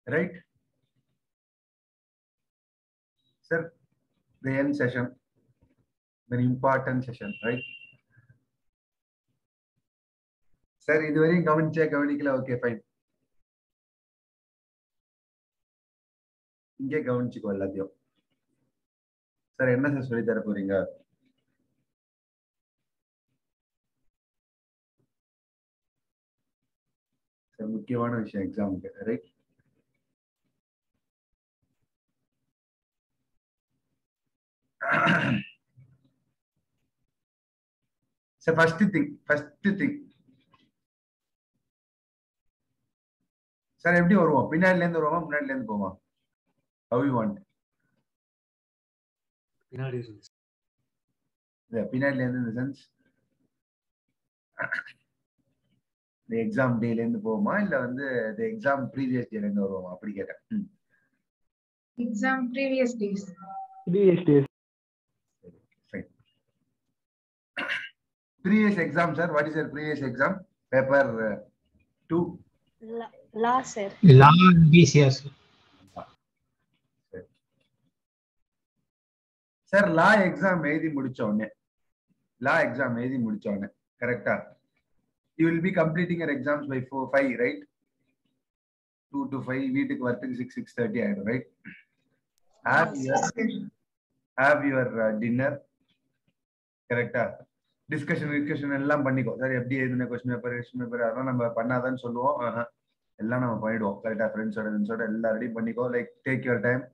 right? Sir, the end session, very important session, right? Sir இதுவரையும் கவனிச்சா கவனிக்கல okay fine இங்கே கவனிச்சுக்கோ எல்லாத்தையும் சார் என்ன சார் சொல்லி தர போறீங்க சார் முக்கியமான விஷயம் எக்ஸாமுக்கு right sir first thing first thing sir எப்படி வருவோம் பின்னாடில இருந்து வருவோமா முன்னாடில இருந்து போவோமா ஹவ் யூ வாண்ட் பின்னாடி இருந்து இல்ல பின்னாடில இருந்து இந்த சென்ஸ் இந்த எக்ஸாம் டேல இருந்து போவோமா இல்ல வந்து இந்த எக்ஸாம் ப்ரீவியஸ் டேல இருந்து வருவோமா அப்படி கேட்டேன் ம். exam previous days previous days fine previous exam sir what is your previous exam paper uh, 2 லா சார் லா பிசிஆர் சார் லா எக்ஸாம் எழுதி முடிச்ச உடனே லா எக்ஸாம் எழுதி முடிச்ச உடனே கரெக்டா you will be completing your exams by four five right two to five வீட்டுக்கு வரத்துக்கு சிக்ஸ் சிக்ஸ் தேர்ட்டி ஆயிடும் right have your have your dinner கரெக்டா டிஸ்கஷன் டிஸ்கஷன் எல்லாம் பண்ணிக்கோ சார் எப்படி எழுதுன கொஸ்டின் பேப்பர் கொஸ்டின் பேப்பர் அதெல்லாம் நம்ம பண்ணாதான்னு சொல்லுவோம் ஆஹா. எல்லாம் நம்ம பண்ணிடுவோம் கரெக்டா ஃப்ரெண்ட்ஸோட ஃப்ரெண்ட்ஸோட எல்லாம் ரெடி பண்ணிக்கோ like take your time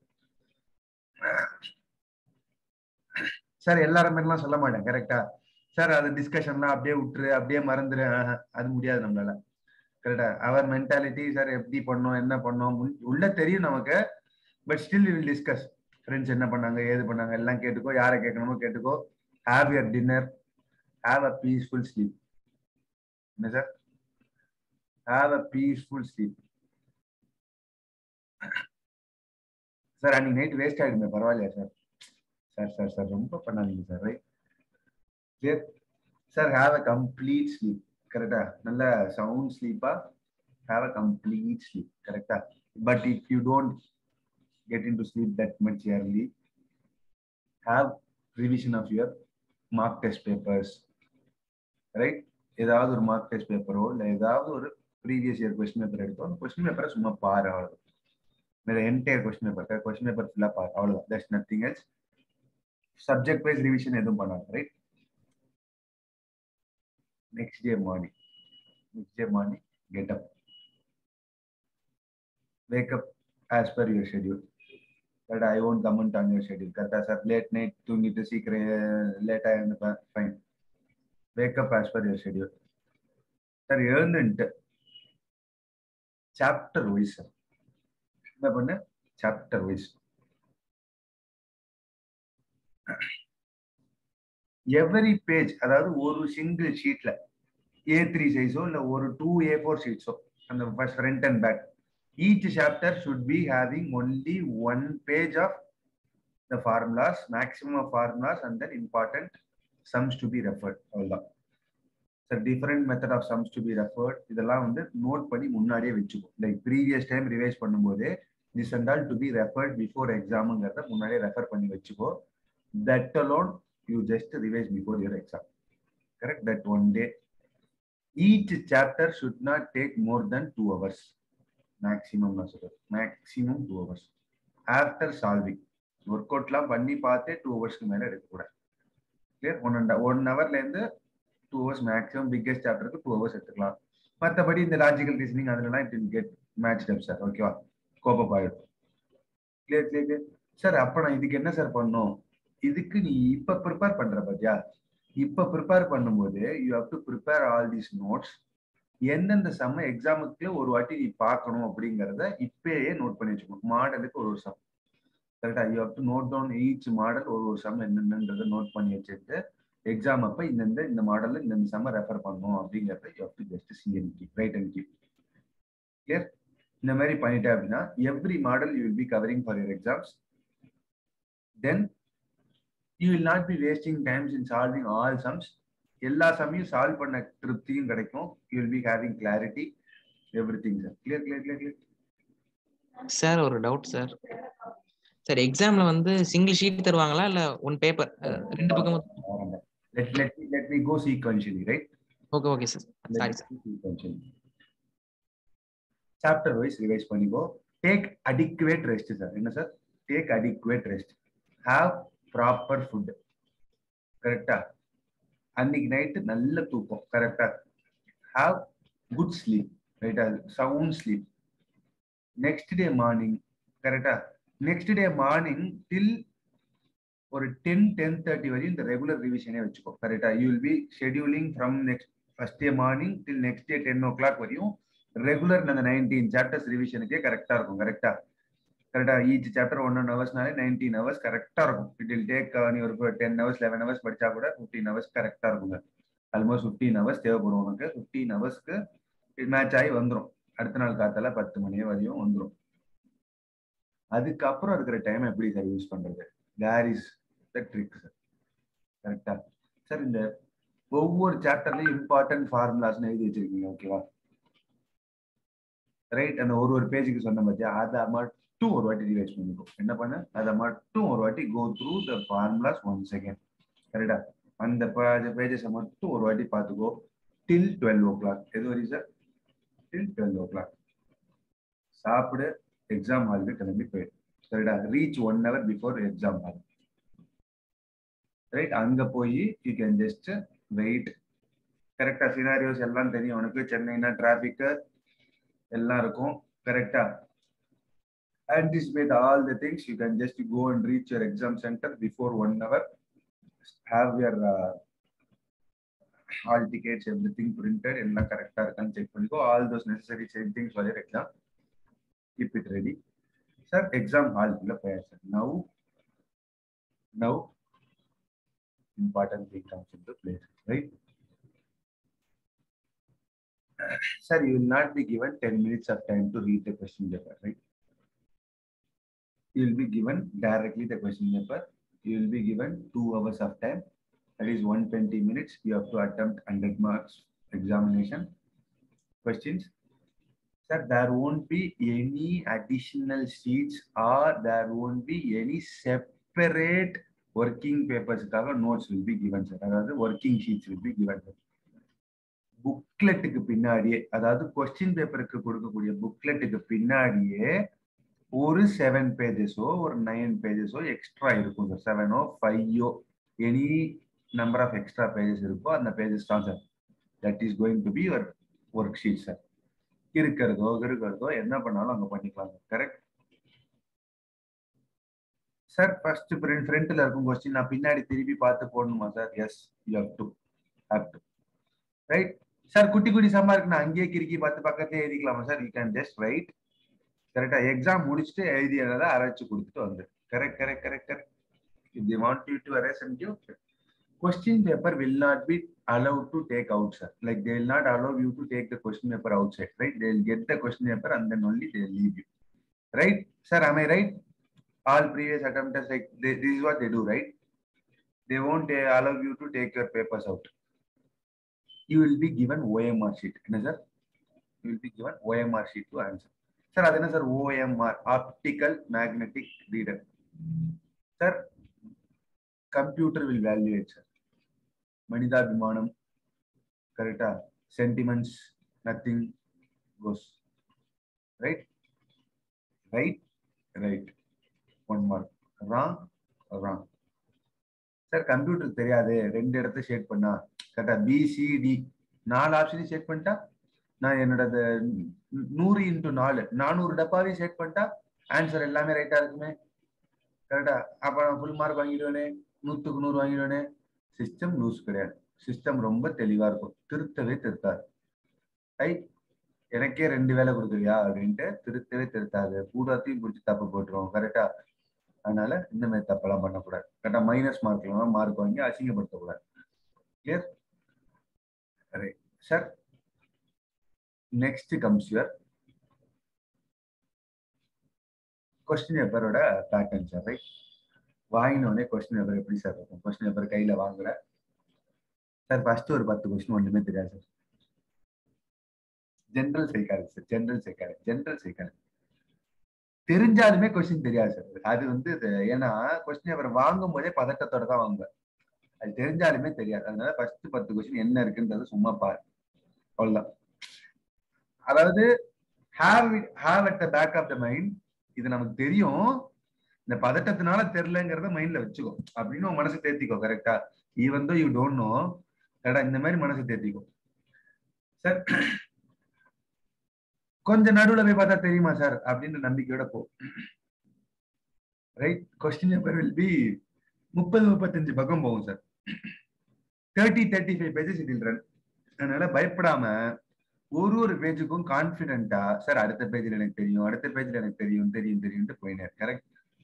sir எல்லாரும் மாதிரிலாம் சொல்ல மாட்டேன் கரெக்டா சார் அது டிஸ்கஷன்லாம் அப்படியே விட்டுரு அப்படியே மறந்துரு ஆஹா, அது முடியாது நம்மளால கரெக்டா அவர் மென்டாலிட்டி சார் எப்படி பண்ணோம் என்ன பண்ணோம் முன்- உள்ள தெரியும் நமக்கு but still will discuss friends என்ன பண்ணாங்க ஏது பண்ணாங்க எல்லாம் கேட்டுக்கோ யாரை கேட்கணுமோ கேட்டுக்கோ have your dinner have a peaceful sleep என்ன sir have a peaceful sleep sir அன்னைக்கு நைட் வேஸ்ட் ஆயிடுமே பரவாயில்லையா சார் சார் சார் சார் ரொம்ப பண்ணாதீங்க sir right clear sir have a complete sleep கரெக்டா நல்ல சவுண்ட் ஸ்லீப்பா ஹாவ் அ கம்ப்ளீட் ஸ்லீப் கரெக்டா but if you don't get into sleep that much early. Have revision of your mark test papers. Right? ஏதாவது ஒரு mark test பேப்பரோ இல்லை ஏதாவது ஒரு previous year question paper எடுத்தோ அந்த கொஸ்டின் பேப்பரை சும்மா பாரு அவ்வளோ entire question paper question paper ஃபுல்லாக பாரு அவ்வளோதான் that's nothing else subject wise revision எதுவும் பண்ணாது right next day morning next day morning get up wake up as per your schedule that I won't comment on your schedule. கரெக்டா sir late night தூங்கிட்டு சீக்கிரம் லேட்டா இருந்துப்பேன் fine wake up as per your schedule sir எழுந்துன்ட்டு chapter wise sir என்ன பண்ணு chapter wise every page அதாவது ஒரு சிங்கிள் ஷீட்ல ஏ த்ரீ சைஸோ இல்லை ஒரு டூ ஏ ஃபோர் ஷீட்ஸோ அந்த first front and back each chapter should be having only one page of the formulas, maximum of formulas, and then important sums to be referred. அவ்வளவுதான் sir different method of sums to be referred இதெல்லாம் வந்து note பண்ணி முன்னாடியே வச்சுக்கோ like previous time revise பண்ணும்போது this and all to be referred before எக்ஸாமுங்கிறத முன்னாடியே refer பண்ணி வச்சுக்கோ that alone you just revise before your exam correct that one day each chapter should not take more then two hours maximum நான் சொல்றது maximum two hours after solving work அவுட்லாம் பண்ணி பார்த்தே two ஹவர்ஸ்க்கு மேலே எடுக்கக்கூடாது கிளியர் ஒன் அண்ட் ஒன் ஹவர்லேருந்து two hours maximum biggest சாப்டருக்கு டூ ஹவர்ஸ் எடுத்துக்கலாம் மற்றபடி இந்த லாஜிக்கல் ரீசனிங் அதுலலாம் it will get match up sir ஓகேவா கோப்பப் ஆயிடும் கிளியர் கிளியர் கிளியர் சார் அப்போ நான் இதுக்கு என்ன சார் பண்ணும் இதுக்கு நீ இப்போ ப்ரிப்பேர் பண்ற பாத்தியா இப்போ ப்ரிப்பேர் பண்ணும்போது you have to prepare all these notes எந்தெந்த சம்ம எக்ஸாமுக்கு ஒரு வாட்டி நீ பார்க்கணும் அப்படிங்கறத இப்பயே நோட் பண்ணி வச்சுக்கணும் மாடலுக்கு ஒரு ஒரு சம் கரெக்டா you have to note down each model ஒரு ஒரு சம் என்னென்னன்றத நோட் பண்ணி வச்சுட்டு எக்ஸாம் அப்ப இந்தந்த இந்த மாடல்ல இந்த சம்ம ரெஃபர் பண்ணணும் அப்படிங்கறத you have to just see and keep right and keep clear இந்த மாதிரி பண்ணிட்டேன் அப்படின்னா every model you will be covering for your exams then you will not be wasting times in solving all sums எல்லா சமயம் solve பண்ண திருப்தியும் கிடைக்கும் you will be having clarity everything sir clear clear clear clear sir ஒரு doubt sir sir எக்ஸாம்ல வந்து single sheet தருவாங்களா இல்ல ஒன் பேப்பர் ரெண்டு பக்கமும் let let me let me go sequentially right okay okay sir sorry Let's sir go sequentially chapter wise revise பண்ணிக்கோ take adequate rest sir என்ன sir take adequate rest have proper food கரெக்டா அன்னைக்கு night நல்ல தூக்கம் கரெக்டா have good sleep ரைட்டா sound sleep next day morning கரெக்டா next day morning till ஒரு டென் டென் தேர்ட்டி வரையும் இந்த ரெகுலர் ரிவிஷனே வச்சுக்கோ கரெக்டா you will be scheduling from next first day morning till next day ten o'clock வரையும் regular அந்த நைன்டீன் சாப்டர்ஸ் ரிவிஷனுக்கே கரெக்டா இருக்கும் கரெக்டா கரெக்டா ஈச் சாப்டர் ஒன் ஒன் ஹவர்ஸ்னாலே நைன்டீன் ஹவர்ஸ் கரெக்டா இருக்கும் இட் வில் டேக் நீ ஒரு டென் ஹவர்ஸ் லெவன் ஹவர்ஸ் படிச்சா கூட ஃபிஃப்டீன் ஹவர்ஸ் கரெக்டா இருக்குங்க ஆல்மோஸ்ட் ஃபிஃப்டீன் ஹவர்ஸ் தேவைப்படும் உனக்கு ஃபிஃப்டீன் ஹவர்ஸ்க்கு மேட்ச் ஆகி வந்துடும் அடுத்த நாள் காத்தால பத்து மணி வரையும் வந்துடும் அதுக்கப்புறம் இருக்கிற டைம் எப்படி சார் யூஸ் பண்றது there is the trick sir கரெக்டா சார் இந்த ஒவ்வொரு சாப்டர்லயும் இம்பார்ட்டன்ட் ஃபார்முலாஸ்னு எழுதி வச்சிருக்கீங்க ஓகேவா ரைட் அந்த ஒரு ஒரு பேஜுக்கு சொன்ன பார்த்தியா அதை மட்டும் ஒரு வாட்டி ரிவைஸ் பண்ணிக்கோ என்ன பண்ண அதை மட்டும் ஒரு வாட்டி go through the formulas one second கரெக்டா அந்த பேஜஸை மட்டும் ஒரு வாட்டி பார்த்துக்கோ டில் டுவெல் ஓ கிளாக் எது வரையும் sir till twelve o'clock சாப்பிடு எக்ஸாம் ஹாலுக்கு கிளம்பி போயிடு சரிடா reach one hour before exam hall right அங்க போய் யூ கேன் ஜஸ்ட் வெயிட் கரெக்டா சினாரியோஸ் எல்லாம் தெரியும் உனக்கு சென்னைனா டிராபிக் எல்லாம் இருக்கும் கரெக்டா anticipate all the things you can just go and reach your exam center before one hour have your uh, all tickets everything printed எல்லாம் கரெக்டா இருக்கான்னு செக் பண்ணிக்கோ all those necessary things for your exam keep it ready sir exam hall குள்ள போயாச்சு now now important thing comes into place right sir you will not be given 10 minutes of time to read the question paper right you will be given directly the question paper you will be given two hours of time that is 120 minutes you have to attempt 100 marks examination questions sir there won't be any additional sheets or there won't be any separate working papers notes will be given sir அதாவது working sheets will be given sir புக்லெட்டுக்கு பின்னாடியே அதாவது question பேப்பருக்கு கொடுக்கக்கூடிய புக்லெட்டுக்கு பின்னாடியே ஒரு seven பேஜஸோ ஒரு nine பேஜஸோ எக்ஸ்ட்ரா இருக்கும் சார் செவனோ ஃபைவோ any number of extra pages இருக்கோ அந்த பேஜஸ் தான் sir that is going to be your worksheet sir இருக்கிறதோ இருக்கிறதோ என்ன பண்ணாலும் அங்கே பண்ணிக்கலாம் கரெக்ட் சார் ஃபர்ஸ்ட் ஃப்ரண்ட்ல இருக்கும் கொஸ்டின் நான் பின்னாடி திருப்பி பார்த்து போடணுமா sir yes you have to have to write sir குட்டி குட்டி சம்மா இருக்கு நான் அங்கேயே கிறுக்கி பார்த்து பக்கத்தே எழுதிக்கலாமா sir you can just write கரெக்டா எக்ஸாம் முடிச்சுட்டு எழுதியதை அரைச்சு கொடுத்துட்டு வந்து correct correct correct correct if they want you to erase and give question paper will not be allowed to take out sir like they will not allow you to take the question paper outside right they will get the question paper and then only they will leave you right sir am i right all previous attempts like they, this is what they do right they won't uh, allow you to take your papers out you will be given omr sheet என்ன sir you will be given omr sheet to answer sir அது என்ன sir omr optical magnetic reader sir computer will evaluate sir மனிதாபிமானம் கரெக்டா sentiments nothing goes right right right one mark wrong wrong sir computer தெரியாது ரெண்டு இடத்த shade பண்ணா கரெக்டா PCT நாலு ஆப்ஷனையும் ஷேட் பண்ணிட்டா நான் என்னோட நூறு இன்ட்டு நாலு நானூறு டப்பாவையும் ஷேட் பண்ணிட்டா ஆன்சர் எல்லாமே ரைட்டா இருக்குமே கரெக்டா அப்ப நான் ஃபுல் மார்க் வாங்கிடுவேனே நூத்துக்கு நூறு வாங்கிடுவேனே சிஸ்டம் லூஸ் கிடையாது சிஸ்டம் ரொம்ப தெளிவா இருக்கும் திருத்தவே திருத்தாது ஐ எனக்கே ரெண்டு வேலை கொடுக்குறியா அப்படின்ட்டு திருத்தவே திருத்தாது பூராத்தையும் பிடிச்சி தப்பு போட்டுருவோம் கரெக்டா அதனால இந்த மாதிரி தப்பெல்லாம் பண்ணக்கூடாது கரெக்டா மைனஸ் மார்க்லாம் மார்க் வாங்கி அசிங்கப்படுத்தக்கூடாது clear right sir next comes your question பேப்பரோட பேட்டர்ன் சார் ரைட் வாங்கினோடனே கொஸ்டின் பேப்பர் எப்படி சார் இருக்கும் கொஸ்டின் பேப்பர் கையில வாங்குற சார் ஃபர்ஸ்ட் ஒரு பத்து கொஸ்டின் ஒண்ணுமே தெரியாது sir general psychology sir general psychology general psychology தெரிஞ்சாலுமே கொஸ்டின் தெரியாது சார் அது வந்து இது ஏன்னா கொஸ்டின் பேப்பர் வாங்கும் போதே பதட்டத்தோட தான் வாங்குவேன் அது தெரிஞ்சாலுமே தெரியாது அதனால ஃபர்ஸ்ட் பத்து கொஸ்டின் என்ன இருக்குன்றது சும்மா பாரு அவ்வளவுதான் அதாவது have have at the back of the mind இது நமக்கு தெரியும் இந்த பதட்டத்தினால தெரியலங்கிறத மைண்ட்ல வச்சுக்கோ அப்படின்னு உன் மனசு தேத்திக்கோ கரெக்டா even though you don't no கரெக்டா இந்த மாதிரி மனசு தேத்திக்கோ சார் கொஞ்சம் நடுவுல போய் பார்த்தா தெரியுமா சார் அப்படின்னு நம்பிக்கையோட போ right question paper will be முப்பது முப்பத்தஞ்சு பக்கம் போகும் sir thirty thirty five pages இதில் ரன் அதனால பயப்படாம ஒரு ஒரு பேஜுக்கும் கான்பிடென்ட்டா சார் அடுத்த பேஜ்ல எனக்கு தெரியும் அடுத்த பேஜ்ல எனக்கு தெரியும் தெரியும் தெரியும்ட்டு போயினார் correct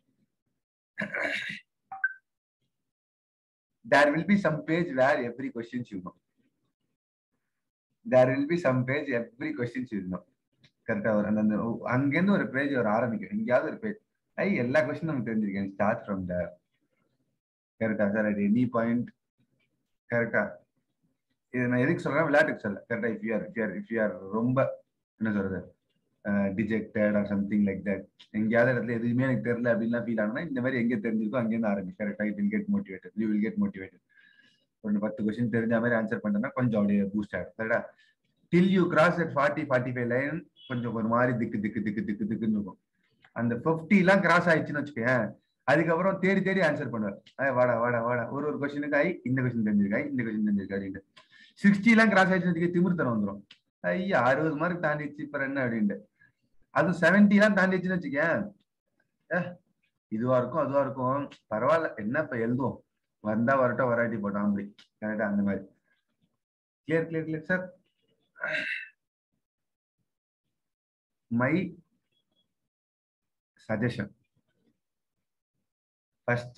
there will be some page where every questions you know there will be some page every questions you know கரெக்டா ஒரு அந்த அந்த அங்கேருந்து ஒரு பேஜ் ஒரு ஆரம்பிக்கும் எங்கேயாவது ஒரு பேஜ் ஐ எல்லா கொஸ்டின் நமக்கு தெரிஞ்சிருக்கேன் ஸ்டார்ட் ஃப்ரம் த கரெக்டா சார் அட் எனி பாயிண்ட் கரெக்டா இது நான் எதுக்கு சொல்றேன் விளையாட்டுக்கு சொல்ல கரெக்டா if you're if you're if you're ரொம்ப என்ன சொல்றது dejected or something like that எங்கேயாவது இடத்துல எதுவுமே எனக்கு தெரியல அப்படின்லாம் ஃபீல் ஆனா இந்த மாதிரி எங்க தெரிஞ்சிருக்கோ அங்கேருந்து ஆரம்பி கரெக்டா will get motivated you will get motivated ஒன்று பத்து கொஸ்டின் தெரிஞ்ச மாதிரி ஆன்சர் பண்ணா கொஞ்சம் அப்படியே பூஸ்ட் ஆகும் கரெக்டா till you cross at forty forty five line கொஞ்சம் ஒரு மாதிரி திக்கு திக்கு திக்கு திக்கு திக்குன்னு இருக்கும் அந்த ஃபிஃப்டி எல்லாம் கிராஸ் ஆயிடுச்சுன்னு வச்சுக்கேன் அதுக்கப்புறம் தேடி தேடி ஆன்சர் பண்ணுவேன் ஐ வாடா வாடா வாடா ஒரு ஒரு கொஸ்டினுக்கு ஐ இந்த கொஸ்டின் தெரிஞ்சிருக்காய் இந்த கொஸ்டின் தெரிஞ்சிருக்கா அப்படின்ட்டு சிக்ஸ்டி எல்லாம் கிராஸ் ஆயிடுச்சு திமிர்த்தனம் வந்துடும் ஐயா அறுபது மார்க் தாண்டிச்சு இப்ப என்ன அப்படின்ட்டு அது செவன்டி எல்லாம் தாண்டிச்சுன்னு வச்சுக்கேன் இதுவா இருக்கும் அதுவா இருக்கும் பரவாயில்ல என்ன இப்ப எழுதுவோம் வந்தா வரட்டும் வராட்டி போட்டோம் அப்படி கரெக்டா அந்த மாதிரி clear clear clear sir my suggestion first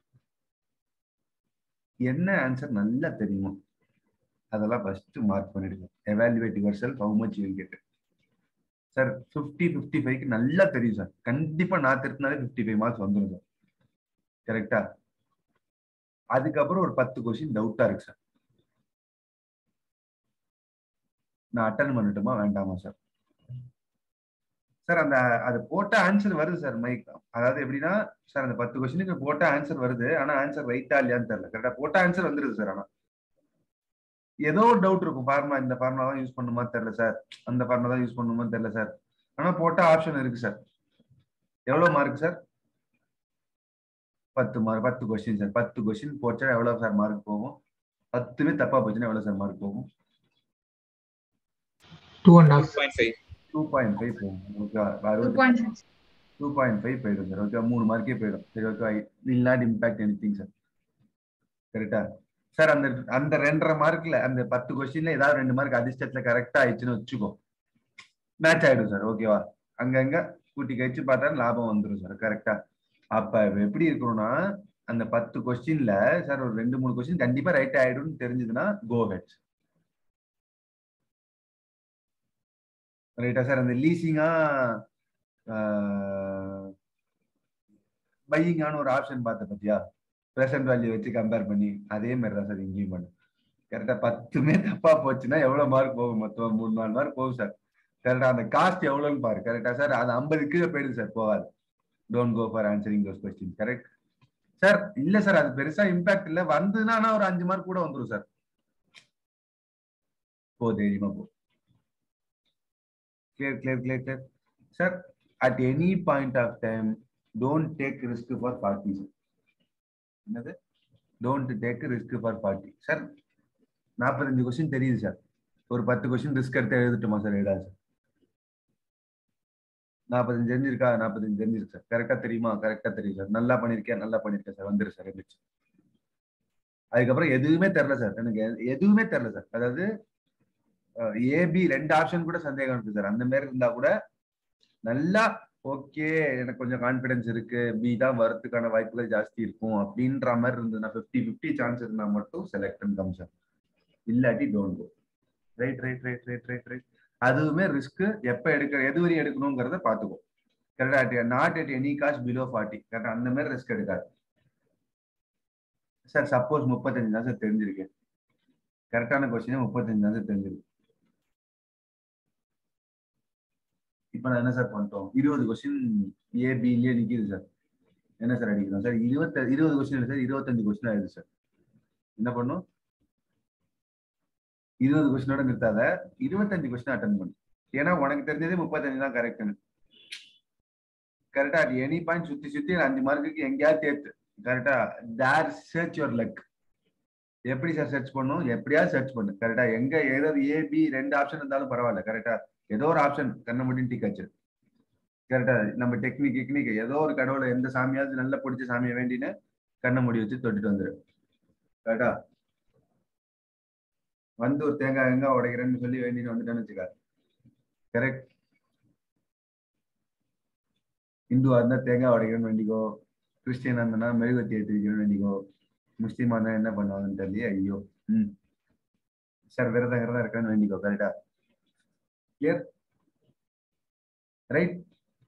என்ன ஆன்சர் நல்லா தெரியுமோ அதெல்லாம் ஃபர்ஸ்ட் மார்க் பண்ணிடுங்க evaluate yourself how much you get sir fifty ஃபிஃப்டி ஃபைவ்க்கு நல்லா தெரியும் சார் கண்டிப்பா நான் திருத்தினாலே ஃபிஃப்டி ஃபைவ் மார்க்ஸ் வந்துடும் சார் கரெக்டா அதுக்கப்புறம் ஒரு பத்து கொஸ்டின் டவுட்டா இருக்கு சார் நான் அட்டன் பண்ணட்டுமா வேண்டாமா சார் சார் அந்த அது போட்ட ஆன்சர் வருது சார் மைக் அதாவது எப்படின்னா சார் அந்த பத்து கொஸ்டினுக்கு போட்ட ஆன்சர் வருது ஆனா ஆன்சர் ரைட்டா இல்லையான்னு தெரியல கரெக்டா போட்ட ஆன்சர் வந்துருது சார் ஆனா ஏதோ ஒரு டவுட் இருக்கும் ஃபார்மா இந்த ஃபார்முலா தான் யூஸ் பண்ணுமா தெரியல சார் அந்த ஃபார்முலா தான் யூஸ் பண்ணுமா தெரியல சார் ஆனா போட்ட ஆப்ஷன் இருக்கு சார் எவ்வளவு மார்க் சார் பத்து மார்க் பத்து கொஸ்டின் சார் பத்து கொஸ்டின் போச்சா எவ்வளவு சார் மார்க் போகும் பத்துமே தப்பா போச்சுன்னா எவ்வளவு சார் மார்க் போகும் two and half two point five போகும் ஓகே அறுபது 2.6. டூ பாயிண்ட் ஃபைவ் போயிடும் சார் ஓகே மூணு மார்க்கே போயிடும் சரி okay will not impact any thing sir கரெக்டா சார் அந்த அந்த ரெண்டரை மார்க்ல அந்த பத்து கொஸ்டின்ல ஏதாவது ரெண்டு மார்க் அதிர்ஷ்டத்துல கரெக்டா ஆயிடுச்சுன்னு வச்சுக்கோ மேட்ச் ஆயிடும் சார் ஓகேவா அங்கங்க கூட்டி கழிச்சு பார்த்தா லாபம் வந்துடும் சார் கரெக்டா அப்ப எப்படி இருக்கணும்னா அந்த பத்து கொஸ்டின்ல சார் ஒரு ரெண்டு மூணு கொஸ்டின் கண்டிப்பா ரைட் ஆயிடும்னு தெரிஞ்சதுன்னா கோ ஹெட் ரைட்டா சார் அந்த லீசிங்கா பையிங்கான ஒரு ஆப்ஷன் பார்த்த பத்தியா ப்ரெசன்ட் வேல்யூ வச்சு கம்பேர் பண்ணி அதே மாதிரி தான் சார் இங்கேயும் பண்ணும் கரெக்டா பத்துமே தப்பா போச்சுன்னா எவ்வளவு மார்க் போகும் மொத்தம் மூணு நாலு மார்க் போகும் சார் கரெக்டா அந்த காஸ்ட் எவ்வளவுன்னு பாரு கரெக்டா சார் அது ஐம்பது கீழே போயிடுது சார் போகாது don't go for answering those question correct sir இல்ல சார் அது பெருசா இம்பாக்ட் இல்ல வந்ததுன்னா ஆனா ஒரு அஞ்சு மார்க் கூட வந்துரும் சார் போ தைரியமா போ clear clear clear clear sir at any point of time don't take risk for 40 sir என்னது don't take risk for forty sir நாற்பத்தஞ்சு கொஸ்டின் தெரியுது சார் ஒரு பத்து கொஸ்டின் ரிஸ்க் எடுத்து எழுதட்டுமா சார் எழுதாது சார் நாற்பத்தஞ்சு தெரிஞ்சிருக்கா நாற்பத்தஞ்சு தெரிஞ்சிருக்கு சார் கரெக்டா தெரியுமா கரெக்டா தெரியும் சார் நல்லா பண்ணிருக்கேன் நல்லா பண்ணிருக்கேன் சார் வந்துரு சார் எழுதிச்சு அதுக்கப்புறம் எதுவுமே தெரில சார் எனக்கு எதுவுமே தெரில சார் அதாவது ஏபி ரெண்டு ஆப்ஷன் கூட சந்தேகம் இருக்கு சார் அந்த மாதிரி இருந்தா கூட நல்லா ஓகே எனக்கு கொஞ்சம் கான்பிடன்ஸ் இருக்கு பி தான் வரதுக்கான வாய்ப்புகள் ஜாஸ்தி இருக்கும் அப்படின்ற மாதிரி இருந்ததுன்னா ஃபிஃப்டி ஃபிஃப்டி சான்ஸ் இருந்தா மட்டும் செலக்ட் கம் சார் இல்லாட்டி don't go right right right right right right அதுவுமே ரிஸ்க் எப்ப எடுக்கிற எது வரையும் எடுக்கணுங்கிறத பாத்துக்கோ கரெக்டா not at any cost below forty கரெக்டா அந்த மாதிரி ரிஸ்க் எடுக்காது சார் சப்போஸ் முப்பத்தஞ்சு தான் சார் தெரிஞ்சிருக்கேன் கரெக்டான கொஸ்டின் முப்பத்தஞ்சு தான் சார் தெரிஞ்சிருக்கு இப்போ நான் என்ன சார் பண்ணிட்டோம் இருபது கொஸ்டின் ஏபிலேயே நிக்குது சார் என்ன சார் அடிக்கணும் சார் இருபத்த இருபது கொஸ்டின் இல்லை சார் இருபத்தஞ்சு கொஸ்டின் ஆயிடுது சார் என்ன பண்ணும் இருபது கொஸ்டினோட நிறுத்தாத இருபத்தஞ்சு கொஸ்டின் அட்டன் பண்ணு ஏன்னா உனக்கு தெரிஞ்சதே முப்பத்தஞ்சு தான் கரெக்ட்னு கரெக்டா அது எனி பாயிண்ட் சுத்தி சுத்தி அஞ்சு மார்க்குக்கு எங்கேயாவது தேர்த்து கரெக்டா தேர் சர்ச் யுவர் லக் எப்படி சார் சர்ச் பண்ணும் எப்படியாவது சர்ச் பண்ணு கரெக்டா எங்க ஏதாவது ஏ பி ரெண்டு ஆப்ஷன் இருந்தாலும் பரவாயில்ல கரெக்டா ஏதோ ஒரு ஆப்ஷன் கண்ணை முடியும் டிக் வச்சிரு கரெக்டா நம்ம டெக்னிக் டெக்னிக் ஏதோ ஒரு கடவுளை எந்த சாமியாவது நல்லா பிடிச்ச சாமியை வேண்டின்னு கண்ணை முடி வச்சு தொட்டுட்டு வந்துரு கரெக்டா வந்து ஒரு தேங்காய் வெங்காய் உடைக்கிறேன்னு சொல்லி வேண்டின்னு வந்துட்டேன்னு வச்சுக்க கரெக்ட் இந்துவா இருந்தா தேங்காய் உடைக்கிறேன்னு வேண்டிக்கோ கிறிஸ்டியனா இருந்தா மெழுகுவத்தி ஏற்றி வைக்கிறேன்னு வேண்டிக்கோ முஸ்லீமா இருந்தா என்ன பண்ணுவாங்கன்னு தெரியல ஐயோ ம் சார் விரதம் விரதம் இருக்கேன்னு வேண்டிக்கோ கரெக்டா கிளியர் ரைட்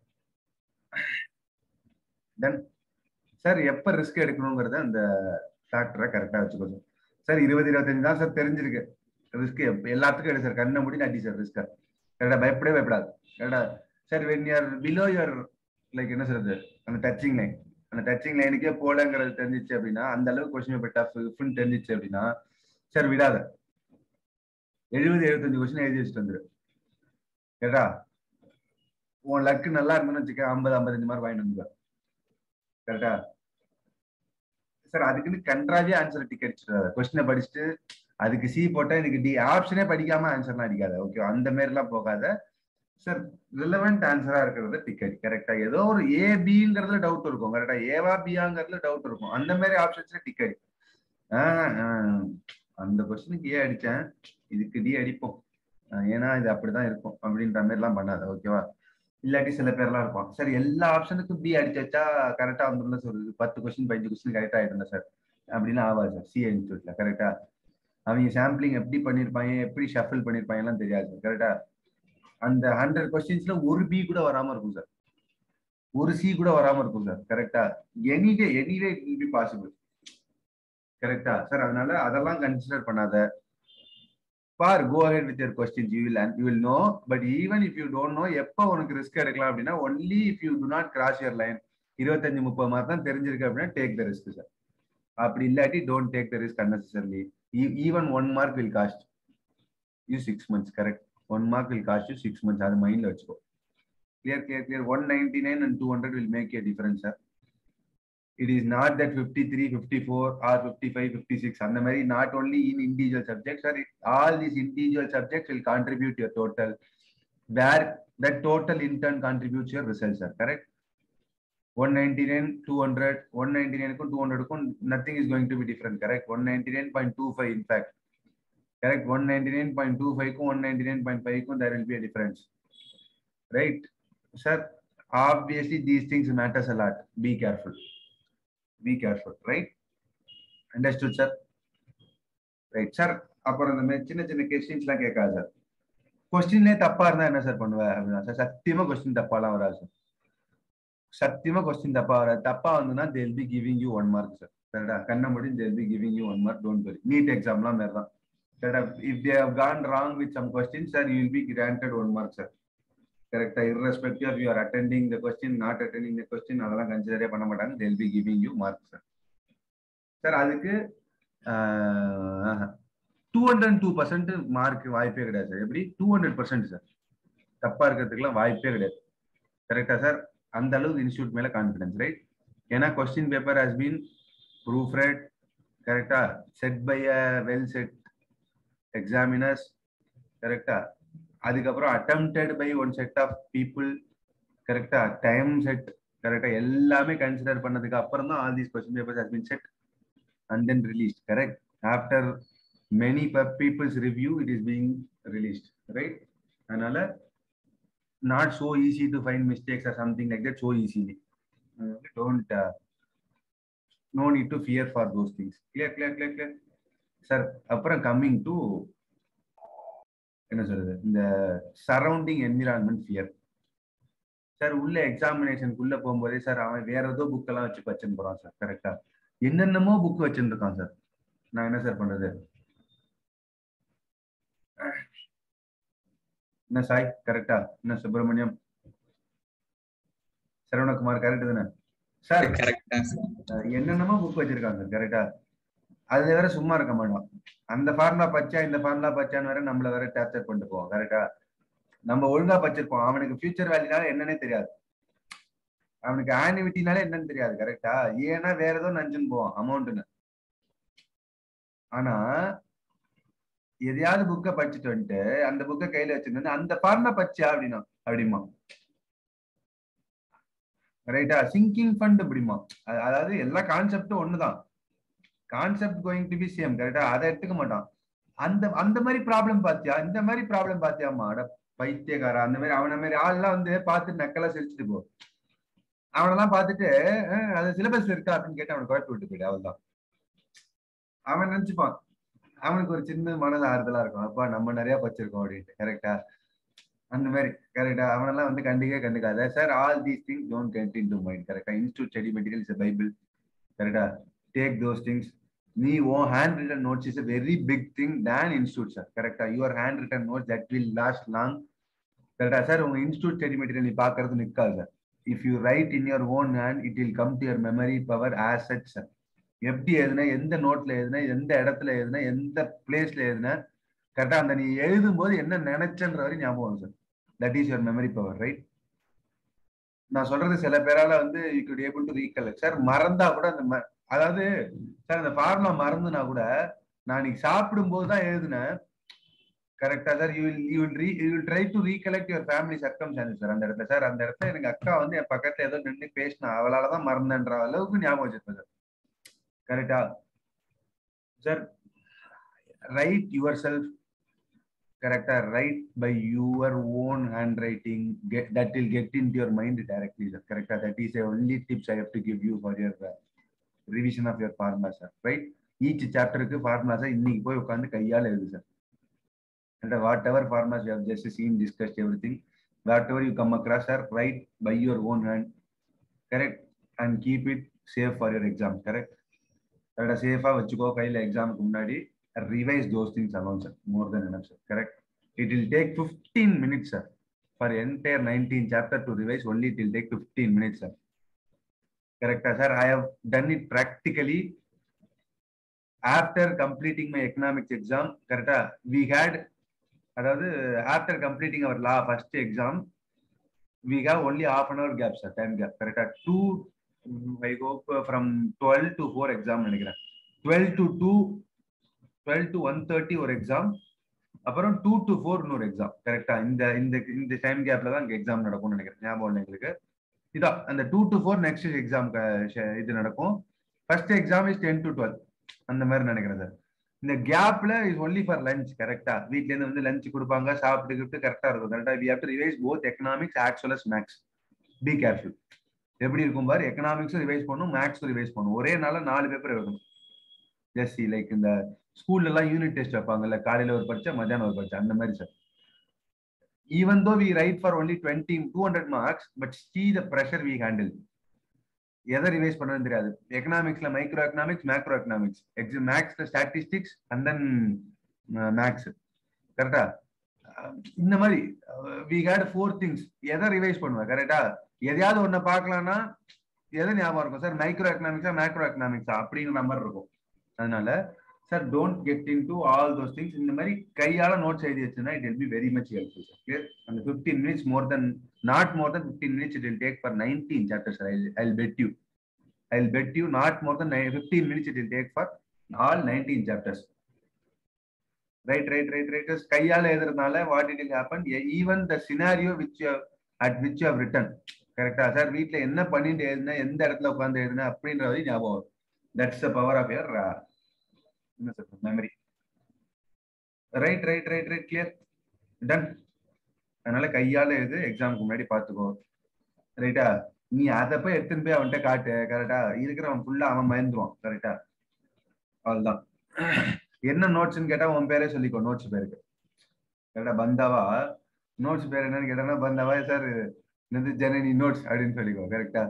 டன் சார் எப்ப ரிஸ்க் எடுக்கணுங்கிறத அந்த ஃபேக்டரை கரெக்டா வச்சுக்கோ சார் சார் இருபது இருபத்தஞ்சு தான் சார் தெரிஞ்சிருக்கு ரிஸ்க் எல்லாத்துக்கும் எடு சார் கண்ணை முடி நட்டி சார் ரிஸ்க கரெக்டா பயப்படவே பயப்படாது கரெக்டா sir when you're below your like என்ன சொல்றது அந்த டச்சிங் லைன் அந்த டச்சிங் லைனுக்கே போலங்கிறது தெரிஞ்சிச்சு அப்படின்னா அந்த அளவுக்கு கொஸ்டின் பேப்பர் டஃப் இஃப்னு தெரிஞ்சிச்சு அப்படின்னா சார் விடாத எழுபது எழுபத்தஞ்சு கொஸ்டின் எழுதி வச்சுட்டு வந்துரு கேட்டா உன் லக்கு நல்லா இருந்ததுன்னு வச்சுக்க ஐம்பது ஐம்பத்தஞ்சு மார்க் வாங்கிட்டு வந்துருவ கரெக்டா சார் அதுக்குன்னு கன்றாவே ஆன்சர் டிக் அடிச்சிடாத கொஸ்டினை படிச்சுட்டு அதுக்கு சி போட்டா எனக்கு டி ஆப்ஷனே படிக்காம ஆன்சர்லாம் அடிக்காத ஓகே அந்த மாதிரி எல்லாம் போகாத சார் ரிலவெண்ட் ஆன்சரா இருக்கிறத டிக் அடி கரெக்டா ஏதோ ஒரு ஏ பிங்கிறதுல டவுட் இருக்கும் கரெக்டா ஏவா பியாங்கிறதுல டவுட் இருக்கும் அந்த மாதிரி ஆப்ஷன்ஸ்ல டிக் அடி அந்த கொஸ்டினுக்கு ஏ அடிச்சேன் இதுக்கு டி அடிப்போம் ஏன்னா இது அப்படிதான் இருக்கும் அப்படின்ற மாதிரி எல்லாம் பண்ணாத ஓகேவா இல்லாட்டி சில பேர்லாம் இருப்பான் சார் எல்லா ஆப்ஷனுக்கும் பி அடிச்சா கரெக்டா வந்துடும் சொல்லுது பத்து கொஸ்டின் பதினஞ்சு கொஸ்டின் கரெக்டா ஆயிடும் சார் அப்படின்னு ஆகாது சார் சி இன்ஸ்டியூட்ல கரெக்டா அவங்க சாம்பிளிங் எப்படி பண்ணிருப்பாங்க எப்படி ஷஃபிள் பண்ணிருப்பாங்க எல்லாம் தெரியாது சார் கரெக்டா அந்த ஹண்ட்ரட் கொஸ்டின்ஸ்ல ஒரு பி கூட வராம இருக்கும் சார் ஒரு சி கூட வராம இருக்கும் சார் கரெக்டா any day any day it be possible கரெக்டா சார் அதனால அதெல்லாம் கன்சிடர் பண்ணாத பார் go ahead with your questions you will you will know but even if you don't know எப்போ உனக்கு ரிஸ்க் எடுக்கலாம் அப்படின்னா only if you do not cross your line இருபத்தஞ்சு முப்பது மார்க் தான் தெரிஞ்சிருக்கு அப்படின்னா டேக் த ரிஸ்க் சார் அப்படி இல்லாட்டி don't take the risk unnecessarily even one mark will cost you six months correct one mark will cost you six months அது மைண்ட்ல வச்சுக்கோ clear clear clear one ninety nine and two hundred will make a difference sir it is not that 53 54 or 55 56 and the very not only in individual subjects or it, all these individual subjects will contribute your total where that total in turn contributes your results sir correct 199 200 199 க்கும் 200 க்கும் nothing is going to be different correct 199.25 in fact correct 199.25 க்கும் 199.5 க்கும் there will be a difference right sir obviously these things matters a lot be careful be careful right understood sir right sir அப்புறம் இந்த மாதிரி சின்ன சின்ன questions எல்லாம் கேட்காது sir கொஸ்டின்லேயே தப்பா இருந்தா என்ன சார் பண்ணுவேன் அப்படின்னா சார் சத்தியமா கொஸ்டின் தப்பாலாம் வராது சார் சத்தியமா கொஸ்டின் தப்பா வராது தப்பா வந்துன்னா they'll be giving you one mark sir கரெக்டா கண்ண முடியும் they'll be giving you one mark don't worry NEET எக்ஸாம்லாம் மாதிரி தான் கரெக்டா if they have gone wrong with some question sir you will be granted one mark sir கரெக்டா irrespective of you are attending the question not attending the question அதெல்லாம் கன்சிடரே பண்ண மாட்டாங்க they'll be giving you marks sir sir அதுக்கு two hundred two percent mark வாய்ப்பே கிடையாது sir எப்படி two hundred percent sir தப்பா இருக்கிறதுக்குலாம் வாய்ப்பே கிடையாது கரெக்டா சார் அந்த அளவுக்கு இன்ஸ்டியூட் மேல கான்பிடன்ஸ் ரைட் ஏன்னா question paper has been proofread கரெக்டா set by a well set examiners கரெக்டா அதுக்கப்புறம் attempted by one set of people கரெக்டா டைம் செட் கரெக்டா எல்லாமே கன்சிடர் பண்ணதுக்கு அப்புறம் தான் all these question papers has been set and then released correct after many peoples review it is being released right அதனால not so easy to find mistakes or something like that so easily don't know need to fear for those things clear clear clear clear sir அப்புறம் coming to என்ன சொல்றது இந்த surrounding environment fear sir உள்ள எக்ஸாமினேஷனுக்குள்ள போகும்போதே sir அவன் வேற ஏதோ book எல்லாம் வச்சு வச்சுன்னு போறான் சார் கரெக்டா என்னென்னமோ புக் வச்சுருக்கான் சார் நான் என்ன சார் பண்றது என்ன சாய் கரெக்டா என்ன சுப்பிரமணியம் சரவணகுமார் கரெக்ட் தானே சார் கரெக்ட் தான் சார் அஹ் என்னென்னமோ புக் வச்சிருக்காங்க கரெக்டா அது வேற சும்மா இருக்க மாட்டோம் அந்த ஃபார்முலா பச்சா இந்த ஃபார்முலா பச்சான்னு வேற நம்மள வேற டார்ச்சர் பண்ணிட்டு போவோம் கரெக்டா நம்ம ஒழுங்கா பச்சிருப்போம் அவனுக்கு ஃபியூச்சர் வேல்யூனால என்னன்னே தெரியாது அவனுக்கு ஆனிவிட்டினால என்னன்னு தெரியாது கரெக்டா ஏன்னா வேற ஏதோ நஞ்சுன்னு போவான் அமௌண்ட்னு ஆனா எதையாவது புக்கை படிச்சுட்டு வந்துட்டு அந்த புக்கை கையில வச்சிருந்து அந்த ஃபார்முலா பச்சா அப்படின்னா அப்படிமா ரைட்டா சிங்கிங் ஃபண்ட் அப்படிமா அ- அதாவது எல்லா கான்செப்டும் ஒண்ணுதான் concept going to be same கரெக்டா அதை எடுத்துக்க மாட்டான் அந்த அந்த மாதிரி ப்ராப்ளம் பாத்தியா இந்த மாதிரி ப்ராப்ளம் பாத்தியாமா அட பைத்தியக்காரா அந்த மாதிரி அவன மாதிரி ஆள்லாம் வந்து பார்த்து நக்கலா சிரிச்சுட்டு போ அவனெல்லாம் பார்த்துட்டு அஹ், அது சிலபஸ் இருக்கா அப்படின்னு கேட்டு அவனை குழப்பி விட்டு போயிடு அவள்தான் அவன் நினைச்சுப்பான் அவனுக்கு ஒரு சின்ன மனது ஆறுதலா இருக்கும் அப்பா நம்ம நிறைய படிச்சிருக்கோம் அப்படின்ட்டு கரெக்டா அந்த மாதிரி கரெக்டா அவனெல்லாம் வந்து கண்டிக்கவே கண்டுக்காத sir all these things don't get into mind கரெக்டா institute study material is bible கரெக்டா டேக் தோஸ் திங்ஸ் நீ ஓ handwritten notes is a very big thing then institute sir கரெக்டா your handwritten notes that will last long கரெக்டா sir உங்க institute study material நீ பாக்குறது நிக்காது sir if you write in your own hand it will come to your memory power as such sir எப்படி எழுதுன எந்த நோட்ல எழுதுன எந்த இடத்துல எழுதுன எந்த பிளேஸ்ல எழுதுன கரெக்டா அந்த நீ எழுதும் போது என்ன நினைச்சன்ற வரை ஞாபகம் வரும் sir that is your memory power right நான் சொல்றது சில பேரால வந்து you could able to recollect sir மறந்தா கூட அந்த ம- அதாவது சார் அந்த ஃபார்முலா மறந்துனா கூட நான் இன்னைக்கு சாப்பிடும் போது தான் எழுதுனேன் கரெக்டா sir you will you will ரீ you will try to recollect your family circumstances sir அந்த இடத்துல சார் அந்த இடத்துல எனக்கு அக்கா வந்து என் பக்கத்துல ஏதோ நின்று பேசினா அவளால தான் மறந்தேன்ற அளவுக்கு ஞாபகம் வச்சிருப்பேன் சார் கரெக்டா சார் ரைட் யுவர் செல்ஃப் கரெக்டா write by your own handwriting that will get in your mind directly sir கரெக்டா that is only tips I have to give you for your revision of your formula sir write each சாப்டருக்கு formula sir இன்னைக்கு போய் உட்காந்து கையால எழுது sir and whatever formulas you have just seen, discussed everything, whatever you come across, sir, write by your own hand, correct, and keep it safe for your exam, correct. கரெக்டாக சேஃபாக வச்சுக்கோ கையில் எக்ஸாமுக்கு முன்னாடி revise those things alone sir more then enough sir correct it will take fifteen minutes sir for entire nineteen chapter to revise only it will take fifteen minutes sir கரெக்டா sir I have done it practically after completing my economics exam கரெக்டா we had அதாவது after completing our law first exam we have only half an hour gap sir time gap கரெக்டா do I go from twelve to four exam நினைக்கிறேன் twelve to two twelve to one thirty ஒரு exam அப்புறம் two to four இன்னொரு exam கரெக்டா இந்த இந்த இந்த time கேப்ல தான் இங்க எக்ஸாம் நடக்கும்னு நினைக்கிறேன் ஞாபகம் இல்லை எங்களுக்கு இதான் அந்த two to four next exam இது நடக்கும் first exam is ten to twelve அந்த மாதிரி நினைக்கிறேன் சார் இந்த கேப்ல இஸ் ஒன்லி ஃபார் லஞ்ச் கரெக்டா வீட்ல இருந்து வந்து லஞ்ச் கொடுப்பாங்க சாப்பிட்டுக்கிட்டு கரெக்டா இருக்கும் கரெக்டா we have to revise both economics as well as maths be careful எப்படி இருக்கும் பாரு எக்கனாமிக்ஸும் ரிவைஸ் பண்ணும் மேக்ஸும் ரிவைஸ் பண்ணும் ஒரே நாள்ல நாலு பேப்பர் எழுதணும் ஜஸ்ட் லைக் இந்த ஸ்கூல்ல எல்லாம் யூனிட் டெஸ்ட் வைப்பாங்கல்ல காலையில ஒரு பரீட்சை மத்தியானம் ஒரு பரீட்சை அந்த மாதிரி sir even though we write for only twenty two hundred marks but see the pressure we handle எதை ரிவைஸ் பண்ணணும்னு தெரியாது எக்கனாமிக்ஸ்ல மைக்ரோ எக்கனாமிக்ஸ் மேக்ரோ எக்கனாமிக்ஸ் எக்ஸ் மேக்ஸ்ல ஸ்டாட்டிஸ்டிக்ஸ் அண்ட் தென் மேக்ஸ் கரெக்டா இந்த மாதிரி வி ஹேட் ஃபோர் திங்ஸ் எதை ரிவைஸ் பண்ணுவேன் கரெக்டா எதையாவது ஒன்ன பார்க்கலாம்னா எதை ஞாபகம் இருக்கும் சார் மைக்ரோ எக்கனாமிக்ஸா மேக்ரோ எக்கனாமிக்ஸா அப்படிங்கிற மாதிரி இருக்கும் அதனால sir don't get into all those things இந்த மாதிரி கையால நோட்ஸ் எழுதி வச்சுன்னா it will be very much helpful sir clear அந்த fifteen minutes more than not more than fifteen minutes it will take for nineteen chapters I will bet you I will bet you not more than fifteen minutes it will take for all nineteen chapters right right right right கையால எழுதுறதுனால what it will happen even the scenario which at which you have written கரெக்டா sir வீட்ல என்ன பண்ணிட்டு எழுதுனா எந்த இடத்துல உட்காந்து எழுதுனா அப்படின்ற வரையும் ஞாபகம் வரும் that's the power of your என்ன sir memory right right right right clear done அதனால கையால எழுது எக்ஸாமுக்கு முன்னாடி பாத்துக்கோ ரைட்டா நீ அதை போய் எடுத்துன்னு போய் அவன்கிட்ட காட்டு கரெக்டா இருக்கிறவன் ஃபுல்லா அவன் பயந்துருவான் கரெக்டா அவ்வளவுதான் என்ன நோட்ஸ்னு கேட்டா உன் பேரே சொல்லிக்கோ நோட்ஸ் பேருக்கு கரெக்டா பந்தாவா நோட்ஸ் பேர் என்னன்னு கேட்டானா பந்தாவா சார் என்னது ஜனனி நோட்ஸ் அப்படின்னு சொல்லிக்கோ கரெக்டா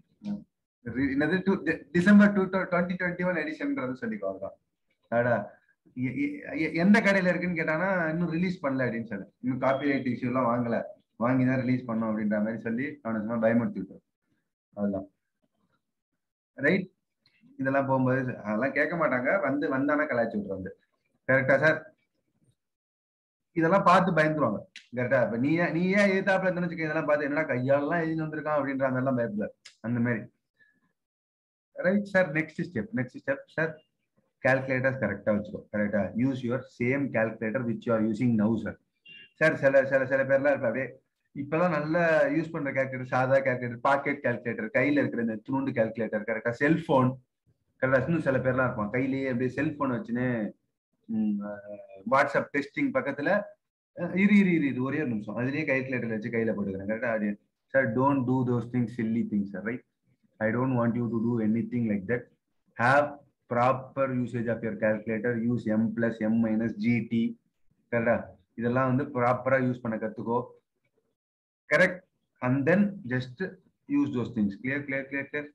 என்னது to December to twenty twenty one எடிஷன்ன்றது சொல்லிக்கோ அவ்வளவுதான் அடா எந்த கடையில இருக்குன்னு கேட்டானா இன்னும் ரிலீஸ் பண்ணல அப்படின்னு சொல்லு இன்னும் காப்பி ரைட் இஷ்யூ எல்லாம் வாங்கல வாங்கி தான் ரிலீஸ் பண்ணோம் அப்படின்ற மாதிரி சொல்லி அவனை சும்மா பயமுறுத்தி விட்டோம் அதெல்லாம் ரைட் இதெல்லாம் போகும்போது அதெல்லாம் கேட்க மாட்டாங்க வந்து வந்தானா கலாய்ச்சி விட்டுருவாங்க கரெக்டா சார் இதெல்லாம் பார்த்து பயந்துருவாங்க கரெக்டா இப்ப நீ ஏன் நீ ஏன் எதிர்த்தாப்புல இருந்தேன்னு வச்சுக்க இதெல்லாம் பார்த்து என்னடா கையாலெல்லாம் எழுதி வந்திருக்கான் அப்படின்ற மாதிரிலாம் பயப்பட அந்த மாதிரி right sir next step next step sir calculators கரெக்டா வச்சுக்கோ கரெக்டா use your same calculator which you are using now sir sir சில சில சில பேர்லாம் இருப்பா அப்படியே இப்பெல்லாம் நல்லா யூஸ் பண்ற கால்குலேட்டர் சாதா கால்குலேட்டர் பாக்கெட் கால்குலேட்டர் கையில இருக்கிற இந்த துணுண்டு கால்குலேட்டர் கரெக்டா செல்போன் கரெக்டா இன்னும் சில பேர்லாம் இருப்பான் கையிலேயே அப்படியே செல்போன் வச்சுன்னு வாட்ஸ்அப் டெஸ்டிங் பக்கத்துல அஹ் இரு இரு இரு இது ஒரே ஒரு நிமிஷம் அதுலயே கால்குலேட்டர் வச்சு கையில போட்டுக்கிறேன் கரெக்டா அது sir don't do those things silly things sir right I don't want you to do anything like that have proper usage of your calculator use M plus M minus GT கரெக்டா இதெல்லாம் வந்து ப்ராப்பரா use பண்ண கத்துக்கோ correct and then just use those things clear clear clear clear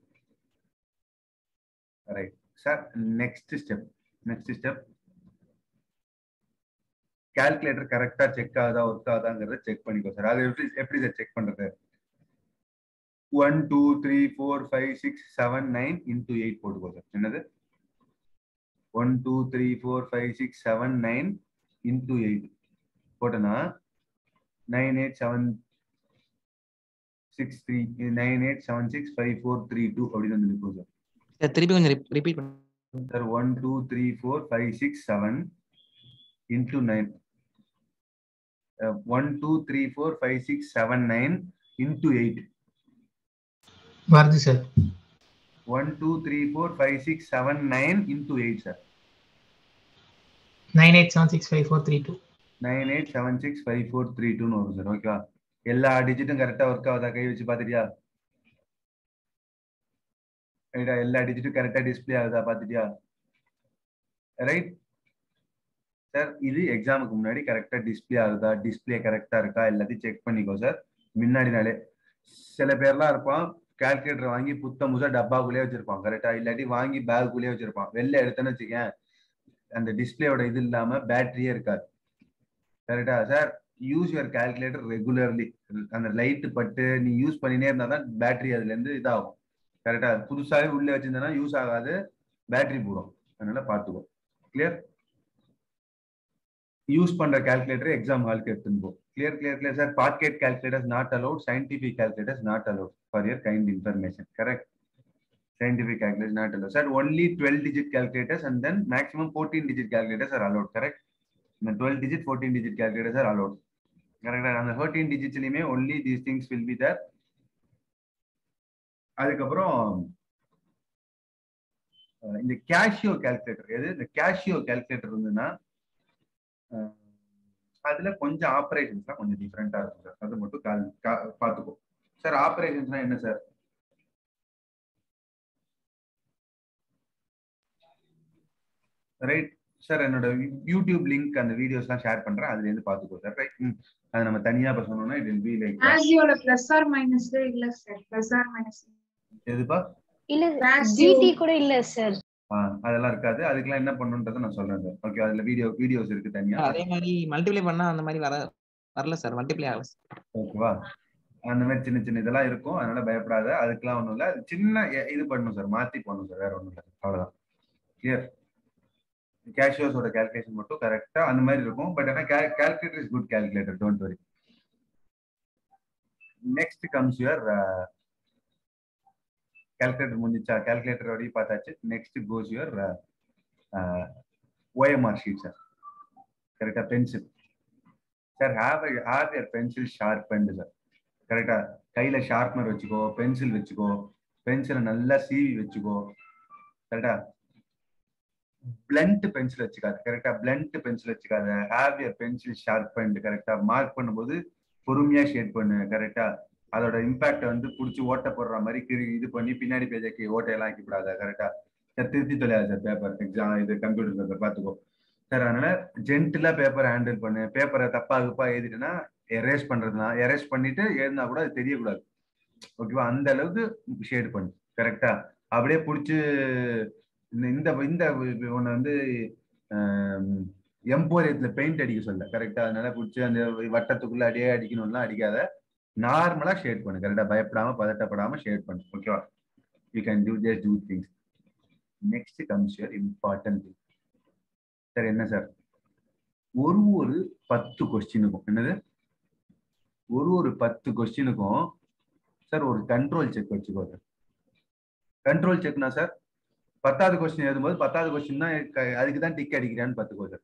right sir next step next step calculator கரெக்டா check ஆகுதா work ஆகுதாங்கிறத check பண்ணிக்கோ சார் அது எப்படி எப்படி சார் செக் பண்றது one two three four five six seven nine into eight போட்டுக்கோ sir என்னது one two three four five six seven nine into eight போட்டனா nine eight seven six three nine eight seven six five four three two அப்படின்னு வந்து நிற்கும் sir sir திருப்பி கொஞ்சம் repeat பண்ணு sir one two three four five six seven into nine one two three four five six seven nine into eight வருது sir one two three four five six seven nine into eight sir nine eight seven six five four three two nine eight seven six five four three டூன்னு வரும் sir ஓகேவா எல்லா டிஜிட்டும் கரெக்டா work ஆகுதா கை வச்சு பார்த்துட்டியா ரைட்டா எல்லா டிஜிட்டும் கரெக்டா டிஸ்ப்ளே ஆகுதா பார்த்துட்டியா ரைட் சார் இது எக்ஸாமுக்கு முன்னாடி கரெக்டா டிஸ்ப்ளே ஆகுதா டிஸ்ப்ளே கரெக்டா இருக்கா எல்லாத்தையும் செக் பண்ணிக்கோ சார் முன்னாடி நாளே சில பேர்லாம் இருப்பான் கால்குலேட்டர் வாங்கி புத்த முசா டப்பாக்குள்ளேயே வச்சிருப்பான் கரெக்டா இல்லாட்டி வாங்கி பேக்குள்ளேயே வச்சிருப்பான் வெளில எடுத்தேன்னு வச்சுக்கேன் அந்த டிஸ்பிளேயோட இது இல்லாம பேட்டரியே இருக்காது கரெக்டா sir use your calculator regularly அந்த லைட் பட்டு நீ யூஸ் பண்ணினே இருந்தா தான் பேட்டரி அதுல இருந்து இதாகும் கரெக்டா புதுசாவே உள்ள வச்சிருந்தனா யூஸ் ஆகாது பேட்டரி போடும் அதனால பாத்துக்கோ கிளியர் யூஸ் பண்ற கால்குலேட்டர் எக்ஸாம் ஹாலுக்கு எடுத்துன்னு போ clear clear clear sir pocket calculators not allowed scientific calculators not allowed for your kind information correct scientific calculators not allowed. Sir, only 12 digit calculators and then maximum 14 digit calculators are allowed, correct? The 12 digit, 14 digit calculators are allowed. Correct? And the 13 digits லையுமே only these things will be there. அதுக்கப்புறம் அஹ் இந்த Casio calculator எது இந்த Casio calculator இருந்ததுன்னா அஹ் அதுல கொஞ்சம் operations கொஞ்சம் டிஃப்ரெண்டா இருக்கும் சார் அது மட்டும் கால் கா- பாத்துக்கோ சார் ஆப்ரேஷன்ஸ்னா என்ன சார் ரைட் சார் என்னோட யூடியூப் லிங்க் அந்த வீடியோஸ்லாம் ஷேர் பண்றேன் அதுல இருந்து பாத்துக்கோ சார் ரைட் அது நம்ம தனியா இப்ப சொன்னோம்னா இட் வில் பி லைக் ஆசியோல பிளஸ் ஆர் மைனஸ் இல்ல சார் பிளஸ் ஆர் மைனஸ் எதுப்பா இல்ல Ratio. ஜிடி கூட இல்ல சார் ஆ, அதெல்லாம் இருக்காது அதுக்கெல்லாம் என்ன பண்ணணுன்றதை நான் சொல்றேன் சார் ஓகே அதுல வீடியோ வீடியோஸ் இருக்கு தனியா அதே மாதிரி மல்டிப்ளை பண்ணா அந்த மாதிரி வர வரல சார் மல்டிப்ளை ஆகல sir. ஓகேவா அந்த மாதிரி சின்ன சின்ன இதெல்லாம் இருக்கும் அதனால பயப்படாத அதுக்கெல்லாம் ஒண்ணும் இல்ல சின்ன எ- இது பண்ணணும் சார் மாத்தி பண்ணணும் சார் வேற ஒண்ணும் இல்லை அவ்வளவுதான் கிளியர் கேஷியோஸோட கால்குலேஷன் மட்டும் கரெக்டா அந்த மாதிரி இருக்கும் பட் ஆனா calculator is good calculator don't worry next comes your calculator முடிஞ்சிச்சா கால்குலேட்டர் வரையும் பார்த்தாச்சு next goes your OMR sheet sir கரெக்டா pencil sir have have your pencil sharp sir கரெக்டா கையில ஷார்ப்னர் வச்சுக்கோ பென்சில் வச்சுக்கோ பென்சிலை நல்லா சீவி வச்சுக்கோ கரெக்டா பிளண்ட் பென்சில் வச்சுக்காது கரெக்டா பிளண்ட் பென்சில் வச்சுக்காத ஹாவ் யர் பென்சில் ஷார்ப் கரெக்டா மார்க் பண்ணும்போது பொறுமையா ஷேட் பண்ணு கரெக்டா அதோட இம்பாக்ட வந்து புடிச்சு ஓட்ட போடுற மாதிரி கிரி இது பண்ணி பின்னாடி பேஜைக்கு ஓட்டையெல்லாம் ஆக்கி விடாத கரெக்டா சார் திருத்தி தொலையாது சார் பேப்பர் எக்ஸாம் இது கம்ப்யூட்டர் பேப்பர் பாத்துக்கோ சார் அதனால ஜென்டிலா பேப்பரை ஹேண்டில் பண்ணு பேப்பரை தப்பா குப்பா எழுதிட்டுனா எரேஸ் பண்றதுனா எரேஸ் பண்ணிட்டு எழுதினா கூட அது தெரியக்கூடாது ஓகேவா அந்த அளவுக்கு ஷேட் பண்ணு கரெக்டா அப்படியே புடிச்சு இந்த இந்த இந்த ஒண்ணு வந்து எம்போரியத்துல பெயிண்ட் அடிக்க சொல்ல கரெக்டா அதனால புடிச்சு அந்த வட்டத்துக்குள்ள அடியே அடிக்கணும்லாம் அடிக்காத நார்மலா ஷேட் பண்ணு கரெக்டா பயப்படாம பதட்டப்படாம ஷேட் பண்ணு ஓகேவா you can do just two things next comes your important thing sir என்ன சார் ஒரு ஒரு பத்து கொஸ்டினுக்கும் என்னது ஒரு ஒரு பத்து கொஸ்டினுக்கும் சார் ஒரு கண்ட்ரோல் செக் வச்சுக்கோ சார் கண்ட்ரோல் செக்னா சார் பத்தாவது கொஸ்டின் எழுதும்போது பத்தாவது கொஸ்டின் தான் க- அதுக்கு தான் டிக் அடிக்கிறான்னு பார்த்துக்கோ சார்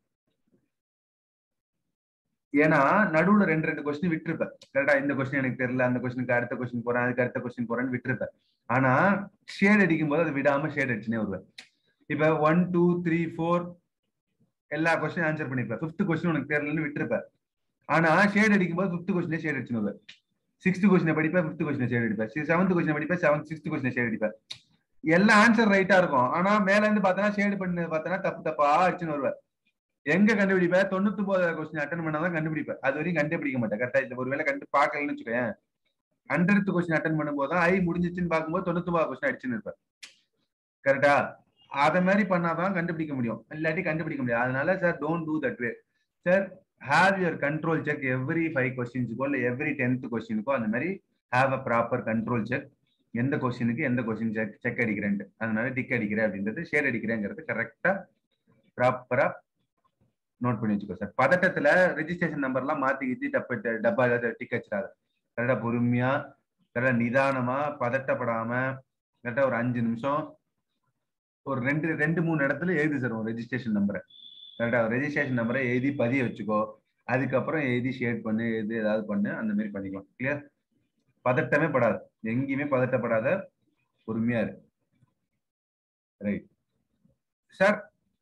ஏன்னா நடுவுல ரெண்டு ரெண்டு கொஸ்டின் விட்டுருப்பேன் கரெக்டா இந்த கொஸ்டின் எனக்கு தெரியல அந்த கொஸ்டினுக்கு அடுத்த கொஸ்டின் போறேன் அதுக்கு அடுத்த கொஸ்டின் போறேன்னு விட்டுருப்பேன் ஆனா ஷேட் அடிக்கும் போது அதை விடாம ஷேட் அடிச்சுனே வருவேன் இப்ப ஒன் டூ த்ரீ ஃபோர் எல்லா கொஸ்டின் ஆன்சர் பண்ணிருப்பேன் ஃபிஃப்த் கொஸ்டின் உனக்கு தெரியலன்னு விட்டுருப்பேன் ஆனா ஷேட் அடிக்கும் போது ஃபிஃப்த் கொஸ்டினே ஷேட் அடிச்சுன்னு வருவேன் சிக்ஸ்த் கொஸ்டின் படிப்பேன் ஃபிஃப்த் கொஸ்டின் ஷேட் அடிப்பேன் செவன்த் கொஸ்டின் படிப்பேன் செவன்த் சிக்ஸ்த் கொஸ்டின் ஷேட் அடிப்பேன் எல்லாம் ஆன்சர் ரைட்டா இருக்கும் ஆனா மேல இருந்து பார்த்தனா ஷேடு பண்ணு பார்த்தனா தப்பு தப்பா அடிச்சுன்னு வருவேன் எங்க கண்டுபிடிப்பேன் தொண்ணூத்தி ஒன்பது கொஸ்டின் அட்டன் பண்ணாதான் கண்டுபிடிப்பேன் அது வரைக்கும் கண்டுபிடிக்க மாட்டேன் கரெக்டா இந்த ஒருவேளை கண்டு பார்க்கலன்னு வச்சுக்கோயேன் ஹண்ட்ரட் கொஸ்டின் அட்டன் பண்ணும்போது தான் ஐ முடிஞ்சிச்சுன்னு பார்க்கும்போது தொண்ணூத்தி ஒன்பது கொஸ்டின் அடிச்சுன்னு இருப்பேன் கரெக்டா அத மாதிரி பண்ணாதான் கண்டுபிடிக்க முடியும் இல்லாட்டி கண்டுபிடிக்க முடியாது அதனால sir don't do that way sir have your control check every five கொஸ்டின்ஸுக்கோ இல்லை எவ்ரி டென்த் கொஸ்டினுக்கோ அந்த மாதிரி have a proper control check எந்த கொஸ்டினுக்கு எந்த கொஸ்டின் செக் செக் அடிக்கிறேன்ட்டு அதனால டிக் அடிக்கிறேன் அப்படின்றது ஷேர் அடிக்கிறேங்கிறது கரெக்டா ப்ராப்பரா நோட் பண்ணி வச்சுக்கோ சார் பதட்டத்துல ரெஜிஸ்ட்ரேஷன் நம்பர்லாம் மாத்தி கித்தி டப்பு டப்பா ஏதாவது டிக் வச்சிடாத கரெக்டா பொறுமையா கரெக்டா நிதானமா பதட்டப்படாம கரெக்டா ஒரு அஞ்சு நிமிஷம் ஒரு ரெண்டு ரெண்டு மூணு இடத்துல எழுதி சார் உன் ரெஜிஸ்ட்ரேஷன் நம்பரை கரெக்டா ரெஜிஸ்ட்ரேஷன் நம்பரை எழுதி பதிய வச்சுக்கோ அதுக்கப்புறம் எழுதி ஷேட் பண்ணு எது ஏதாவது பண்ணு அந்த மாதிரி பண்ணிக்கலாம் கிளியர் பதட்டமே படாது எங்கேயுமே பதட்டப்படாத பொறுமையா இரு ரைட் சார்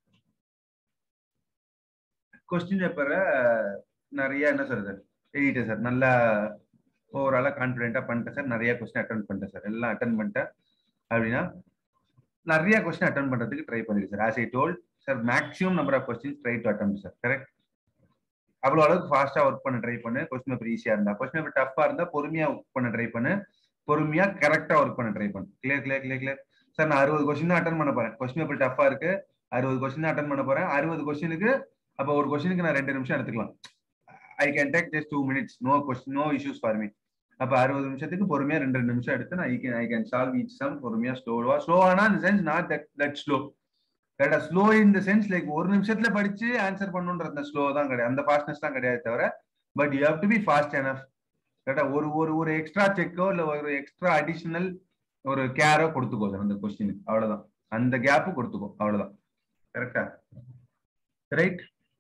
கொஸ்டின் பேப்பரை நிறைய என்ன சொல்றது எழுதிட்டேன் சார் நல்லா ஓவராலா கான்ஃபிடென்ட்டா பண்ணிட்டேன் சார் நிறைய கொஸ்டின் அட்டன் பண்ணிட்டேன் சார் எல்லாம் அட்டன் பண்ணிட்டேன் அப்படின்னா நிறைய கொஸ்டின் அட்டன் பண்றதுக்கு ட்ரை பண்ணிருக்கேன் sir as I told sir maximum number of question try to attend sir correct அவ்வளோ அளவுக்கு ஃபாஸ்டா ஒர்க் பண்ண ட்ரை பண்ணு கொஸ்டின் பேப்பர் ஈஸியா இருந்தா கொஸ்டின் பேப்பர் டஃபா இருந்தா பொறுமையா ஒர்க் பண்ண ட்ரை பண்ணு பொறுமையா கரெக்டா ஒர்க் பண்ண ட்ரை பண்ணு clear clear clear clear sir நான் அறுபது கொஸ்டின் தான் அட்டன் பண்ண போறேன் கொஸ்டின் பேப்பர் டஃபா இருக்கு அறுபது கொஸ்டின் அட்டன் பண்ண போறேன் அறுபது கொஸ்டினுக்கு அப்போ ஒரு கொஸ்டினுக்கு நான் ரெண்டு நிமிஷம் எடுத்துக்கலாம் I can take just two minutes no question no issues for me அப்ப அறுபது நிமிஷத்துக்கு பொறுமையா ரெண்டு ரெண்டு நிமிஷம் எடுத்து நான் I can I can solve each sum பொறுமையா ஸ்லோவா ஸ்லோவானா இந்த sense not that that slow கரெக்டா slow in the sense like ஒரு நிமிஷத்துல படிச்சு ஆன்சர் பண்ணுன்ற அந்த ஸ்லோ தான் கிடையாது அந்த ஃபாஸ்ட்னஸ் தான் கிடையாது தவிர but you have to be fast enough கரெக்டா ஒரு ஒரு ஒரு எக்ஸ்ட்ரா செக்கோ இல்ல ஒரு எக்ஸ்ட்ரா அடிஷனல் ஒரு கேரோ கொடுத்துக்கோ சார் அந்த கொஸ்டினுக்கு அவ்வளவுதான் அந்த கேப்பு கொடுத்துக்கோ அவ்வளவுதான் கரெக்டா ரைட்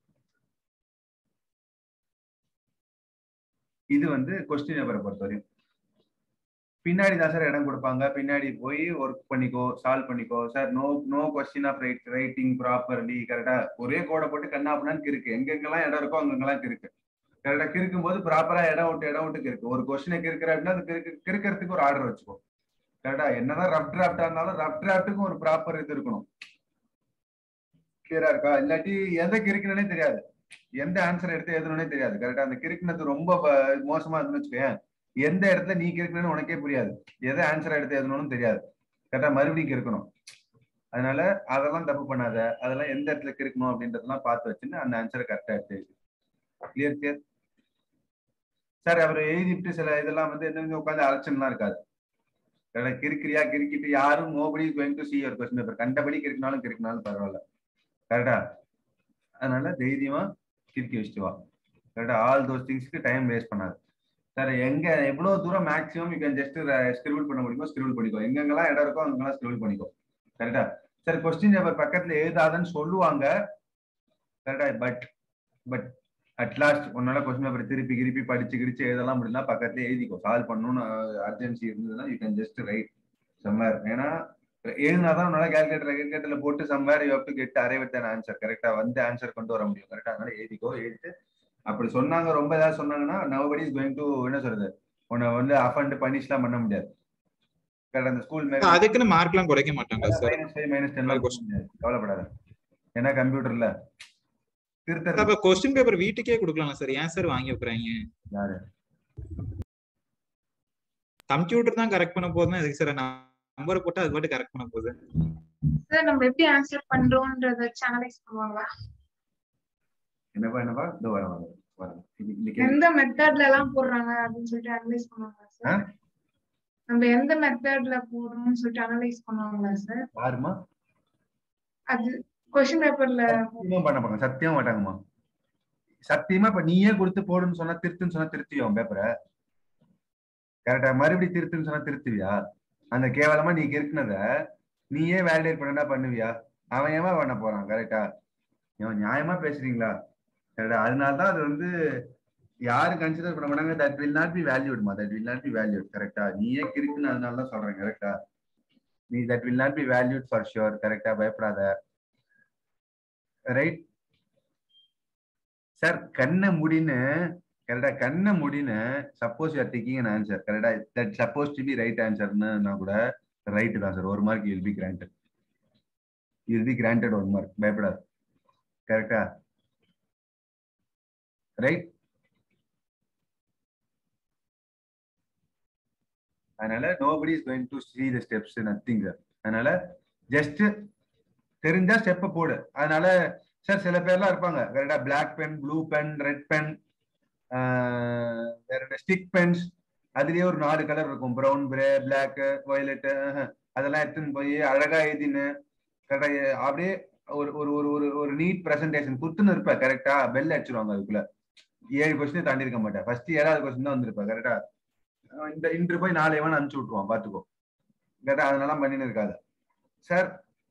இது வந்து கொஸ்டின் பேப்பரை பொறுத்தவரையும் பின்னாடி தான் சார் இடம் கொடுப்பாங்க பின்னாடி போய் ஒர்க் பண்ணிக்கோ சால்வ் பண்ணிக்கோ sir no no question of write writing properly கரெக்டா ஒரே கோடை போட்டு கண்ணா அப்படின்னு இருக்கு எங்கெங்கெல்லாம் இடம் இருக்கோ அங்கெங்கெல்லாம் இருக்கு கரெக்டா கிறுக்கும் போது ப்ராப்பரா இடம் விட்டு இடம் விட்டு இருக்கு ஒரு கொஸ்டினை கிறுக்கிற அப்படின்னா அது கிறுக்கு கிறுக்கிறதுக்கு ஒரு ஆர்டர் வச்சுக்கோ கரெக்டா என்னதான் ரஃப் டிராஃப்டா இருந்தாலும் ரஃப் டிராஃப்ட்டுக்கும் ஒரு ப்ராப்பர் இது இருக்கணும் கிளியரா இருக்கா இல்லாட்டி எதை கிறுக்கணும்னே தெரியாது எந்த ஆன்சர் எடுத்து எழுதணும்னே தெரியாது கரெக்டா அந்த கிறுக்குனது ரொம்ப ப- மோசமா இருந்துன்னு வச்சுக்கோயேன் எந்த இடத்துல நீ கிறுக்கணும்னு உனக்கே புரியாது எதை ஆன்சர் எடுத்து எழுதணும்னு தெரியாது கரெக்டா மறுபடியும் கிறுக்கணும் அதனால அதெல்லாம் தப்பு பண்ணாத அதெல்லாம் எந்த இடத்துல கிறுக்கணும் அப்படின்றதெல்லாம் பார்த்து வச்சுன்னு அந்த ஆன்சரை கரெக்டா எடுத்து எழுது கிளியர் கிளியர் சார் அவர் எழுதிட்டு சில இதெல்லாம் வந்து என்ன உட்காந்து அலட்சம்லாம் இருக்காது கரெக்டா கிறுக்கிறியா கிறுக்கிட்டு யாரும் நோபடி கோயிங் டு சி ஒரு கொஸ்டின் பேப்பர் கண்டபடி கிறுக்கினாலும் கிறுக்கினாலும் பரவாயில்ல கரெக்டா அதனால தைரியமா கிறுக்கி வச்சுட்டு வா கரெக்டா ஆல் தோஸ் திங்ஸ்க்கு டைம் வேஸ்ட் பண்ணாது சார் எங்க எவ்வளவு தூரம் maximum you can just scribble பண்ண முடியுமோ ஸ்கிரிபிள் பண்ணிக்கோ எங்கெங்கெல்லாம் இடம் இருக்கோ அங்கெல்லாம் ஸ்கிரிபிள் பண்ணிக்கோ கரெக்டா சார் கொஸ்டின் பேப்பர் பக்கத்துல எழுதாதன்னு சொல்லுவாங்க கரெக்டா பட் பட் அட்லாஸ்ட் உன்னால கொஸ்டின் பேப்பர் திருப்பி திருப்பி படிச்சு கிடிச்சு எழுதலாம் முடியல பக்கத்துல எழுதிக்கோ சால்வ் பண்ணணும்னு அர்ஜென்சி இருந்ததுன்னா you can just write somewhere ஏன்னா எழுதினாதான் உன்னால கேல்குலேட்டர் கேல்குலேட்டர்ல போட்டு somewhere you have to get arrive with answer கரெக்டா வந்து ஆன்சர் கொண்டு வர முடியும் கரெக்டா அதனால எழுதிக்கோ எழுதிட்டு அப்படி சொன்னாங்க ரொம்ப ஏதாவது சொன்னாங்கன்னா நவபடி இஸ் கோயிங் டு என்ன சொல்றது உன்னை வந்து அஃபண்ட் பனிஷ்லாம் பண்ண முடியாது கரெக்டா அந்த ஸ்கூல் மேல அதுக்குன்னு மார்க் எல்லாம் குறைக்க மாட்டாங்க sir minus five minus ten Question. முடியாது கவலைப்படாத ஏன்னா கம்ப்யூட்டர்ல திருத்தறது அப்ப கொஸ்டின் பேப்பர் வீட்டுக்கே கொடுக்கலாம் சார் ஏன் சார் வாங்கி வைக்கிறாங்க யாரு கம்ப்யூட்டர் தான் கரெக்ட் பண்ண போதுன்னா எதுக்கு சார் நம்பர் போட்டு அது பாட்டு கரெக்ட் பண்ண போகுது சார் நம்ம எப்படி ஆன்சர் பண்றோம்ன்றத சேனலைஸ் பண்ணுவாங்களா என்னப்பா என்னப்பா இதோ வர வர பாருங்க. இது- இந்த கேள்வி. எந்த மெத்தட்ல எல்லாம் போடுறாங்க அப்படின்னு சொல்லிட்டு அனலைஸ் பண்ணுவாங்களா ஆ? சார் நம்ம எந்த மெத்தட்ல போடுறோம்னு சொல்லிட்டு அனலைஸ் பண்ணுவாங்களா சார் யாருமா அது கொஸ்டின் பேப்பர்ல சத்தியமா பண்ண மாட்டாங்க சத்தியமா மாட்டாங்கம்மா சத்தியமா இப்ப நீயே கொடுத்து போடுன்னு சொன்னா திருத்துன்னு சொன்னா திருத்துவியா பேப்பரை கரெக்டா மறுபடியும் திருத்துன்னு சொன்னா திருத்துவியா அந்த கேவலமா நீ கிறுக்குனத நீயே வேலிடேட் பண்ணா பண்ணுவியா அவன் ஏமா பண்ண போறான் கரெக்டா இவன் நியாயமா பேசுறீங்களா கரெக்டா அதனாலதான் அது வந்து யாரும் கன்சிடர் பண்ண மாட்டாங்க தட் வில் நாட் பி வேல்யூட்மா that will not be valued கரெக்டா நீயே கிறுக்குன்னு அதனால தான் சொல்றேன் கரெக்டா நீ that will not be valued for sure கரெக்டா பயப்படாத ரைட் சார் கண்ணை முடின்னு கரெக்டா கண்ணை முடின்னு suppose you are taking an answer கரெக்டா that suppose to be right ஆன்சர்னா கூட ரைட் தான் சார் ஒரு mark will be granted will be granted one mark பயப்படாது கரெக்டா ரைட் அதனால nobody is going to see the steps nothing sir அதனால just தெரிஞ்சா ஸ்டெப்பை போடு அதனால சார் சில பேர்லாம் இருப்பாங்க கரெக்டா black pen blue pen red pen வேற ஸ்டிக் பென்ஸ் அதுலயே ஒரு நாலு கலர் இருக்கும் ப்ரௌன் பிரே பிளாக் வயலட் அதெல்லாம் எடுத்துன்னு போய் அழகா எழுதின்னு கரெக்டா அப்படியே ஒரு ஒரு ஒரு ஒரு ஒரு நீட் பிரசன்டேஷன் குத்துன்னு இருப்ப கரெக்டா பெல் அடிச்சிருவாங்க அதுக்குள்ள ஏழு கொஸ்டின் தாண்டி இருக்க மாட்டேன் ஃபர்ஸ்ட் ஏழாவது கொஸ்டின் தான் வந்திருப்பேன் கரெக்டா இந்த இன்று போய் நாளை வேணும் அனுப்பிச்சு விட்டுருவான் பாத்துக்கோ கரெக்டா அதனால பண்ணின்னு இருக்காது சார்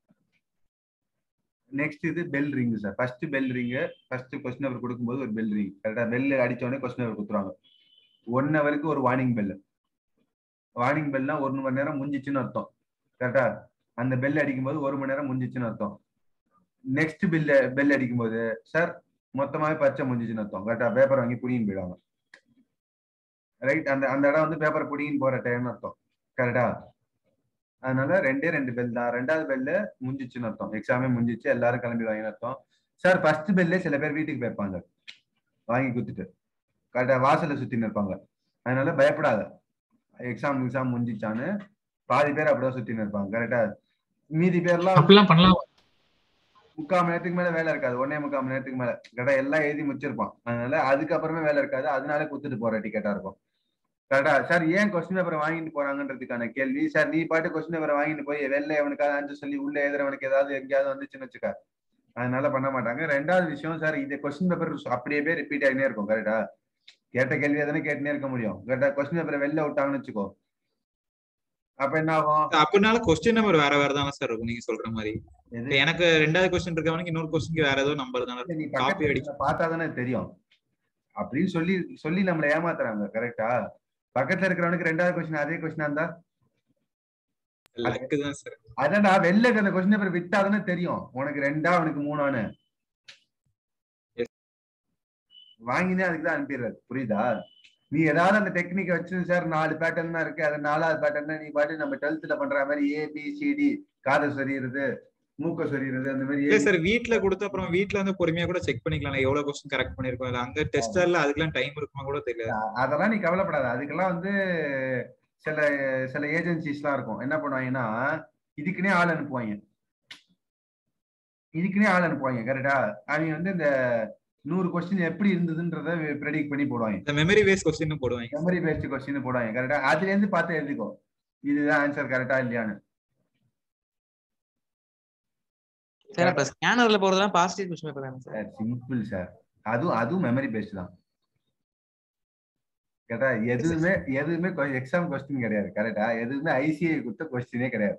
நெக்ஸ்ட் இது bell ring sir first bell ring first question அவர் கொடுக்கும்போது ஒரு பெல் ரிங் கரெக்டா பெல் அடிச்ச உடனே கொஸ்டின் அவர் கொடுத்துருவாங்க ஒன் ஹவருக்கு ஒரு வார்னிங் பெல் வார்னிங் பெல்னா ஒரு மணி நேரம் முடிஞ்சிச்சுன்னு அர்த்தம் கரெக்டா அந்த பெல் அடிக்கும்போது ஒரு மணி நேரம் முடிஞ்சிச்சுன்னு அர்த்தம் நெக்ஸ்ட் பெல் பெல் அடிக்கும்போது சார் மொத்தமாவே பச்சை முடிஞ்சிச்சுன்னு அர்த்தம் கரெக்டா பேப்பர் வாங்கி புடிங்கின்னு போயிடுவாங்க ரைட் அந்த அந்த இடம் வந்து பேப்பர் புடிங்கின்னு போற டைம்னு அர்த்தம் கரெக்டா அதனால ரெண்டே ரெண்டு பெல் தான் ரெண்டாவது பெல்லு முடிஞ்சிச்சுன்னு அர்த்தம் எக்ஸாமே முடிஞ்சிச்சு எல்லாரும் கிளம்பிடுவாங்கன்னு அர்த்தம் சார் ஃபர்ஸ்ட் பெல்லே சில பேர் வீட்டுக்கு போயிருப்பாங்க வாங்கி குத்துட்டு கரெக்டா வாசல்ல சுத்தின்னு இருப்பாங்க அதனால பயப்படாத எக்ஸாம் எக்ஸாம் முடிஞ்சிச்சான்னு பாதி பேர் அப்படிதான் சுத்தின்னு இருப்பாங்க கரெக்டா மீதி பேர்லாம் அப்படிலாம் பண்ணலாம் முக்கால் மணி நேரத்துக்கு மேல வேலை இருக்காது ஒன்னே முக்கால் மணி நேரத்துக்கு மேல கரெக்டா எல்லாம் எழுதி முடிச்சிருப்பான் அதனால அதுக்கப்புறமே வேலை இருக்காது அதனால குத்துட்டு போற டிக்கெட்டா இருக்கும் கரெக்டா சார் ஏன் கொஸ்டின் பேப்பர் வாங்கிட்டு போறாங்கன்றதுக்கான கேள்வி சார் நீ பாட்டு கொஸ்டின் பேப்பர் வாங்கிட்டு போய் வெளில எவனுக்காவது ஆன்சர் சொல்லி உள்ள எழுதுறவனுக்கு ஏதாவது எங்கேயாவது வந்துச்சுன்னு வச்சுக்க அதனால பண்ண மாட்டாங்க ரெண்டாவது விஷயம் சார் இது கொஸ்டின் பேப்பர் அப்படியே போய் ரிப்பீட் ஆகினே இருக்கும் கரெக்டா கேட்ட கேள்வி எதனா கேட்டுனே இருக்க முடியும் கரெக்டா கொஸ்டின் பேப்பரை வெளில விட்டாங்கன்னு வச்சுக்கோ அப்ப என்ன ஆகும் அப்படினால கொஸ்டின் நம்பர் வேற வேற தானே சார் இருக்கும் நீங்க சொல்ற மாதிரி எது? இப்ப எனக்கு ரெண்டாவது கொஸ்டின் இருக்கவனுக்கு இன்னொரு கொஸ்டினுக்கு வேற ஏதோ நம்பர் தானே நீ காப்பி பக்கத்துல அடிச்சு இருக்கிறத பார்த்தாதானே தெரியும் அப்படின்னு சொல்லி சொல்லி நம்மள ஏமாத்துறாங்க கரெக்டா பக்கத்துல இருக்கிறவனுக்கு ரெண்டாவது கொஸ்டின் அதே கொஸ்டினா இருந்தா லக்கு தான் சார் அதான்டா வெளில இருக்கிற கொஸ்டின் பேப்பர் விட்டாதானே தெரியும் உனக்கு ரெண்டா உனக்கு மூணான்னு வாங்கினே அதுக்கு தான் அனுப்பிடுறது புரியுதா நீ ஏதாவது அந்த டெக்னிக் வச்சு சார் நாலு பேட்டர்ன் தான் இருக்கு அது நாலாவது பேட்டர்ன் நீ பாட்டு நம்ம டுவெல்த்ல பண்ற மாதிரி ஏ பி சி டி காதை சொறியிறது மூக்க சொறியிறது அந்த மாதிரி இல்ல சார் வீட்ல கொடுத்து அப்புறம் வீட்ல வந்து பொறுமையா கூட செக் பண்ணிக்கலாம் எவ்வளவு கொஸ்டின் கரெக்ட் பண்ணிருக்கோம் இல்ல அங்க டெஸ்டர்ல அதுக்கெல்லாம் டைம் இருக்குமா கூட தெரியல அதெல்லாம் நீ கவலைப்படாத அதுக்கெல்லாம் வந்து சில சில ஏஜென்சிஸ்லாம் இருக்கும் என்ன பண்ணுவாங்கன்னா இதுக்குன்னே ஆள் அனுப்புவாங்க இதுக்குன்னே ஆள் அனுப்புவாங்க கரெக்டா அவங்க வந்து இந்த நூறு கொஸ்டின் எப்படி இருந்ததுன்றத ப்ரெடிக்ட் பண்ணி போடுவாங்க இந்த மெமரி பேஸ் கொஸ்டின் போடுவாங்க மெமரி பேஸ்ட் கொஸ்டின் போடுவாங்க கரெக்டா அதுல இருந்து பார்த்து எழுதிக்கோ இதுதான் ஆன்சர் கரெக்டா இல்லையான்னு சார் அப்ப ஸ்கேனர்ல போறதெல்லாம் பாசிட்டிவ் கொஸ்டின் பேப்பர் தானே சார் சார் சிம்பிள் சார் அதுவும் அதுவும் மெமரி பேஸ்ட் தான் கரெக்டா எதுவுமே எதுவுமே எக்ஸாம் கொஸ்டின் கிடையாது கரெக்டா எதுவுமே ஐசிஐ கொடுத்த கொஸ்டினே கிடையாது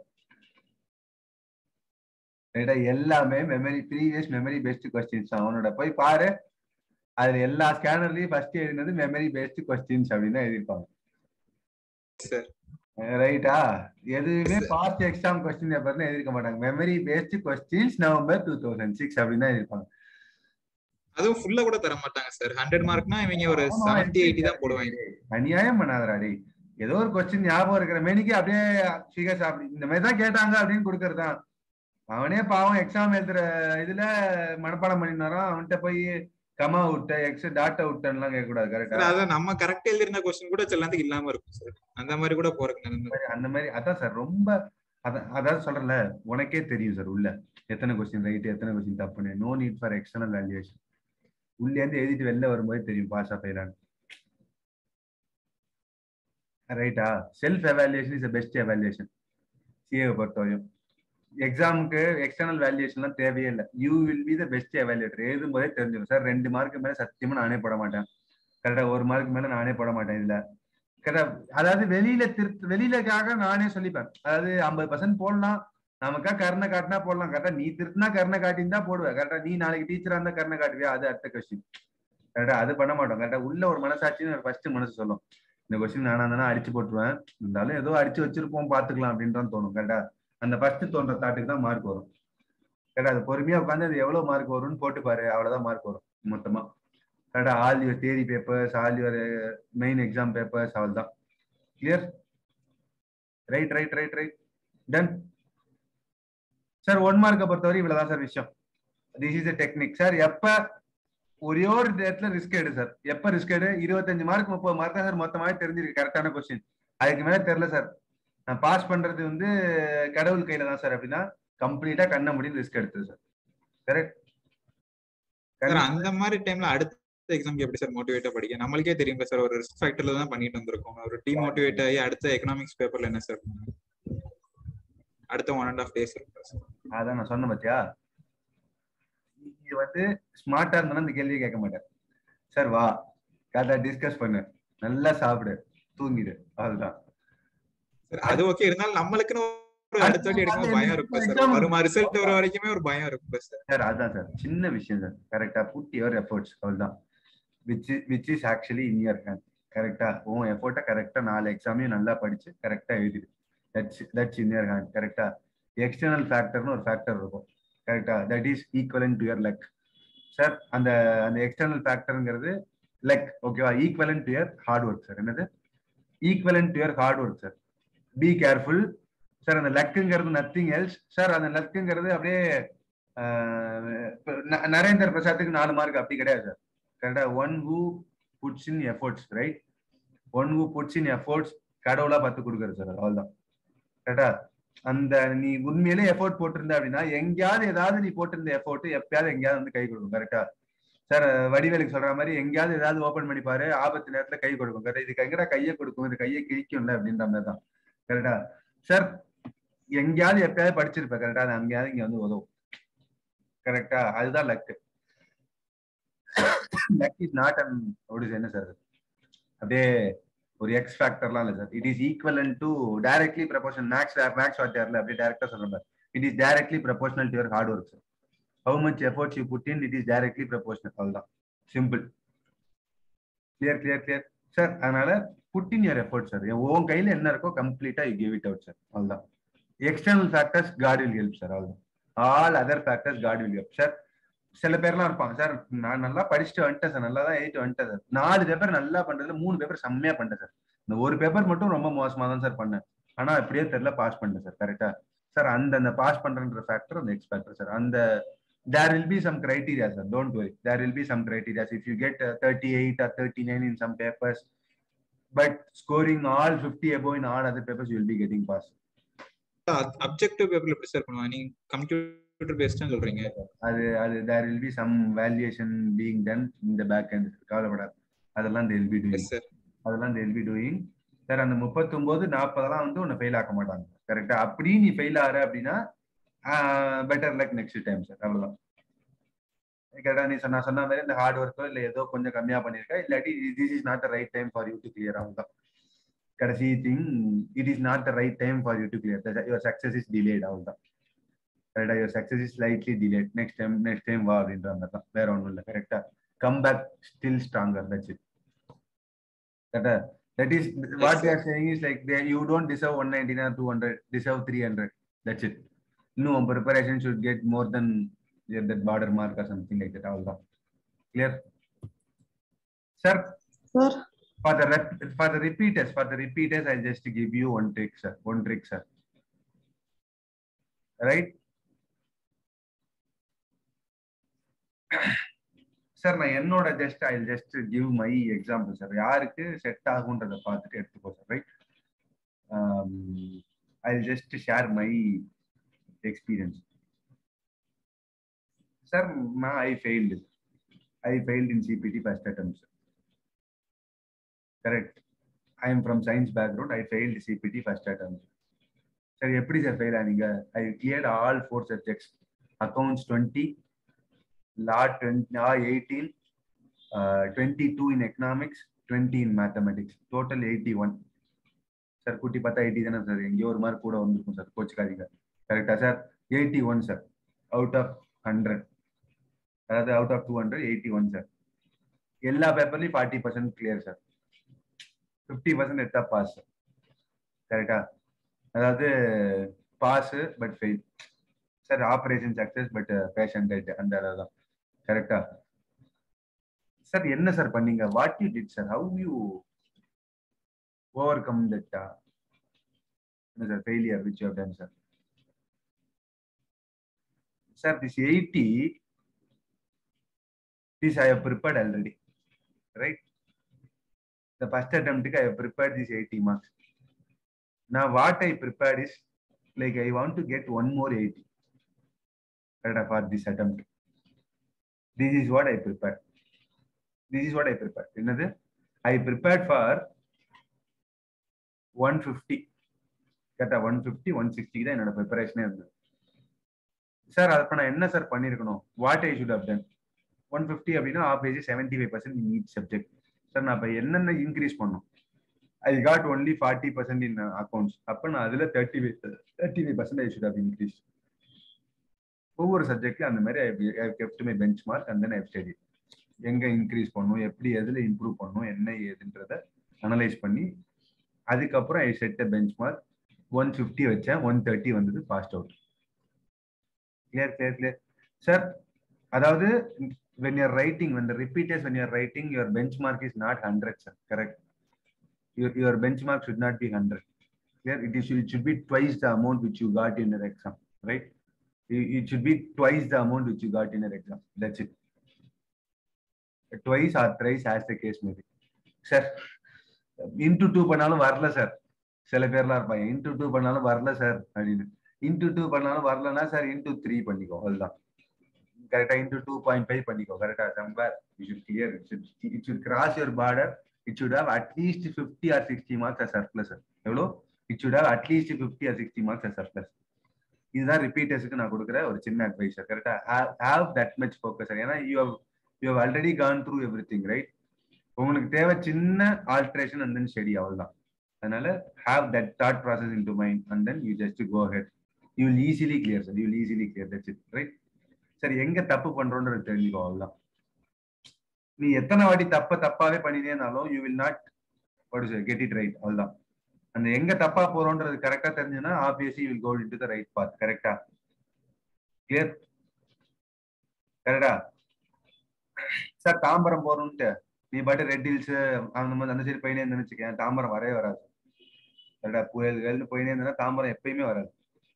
கரெக்டா எல்லாமே memory previous memory based questions தான் அவனோட போய் பாரு அதுல எல்லா ஸ்கேனர்லயும் ஃபர்ஸ்ட் எழுதினது மெமரி பேஸ்ட் கொஸ்டின்ஸ் அப்படின்னு தான் எழுதியிருப்பாங்க சார் ரைட்டா எதுவுமே பாஸ்ட் எக்ஸாம் கொஸ்டின் பேப்பர்னு எழுதிருக்க மாட்டாங்க memory based questions November two thousand six அப்படின்னு தான் எழுதிருப்பாங்க அதுவும் ஃபுல்லா கூட தர மாட்டாங்க சார் ஹண்ட்ரட் மார்க்னா இவங்க ஒரு ஆமா, செவன்டி எயிட்டி தான் போடுவாங்க அநியாயம் பண்ணாதடா டேய் ஏதோ ஒரு கொஸ்டின் ஞாபகம் இருக்கிற மேனிக்கு அப்படியே ஃபிகர்ஸ் அப்படி இந்த மாதிரி தான் கேட்டாங்க அப்படின்னு கொடுக்கறது தான் அவனே பாவம் எக்ஸாம் எழுதுற இதுல மனப்பாடம் பண்ணினாராம் அவன்கிட்ட போய் கமா விட்ட எக்ஸ் டாட்டா விட்டன்லாம் கேட்க கூடாது சார் கரெக்டா அதான் நம்ம கரெக்ட் எழுதிருந்த கொஸ்டின் கூட சிலந்துக்கு இல்லாம இருக்கும் சார் அந்த மாதிரி கூட போறதுக்கு நினைந்து அந்த மாதிரி அதான் சார் ரொம்ப அத- அதாவது சொல்றேன்ல உனக்கே தெரியும் சார் உள்ள எத்தனை கொஸ்டின் ரைட் எத்தனை கொஸ்டின் தப்புன்னு no need for external valuation உள்ளே இருந்து எழுதிட்டு வெளில வரும்போது தெரியும் பாஸ் ஃபெயிலான்னு ரைட்டா self evaluation is best evaluation CA பொறுத்தவரையும் எக்ஸாமுக்கு எக்ஸ்டர்னல் வேல்யூஷன்லாம் தேவையே இல்லை you will be the best evaluator எழுதும் போதே தெரிஞ்சிடும் சார் ரெண்டு மார்க்கு மேல சத்தியமா நானே போட மாட்டேன் கரெக்டா ஒரு மார்க் மேல நானே போட மாட்டேன் இதுல கரெக்டா அதாவது வெளியில திருத்த வெளியிலக்காக நானே சொல்லிப்பேன் அதாவது ஐம்பது பர்சன்ட் போடலாம் நமக்கா கருணை காட்டினா போடலாம் கரெக்டா நீ திருத்தினா கருணை காட்டின்னு தான் போடுவேன் கரெக்டா நீ நாளைக்கு டீச்சரா இருந்தா கருணை காட்டுவியா அது அடுத்த கொஸ்டின் கரெக்டா அது பண்ண மாட்டோம் கரெக்டா உள்ள ஒரு மனசாட்சின்னு ஃபர்ஸ்ட் மனசு சொல்லும் இந்த கொஸ்டின் நானா இருந்தா அடிச்சு போட்டுருவேன் இருந்தாலும் ஏதோ அடிச்சு வச்சிருப்போம் பாத்துக்கலாம் அப்படின்னு தான் தோணும் கரெக்டா அந்த ஃபர்ஸ்ட் தோன்ற தாட்டுக்கு தான் மார்க் வரும் கரெக்டா அது பொறுமையா உட்காந்து அது எவ்வளவு மார்க் வரும்னு போட்டு பாரு அவ்வளவுதான் மார்க் வரும் மொத்தமா கரெக்டா all your theory papers all your main exam papers அவள் தான் clear right right right right done sir one மார்க்கை பொறுத்தவரை இவ்வளவுதான் சார் விஷயம் திஸ் இஸ் டெக்னிக் சார் எப்ப ஒரே ஒரு இடத்துல ரிஸ்க் எடு சார் எப்ப ரிஸ்க் எடு இருபத்தஞ்சு மார்க் முப்பது மார்க் தான் சார் மொத்தமாவே தெரிஞ்சிருக்கு கரெக்டான கொஸ்டின் அதுக்கு மேல தெரியல சார் நான் பாஸ் பண்றது வந்து கடவுள் கையில தான் சார் அப்படின்னா கம்ப்ளீட்டா கண்ண முடியும் ரிஸ்க் எடுத்தது சார் கரெக்ட் சார் அந்த மாதிரி டைம்ல அடுத்த எக்ஸாம்க்கு எப்படி சார் மோட்டிவேட்டா படிக்க நம்மளுக்கே தெரியும் சார் ஒரு ரிஸ்க் ஃபேக்டர்ல தான் பண்ணிட்டு வந்திருக்கோம் ஒரு டிமோட்டிவேட் ஆகி அடுத்த எக்கனாமிக்ஸ் பேப்பர்ல என்ன சார் அடுத்த ஒன் அண்ட் ஆஃப் டேஸ் இருக்கும் சார் அதான் நான் சொன்னேன் பாத்தியா நீ வந்து ஸ்மார்ட்டா இருந்தாலும் இந்த கேள்வியை கேட்க மாட்டேன் சார் வா கரெக்டா டிஸ்கஸ் பண்ணு நல்லா சாப்பிடு தூங்கிடு அதுதான் அது ஓகே இருந்தாலும் நம்மளுக்குன்னு ஒரு அடுத்த வாட்டி எடுக்கும்போது பயம் இருக்கும் சார் வருமா ரிசல்ட் வர வரைக்குமே ஒரு பயம் இருக்கும் சார் சார் அதான் சார் சின்ன விஷயம் சார் கரெக்டா புட் யுவர் எஃபர்ட்ஸ் அவ்வளவுதான் which which is actually in your hand கரெக்டா உன் எஃபோர்ட்டை கரெக்டா நாலு எக்ஸாமையும் நல்லா படிச்சு கரெக்டா எழுதிடு that's that's in your hand கரெக்டா எக்ஸ்டர்னல் ஃபேக்டர்னு ஒரு ஃபேக்டர் இருக்கும் கரெக்டா that is equal to your luck sir அந்த அந்த எக்ஸ்டர்னல் ஃபேக்டருங்கிறது லக் ஓகேவா equal to your hard work sir என்னது equal to your hard work sir be careful sir அந்த லக்குங்கிறது நத்திங் எல்ஸ் சார் அந்த லக்குங்கிறது அப்படியே நரேந்தர் பிரசாத்துக்கு நாலு மார்க் அப்படி கிடையாது சார் கரெக்டா one who puts in efforts right one who puts in efforts கடவுளா பார்த்து கொடுக்குறது சார் அவ்வளவுதான் கரெக்டா அந்த நீ உண்மையிலே எஃபோர்ட் போட்டிருந்த அப்படின்னா எங்கேயாவது ஏதாவது நீ போட்டிருந்த எஃபோர்ட் எப்பயாவது எங்கேயாவது வந்து கை கொடுக்கும் கரெக்டா சார் வடிவேலுக்கு சொல்ற மாதிரி எங்கேயாவது ஏதாவது ஓபன் பண்ணி பாரு ஆபத்து நேரத்துல கை கொடுக்கும் கரெக்டா இதுக்கு எங்கடா கையை கொடுக்கும் இது கையை கிழிக்கும்ல அப்படின்ற மாதிரி தான் கரெக்டா சார் எங்கேயாவது எப்பயாவது படிச்சிருப்ப கரெக்டா அது அங்கேயாவது இங்க வந்து உதவும் கரெக்டா அதுதான் luck luck is not an அப்படி என்ன சார் அப்படியே ஒரு எக்ஸ் ஃபேக்டர்லாம் இல்லை sir it is equal to directly proportion maths maths வாத்தியார்ல அப்படியே டேரக்டா சொல்ற மாதிரி it is directly proportional to your hard work sir how much efforts you put in it is directly proportional அவ்வளவுதான் simple clear clear clear sir அதனால put in your effort sir உன் கையில என்ன இருக்கோ கம்ப்ளீட்டா you give it out sir அவ்வளவுதான் external factors God will help sir அவ்வளவுதான் all other factors God will help sir சில பேர்லாம் இருப்பாங்க சார் நான் நல்லா படிச்சுட்டு வந்துட்டேன் சார் நல்லா தான் எழுதிட்டு வந்துட்டேன் சார் நாலு பேப்பர் நல்லா பண்றதுல மூணு பேப்பர் செம்மையா பண்ணிட்டேன் சார் இந்த ஒரு பேப்பர் மட்டும் ரொம்ப மோசமா தான் சார் பண்ணேன் ஆனா அப்படியே தெரியல பாஸ் பண்ணிட்டேன் சார் கரெக்டா சார் அந்த அந்த பாஸ் பண்றன்ற ஃபேக்டர் அந்த எக்ஸ் ஃபேக்டர் சார் அந்த there will be some criteria sir don't worry there will be some criterias if you get thirty eight or thirty nine in some papers but scoring all fifty above in all other papers you will be getting pass objective பேப்பர்ல எப்படி sir பண்ணுவாங்க நீங்க computer பேஸ்டா சொல்றீங்க அது அது there will be some valuation being done இந்த back end கவலைப்படாது அதெல்லாம் they will be doing sir அதெல்லாம் they will be doing sir அந்த முப்பத்தொன்பது நாற்பதெல்லாம் வந்து உன்னை ஃபெயில் ஆக்க மாட்டாங்க கரெக்டா அப்படி நீ ஃபெயில் ஆற அப்படின்னா better luck next time sir அவ்வளவுதான் கரெக்டா நீ சொன்ன சொன்ன மாதிரி இந்த ஹார்ட் ஒர்க்கோ இல்ல ஏதோ கொஞ்சம் கம்மியா பண்ணிருக்க இல்லாட்டி this is not the right time for you to clear அவ்வளவுதான் கடைசி thing it is not the right time for you to clear your success is delayed அவ்வளவுதான் கரெக்டா your success is slightly delayed next time next time வா அப்படின்ற மாதிரி தான் வேற ஒன்றும் இல்லை கரெக்டா come back still stronger that's it கரெக்டா that is what they are saying is like they you don't deserve 199 or 200 deserve 300 that's it no preparation should get more than yeah, that border mark or something like that all that clear sir Sir. for the rep, for the repeaters for the repeaters i'll just give you one trick sir one trick sir right sir நான் என்னோட just I just give my example sir யாருக்கு set ஆகுன்றதை பார்த்துட்டு எடுத்துக்கோ sir right I just share my experience sir நான் I failed I failed in CBT first attempts correct I am from science background I failed CBT first attempts சரி எப்படி sir fail ஆனீங்க I cleared all four subjects accounts twenty law twenty law eighteen twenty two in economics twenty in mathematics total eighty one sir குட்டி பார்த்தா eighty தானே sir எங்கேயோ ஒரு mark கூட வந்திருக்கும் சார் கோச்சுக்காதீங்க கரெக்டா sir eighty one sir out of hundred அதாவது out of two hundred eighty one sir எல்லா பேப்பர்லயும் forty percent clear sir fifty percent எடுத்தா பாஸ் சார் கரெக்டா அதாவது pass but fail sir operation success but patient dead அந்த அளவு தான் கரெக்டா சார் என்ன சார் பண்ணீங்க what you did sir how you overcome that sir failure which you done sir sir this eighty this I have prepared already, right? The first attempt, I have prepared this 80 marks. Now, what I prepared is like I want to get one more 80 right, for this attempt. This is what I prepared. This is what I prepared. Another, I prepared for 150. கரெக்டா one fifty one சிக்ஸ்டிக்கு தான் என்னோட ப்ரிப்பரேஷனே இருந்தது sir அப்போ நான் என்ன sir பண்ணியிருக்கணும் what I should have done one fifty அப்படின்னா obviously seventy five percent need subject sir நான் இப்போ என்னென்ன இன்க்ரீஸ் பண்ணும் I got only forty percent in accounts அப்போ நான் அதில் thirty five thirty five percent I should have increase ஒவ்வொரு சப்ஜெக்ட்லையும் அந்த மாதிரி I kept my benchmark and then I study எங்கே இன்க்ரீஸ் பண்ணணும் எப்படி எதில் இம்ப்ரூவ் பண்ணணும் என்ன ஏதுன்றத அனலைஸ் பண்ணி அதுக்கப்புறம் I set benchmark one fifty வச்சேன் ஒன் தேர்ட்டி வந்தது passed out clear clear clear sir அதாவது when you're writing, when the repeat is when you're writing, your benchmark is not 100, sir. Correct. Your, your benchmark should not be 100. Clear? It, is, it should be twice the amount which you got in your exam, right? It, it should be twice the amount which you got in your exam. That's it. Twice or thrice as the case may be. Sir, into two பண்ணாலும் வரல sir சில பேர்லாம் இருப்பாங்க into two பண்ணாலும் வரல sir அப்படின்னு into two பண்ணாலும் வரலன்னா சார் இன்டூ த்ரீ பண்ணிக்கோ அவ்வளவுதான் கரெக்டா இன்டூ டூ பாயிண்ட் ஃபைவ் பண்ணிக்கோ கரெக்டா சம்பர் you should clear it should it should cross your border it should have at least fifty or sixty marks a surplus எவ்வளோ it should have at least fifty or sixty marks a surplus இதுதான் ரிப்பீட்டர்ஸுக்கு நான் கொடுக்குற ஒரு சின்ன அட்வைஸ் கரெக்டா have that much focus ஏன்னா you have you have already gone through everything right உங்களுக்கு தேவை சின்ன ஆல்ட்ரேஷன் அண்ட் தென் ஸ்டடி அவ்வளோதான் அதனால have that thought process into mind and then you just go ahead you will easily clear sir you will easily clear that's it right சரி எங்க தப்பு பண்றோன்றது தெரிஞ்சுக்கோ அவ்வளவுதான் நீ எத்தனை வாட்டி தப்ப தப்பாவே பண்ணினேனாலும் you will not get it right அவ்வளவுதான் அந்த எங்க தப்பா போறோன்றது கரெக்டா தெரிஞ்சுன்னா obviously will go into the right path கரெக்டா கிளியர் கரெக்டா சார் தாம்பரம் போறோம்ட்டு நீ பாட்டு ரெட் ஹில்ஸ் அந்த மாதிரி அந்த சைடு போயினே நினைச்சுக்கேன் தாம்பரம் வரவே வராது கரெக்டா புயல்கள்னு போயினே இருந்தா தாம்பரம் எப்பயுமே வராது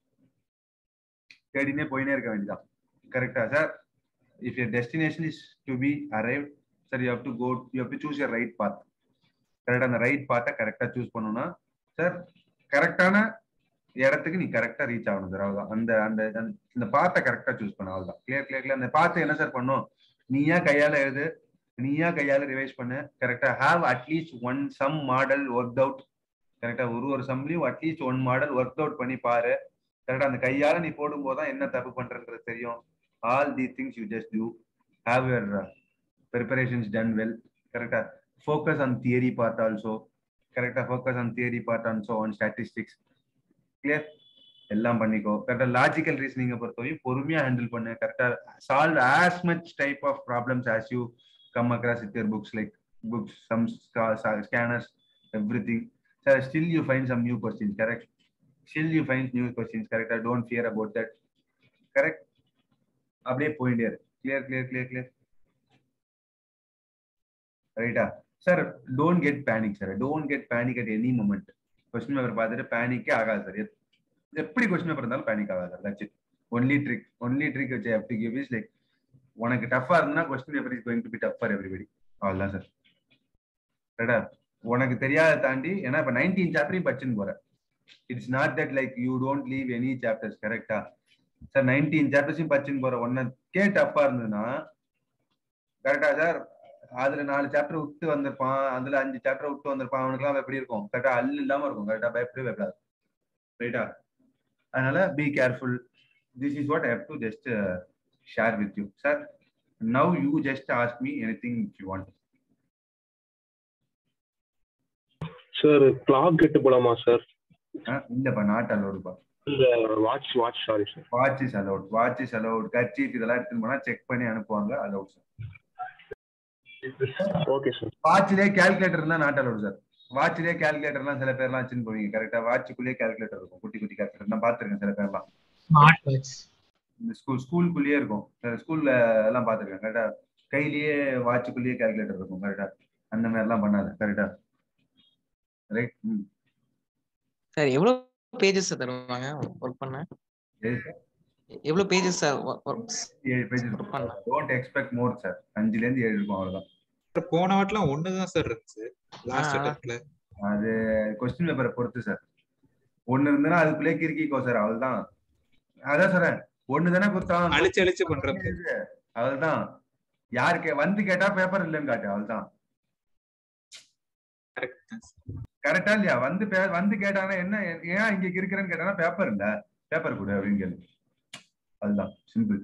தேடினே போயினே இருக்க வேண்டியதான் கரெக்டா sir if your destination is to be arrive sir you have to go you have to choose your right path கரெக்டா அந்த ரைட் பாத்தை கரெக்டா சூஸ் பண்ணணும்னா சார் கரெக்டான இடத்துக்கு நீ கரெக்டா ரீச் ஆகணும் சார் அவ்வளவுதான் அந்த அந்த அந்த பாத்தை கரெக்டா சூஸ் பண்ண அவ்வளவுதான் கிளியர் கிளியர் கிளியர் அந்த பாத்தை என்ன சார் பண்ணும் நீயா கையால எழுது நீயா கையால ரிவைஸ் பண்ணு கரெக்டா have at least one sum model work out கரெக்டா ஒரு ஒரு சம்லயும் at least one model work out பண்ணி பாரு கரெக்டா அந்த கையால நீ போடும்போது தான் என்ன தப்பு பண்றன்றது தெரியும் all the things you just do have your preparations done well கரெக்டா focus on theory part also கரெக்டா focus on theory part also on statistics clear எல்லாம் பண்ணிக்கோ கரெக்டா லாஜிக்கல் ரீசனிங்கை பொறுத்தவரையும் பொறுமையா ஹேண்டில் பண்ணு கரெக்டா solve as much type of problems as you come across with your books like books some scanners everything sir still you find some new questions correct still you find new questions கரெக்டா don't fear about that correct அப்படியே போயிட்டே இரு clear clear clear clear ரைட்டா sir don't get panic sir don't get panic at any moment question paper பார்த்துட்டு பேனிக்கே ஆகாது sir எப்படி question paper இருந்தாலும் பேனிக் ஆகாது sir that's it only trick only trick வச்சு have to give is like உனக்கு டஃபா இருந்தா question paper is going to be tough for everybody அவ்வளவுதான் சார் ரைட்டா உனக்கு தெரியாத தாண்டி ஏன்னா இப்ப நைன்டீன் சாப்டரையும் படிச்சுன்னு போற it's not that like you don't leave any chapters கரெக்டா சார் நைன்டீன் சாப்டர்ஸையும் படிச்சுன்னு போற ஒன்னக்கே டஃபா இருந்ததுன்னா கரெக்டா சார் அதுல நாலு சாப்டர் விட்டு வந்திருப்பான் அதுல அஞ்சு சாப்டர் விட்டு வந்திருப்பான் அவனுக்குலாம் எப்படி இருக்கும் கரெக்டா அல்லு இல்லாம இருக்கும் கரெக்டா பயப்படவே பயப்படாது ரைட்டா அதனால be careful this is what have to just share with you sir now you just ask me anything you want sir clock கெட்டு போலாமா சார் இல்லப்பா நாட் அலோடுப்பா இந்த watch watch sorry sir watch is allowed watch is allowed kerchief இதெல்லாம் எடுத்துட்டு போனா check பண்ணி அனுப்புவாங்க அலவுட் சார் ஓகே சார் வாட்ச்லயே கால்குலேட்டர் இருந்தா நாட் அலவுட் சார் வாட்ச்லயே கால்குலேட்டர்லாம் சில பேர்லாம் வச்சுன்னு போவீங்க கரெக்டா வாட்சுக்குள்ளேயே கால்குலேட்டர் இருக்கும் குட்டி குட்டி கால்குலேட்டர் நான் பாத்துருக்கேன் சில பேர்லாம் ஸ்மார்ட் வாட்ச் இந்த ஸ்கூல் ஸ்கூலுக்குள்ளேயே இருக்கும் ஸ்கூல்ல எல்லாம் பாத்துருக்கேன் கரெக்டா கையிலேயே வாட்சுக்குள்ளேயே கால்குலேட்டர் இருக்கும் கரெக்டா அந்த மாதிரி எல்லாம் பண்ணாது கரெக்டா ரைட் ம் சார் எவ்வளவு பேஜஸ் தருவாங்க ஒர்க் பண்ண சரி சார் எவ்வளவு பேஜஸ் சார் ஒர்க் ஏழு பேஜ் ஒர்க் பண்ண டோன்ட் எக்ஸ்பெக்ட் மோர் சார் அஞ்சுல இருந்து ஏழு இருக்கும் அவ்வளவுதான் போன வாட்டிலாம் ஒண்ணுதான் சார் இருந்துச்சு லாஸ்ட் ஆ. அட்டம்ப்ட்ல அது கொஸ்டின் பேப்பரை பொறுத்து சார் ஒண்ணு இருந்ததுன்னா அதுக்குள்ளே கிறுக்கிக்கோ சார் அவ்வளவுதான் அதான் சார் ஒண்ணு தானே குத்தான் அழிச்சு அழிச்சு பண்றது அவ்வளவுதான் யாருக்கு வந்து கேட்டா பேப்பர் இல்லைன்னு காட்டு அவ்வளவுதான் கரெக்டா இல்லையா வந்து பே- வந்து கேட்டானா என்ன ஏன் இங்க இருக்கிறேன்னு கேட்டானா பேப்பர் இல்ல பேப்பர் கொடு அப்படின்னு கேளு அதுதான் சிம்பிள்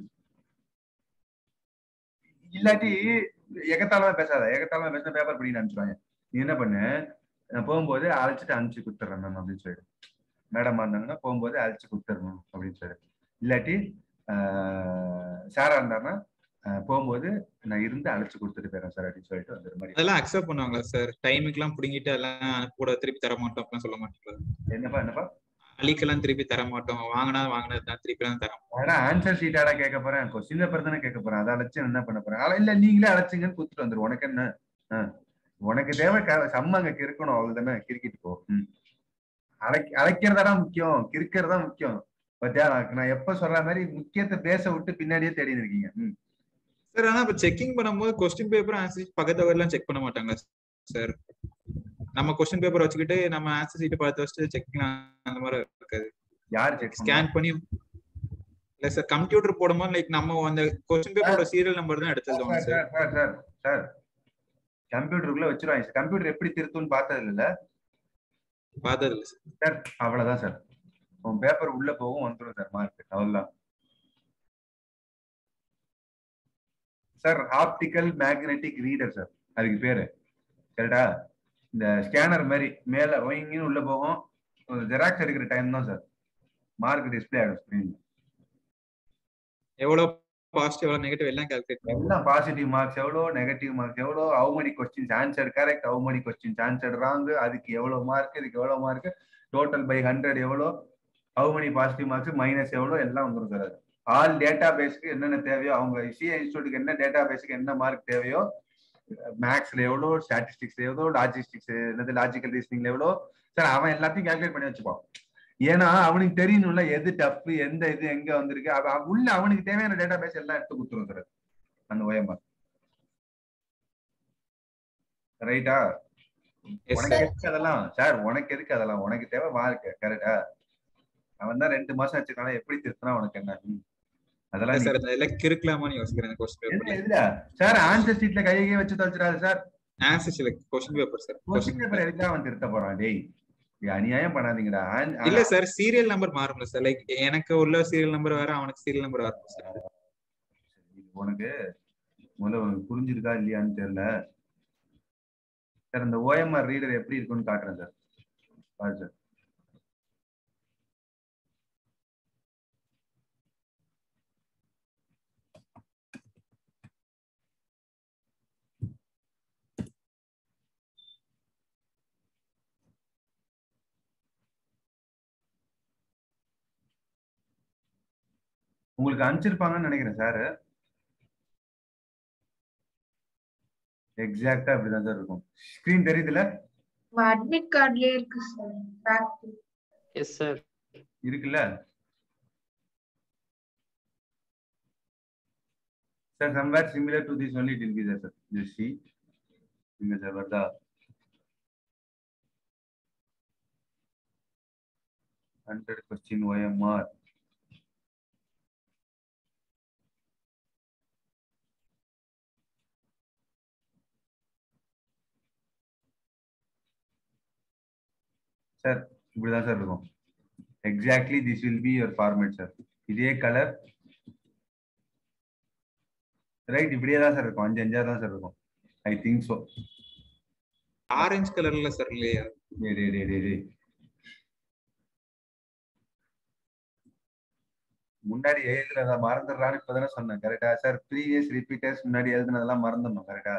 இல்லாட்டி எகத்தாலமா பேசாத எகத்தாலமா பேசினா பேப்பர் படிக்க அனுப்பிச்சுவாங்க நீ என்ன பண்ணு நான் போகும்போது அழைச்சிட்டு அனுப்பிச்சு கொடுத்துட்றேன் மேம் அப்படின்னு சொல்லிடு மேடமா இருந்தாங்கன்னா போகும்போது அழைச்சு கொடுத்துடணும் அப்படின்னு சொல்லி இல்லாட்டி சாரா இருந்தாருன்னா ஆஹ் போகும்போது நான் இருந்து அழைச்சு கொடுத்துட்டு போறேன் சார் அப்படின்னு சொல்லிட்டு வந்துடுற மாதிரி அதெல்லாம் அக்செப்ட் பண்ணுவாங்களா சார் டைமுக்கு எல்லாம் புடிங்கிட்டு எல்லாம் கூட திருப்பி தர மாட்டோம் அப்படிலாம் சொல்ல மாட்டோம் என்னப்பா என்னப்பா அழிக்கெல்லாம் திருப்பி தர மாட்டோம் வாங்கினா வாங்கினது தான் திருப்பி எல்லாம் தர மாட்டோம் ஆனா ஆன்சர் ஷீட்டாடா கேட்க போறேன் கொஸ்டின் பேப்பர் தானே கேட்க போறேன் அதை அழைச்சு என்ன பண்ண போறேன் ஆனா இல்ல நீங்களே அழைச்சிங்கன்னு கொடுத்துட்டு வந்துரு உனக்கு என்ன ஆ. உனக்கு தேவை க- செம்ம அங்க கிறுக்கணும் அவ்வளவுதானே கிறுக்கிட்டு போ ம். அழைக்க அழைக்கிறதா முக்கியம் கிறுக்கிறதா முக்கியம் பத்தியா நான் நான் எப்ப சொல்ற மாதிரி முக்கியத்தை பேச விட்டு பின்னாடியே தேடி இருக்கீங்க ம். சார் ஆனா இப்ப செக்கிங் பண்ணும்போது கொஸ்டின் பேப்பர் ஆன்சர் பக்கத்து எல்லாம் செக் பண்ண மாட்டாங்களா சார் நம்ம கொஸ்டின் பேப்பர் வச்சுக்கிட்டு நம்ம ஆன்சர் சீட் பார்த்து வச்சுட்டு செக்கிங் அந்த மாதிரி இருக்காது யார் செக் ஸ்கேன் பண்ணி இல்ல சார் கம்ப்யூட்டர் போடும்போது லைக் நம்ம அந்த கொஸ்டின் பேப்பரோட சீரியல் நம்பர் தான் எடுத்து எழுதுவாங்க sir sir sir sir sir கம்ப்யூட்டருக்குள்ள வச்சிருவாங்க கம்ப்யூட்டர் எப்படி திருத்தும்னு பார்த்தது இல்ல பார்த்தது இல்ல சார் சார் அவ்வளவுதான் சார் உன் பேப்பர் உள்ள போகும் வந்துடும் சார் மார்க் அவ்வளவுதான் sir optical magnetic reader sir அதுக்கு பேரு கரெக்டா இந்த ஸ்கேனர் மாதிரி மேல ஒயிங்கன்னு உள்ள போகும் ஜெராக்ஸ் எடுக்கிற டைம் தான் சார் மார்க் டிஸ்பிளே ஆகும் ஸ்கிரீன் எவ்வளவு பாசிட்டிவ் எவ்வளவு நெகட்டிவ் எல்லாம் கால்குலேட் பண்ணி எல்லாம் பாசிட்டிவ் மார்க்ஸ் எவ்வளோ நெகட்டிவ் மார்க்ஸ் எவ்வளோ how many questions answer correct how many questions answer wrong அதுக்கு எவ்வளவு மார்க் இதுக்கு எவ்வளவு மார்க் டோட்டல் பை ஹண்ட்ரட் எவ்வளோ how many positive marks minus எவ்வளோ எல்லாம் வந்துடும் சார் அது ஆல் டேட்டா பேஸ்க்கு என்னென்ன தேவையோ அவங்க சிஏ இன்ஸ்டியூட்டுக்கு என்ன டேட்டா பேஸ்க்கு என்ன மார்க் தேவையோ மேக்ஸ்ல எவ்வளோ ஸ்டாட்டிஸ்டிக்ஸ் எவ்வளோ லாஜிஸ்டிக்ஸ் என்னது லாஜிக்கல் ரீசனிங்ல எவ்வளோ சார் அவன் எல்லாத்தையும் கால்குலேட் பண்ணி வச்சுப்பான் ஏன்னா அவனுக்கு தெரியணும்ல எது டஃப் எந்த இது எங்க வந்திருக்கு அவ- அவ- உள்ள அவனுக்கு தேவையான டேட்டா பேஸ் எல்லாம் எடுத்து கொடுத்துரும் சார் அந்த ஓஎம்ஆர் ரைட்டா Yes, உனக்கு sir. எதுக்கு அதெல்லாம் சார் உனக்கு எதுக்கு அதெல்லாம் உனக்கு தேவை மார்க் கரெக்டா அவன் தான் ரெண்டு மாசம் வச்சிருக்கான எப்படி திருத்தினா உனக்கு என்ன ம். அதெல்லாம் சார் அதெல்லாம் கிறுக்கலாமான்னு யோசிக்கிறேன் கொஸ்டின் எதுல பேப்பர் எதுல சார் ஆன்சர் ஷீட்ல கையே வச்சு தொலைச்சிடாது சார் ஆன்சர் இல்ல question paper sir question paper எதுக்கு அவன் திருத்த போறான் டேய் இது அநியாயம் பண்ணாதீங்கடா ஆன்- இல்ல சார் சீரியல் நம்பர் மாறும்ல சார் லைக் எனக்கு உள்ள சீரியல் நம்பர் வேற அவனுக்கு சீரியல் நம்பர் வரும் சார் இது உனக்கு முதல்ல உனக்கு புரிஞ்சிருக்கா இல்லையான்னு தெரியல சார் இந்த ஓஎம்ஆர் ரீடர் எப்படி இருக்குன்னு காட்டுறேன் சார் பாரு சார் உங்களுக்கு அனுப்பிச்சிருப்பாங்கன்னு நினைக்கிறேன் சார் எக்ஸாக்டா அப்படிதான் சார் இருக்கும் ஸ்கிரீன் தெரியுதுல அட்மிட் கார்ட்லயே இருக்கு சார் பேக் எஸ் சார் இருக்குல்ல sir somewhere similar to this only it will be there sir you see இங்க சார் வருதா ஹண்ட்ரட் கொஸ்டின் OMR சார் இப்படிதான் சார் இருக்கும் exactly this will be your format sir இதே colour right இப்படியே தான் sir இருக்கும் அஞ்சு அஞ்சா தான் சார் இருக்கும் ஐ திங்க் ஸோ ஆரஞ்சு கலர்ல சார் இல்லையா டே டே டே டே டே முன்னாடி எழுதுனத மறந்துடுறான்னு இப்பதானே சொன்னேன் கரெக்டா சார் ப்ரீவியஸ் ரிப்பீட்டர்ஸ் முன்னாடி எழுதுனதெல்லாம் மறந்துடணும் கரெக்டா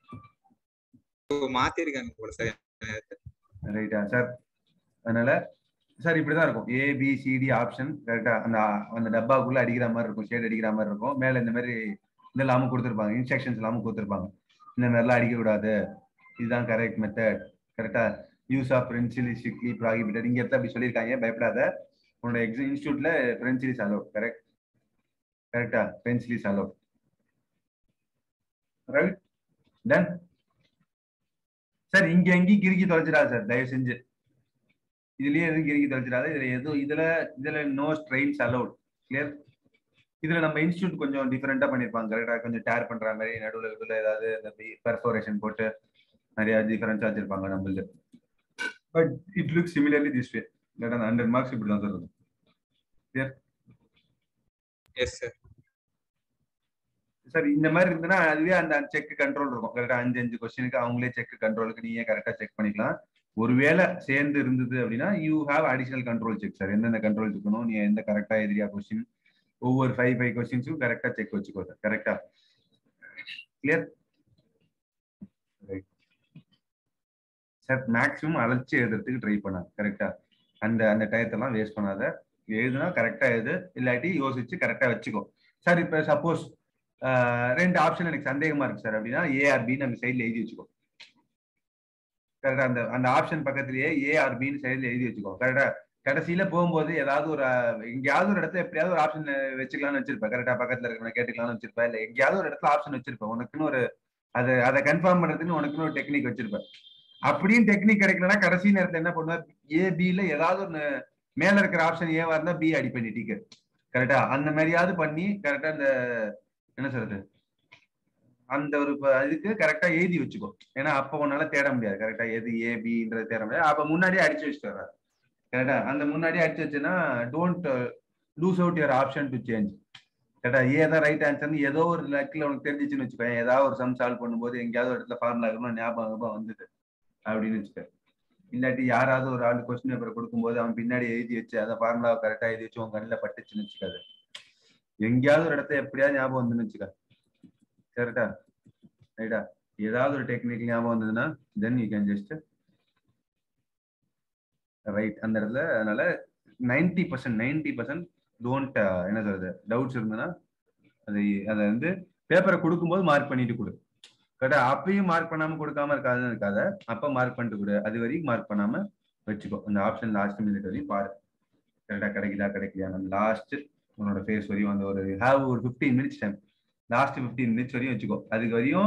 மாத்தி இருக்காங்க போல சார் ரைட்டா சார் அதனால சார் இப்படிதான் இருக்கும் ஏ பி சிடி ஆப்ஷன் கரெக்டா அந்த அந்த டப்பாக்குள்ள அடிக்கிற மாதிரி இருக்கும் ஷேட் அடிக்கிற மாதிரி இருக்கும் மேல இந்த மாதிரி இது இல்லாம கொடுத்துருப்பாங்க இன்ஸ்ட்ரக்ஷன்ஸ் இல்லாம கொடுத்துருப்பாங்க இந்த மாதிரிலாம் அடிக்க கூடாது இதுதான் கரெக்ட் மெத்தட் கரெக்டா use of pencil strictly prohibited இங்க இடத்துல அப்படி சொல்லியிருக்காங்க பயப்படாத உன்னோட எக்ஸாம் இன்ஸ்டியூட்ல பென்சில் இஸ் அலோட் கரெக்ட் கரெக்டா pencil is allowed right done sir இங்க எங்கேயும் கிறுக்கி தொலைச்சிடாது சார் தயவு செஞ்சு இதுலயே எதுவும் கிறுக்கி தொலைச்சிடாது இதுல எதுவும் இதுல இதுல நோ ஸ்ட்ரெயின்ஸ் அலோட் கிளியர் இதுல நம்ம இன்ஸ்டியூட் கொஞ்சம் டிஃபரெண்டா பண்ணிருப்பாங்க கரெக்டா கொஞ்சம் டேர் பண்ற மாதிரி நடுவில் இதுல ஏதாவது இந்த பெர்ஃபோரேஷன் போட்டு நிறைய டிஃபரன்ஸா வச்சிருப்பாங்க நம்மளுக்கு but it look similarly this way இல்லாட்டா அந்த ஹண்ட்ரட் மார்க்ஸ் இப்படி தான் சார் இருக்கும் எஸ் சார் சார் இந்த மாதிரி இருந்ததுன்னா அதுவே அந்த செக் கண்ட்ரோல் இருக்கும் கரெக்டா அஞ்சு அஞ்சு கொஸ்டினுக்கு அவங்களே செக் கண்ட்ரோலுக்கு நீயே கரெக்டா செக் பண்ணிக்கலாம் ஒருவேளை சேர்ந்து இருந்தது அப்படின்னா you have additional control check sir எந்தெந்த கண்ட்ரோல் இருக்கணும் நீ எந்த கரெக்டா எதிரியா கொஸ்டின் ஒவ்வொரு ஃபைவ் ஃபைவ் கொஸ்டின்ஸும் கரெக்டா செக் வச்சுக்கோ சார் கரெக்டா கிளியர் சார் மேக்ஸிமம் அழைச்சி எழுதுறதுக்கு ட்ரை பண்ணாது கரெக்டா அந்த அந்த டயத்தெல்லாம் வேஸ்ட் பண்ணாத எழுதுனா கரெக்டா எழுது இல்லாட்டி யோசிச்சு கரெக்டா வச்சுக்கோ சார் இப்போ சப்போஸ் ரெண்டு ஆப்ஷன் எனக்கு சந்தேகமா இருக்கு சார் அப்படின்னா ஏஆர்பி நம்ம சைட்ல எழுதி வச்சுக்கோ கரெக்டா அந்த அந்த ஆப்ஷன் பக்கத்துலயே ஏஆர்பின்னு சைட்ல எழுதி வச்சுக்கோ கரெக்டா கடைசியில போகும்போது ஏதாவது ஒரு எங்கேயாவது ஒரு இடத்துல எப்படியாவது ஒரு ஆப்ஷன் வச்சுக்கலாம்னு வச்சிருப்பேன் கரெக்டா பக்கத்துல இருக்கிறவங்க கேட்டுக்கலாம்னு வச்சிருப்பேன் இல்ல எங்கேயாவது ஒரு இடத்துல ஆப்ஷன் வச்சிருப்பேன் உனக்குன்னு ஒரு அதை அதை கன்ஃபார்ம் பண்றதுன்னு உனக்குன்னு ஒரு டெக்னிக் வச்சிருப்பேன் அப்படியும் டெக்னிக் கிடைக்கலன்னா கடைசி நேரத்துல என்ன பண்ணுவேன் ஏ பில ஏதாவது ஒன்று மேல இருக்கிற ஆப்ஷன் ஏவா இருந்தா பி அடி பண்ணி டிக்கெட் கரெக்டா அந்த மாதிரியாவது பண்ணி கரெக்டா அந்த என்ன சொல்றது அந்த ஒரு இதுக்கு கரெக்டா எழுதி வச்சுக்கோ ஏன்னா அப்ப உன்னால தேட முடியாது கரெக்டா எது ஏ பின்றது தேட முடியாது அப்ப முன்னாடியே அடிச்சு வச்சுட்டு வர்ற கரெக்டா அந்த முன்னாடியே அடிச்சு வச்சுன்னா don't lose out your option to change கரெக்டா ஏ தான் ரைட் ஆன்சர்னு ஏதோ ஒரு லக்கில் உனக்கு தெரிஞ்சிச்சுன்னு வச்சுக்கோ ஏதாவது ஒரு சம் சால்வ் பண்ணும்போது எங்கேயாவது ஒரு இடத்துல ஃபார்முலா இருக்கணும் ஞாபகம் வந்துட்டு அப்படின்னு வச்சுக்க இல்லாட்டி யாராவது ஒரு ஆள் கொஸ்டின் பேப்பர் கொடுக்கும்போது அவன் பின்னாடி எழுதி வச்சு அதை ஃபார்முலாவை கரெக்டா எழுதி வச்சு உன் கண்ணில் பட்டுச்சுன்னு வச்சுக்காது எங்கேயாவது ஒரு இடத்த எப்படியாவது ஞாபகம் வந்துன்னு வச்சுக்க கரெக்டா ரைட்டா ஏதாவது ஒரு டெக்னிக் ஞாபகம் வந்ததுன்னா then you can just write அந்த இடத்துல அதனால ninety percent ninety percent don't என்ன சொல்றது டவுட்ஸ் இருந்ததுன்னா அது அதை வந்து பேப்பரை கொடுக்கும்போது மார்க் பண்ணிட்டு கொடு கரெக்டா அப்பயும் மார்க் பண்ணாம கொடுக்காம இருக்காதுன்னு இருக்காத அப்ப மார்க் பண்ணிட்டு கொடு அது வரைக்கும் மார்க் பண்ணாம வச்சுக்கோ அந்த ஆப்ஷன் லாஸ்ட் மினிட் வரையும் பாரு கரெக்டா கிடைக்குதா கிடைக்கலையா நம்ம லாஸ்ட் உன்னோட ஃபேஸ் வரையும் அந்த ஒரு ஹாவ் ஒரு fifteen minutes time last fifteen minutes வரையும் வச்சுக்கோ அதுக்கு வரையும்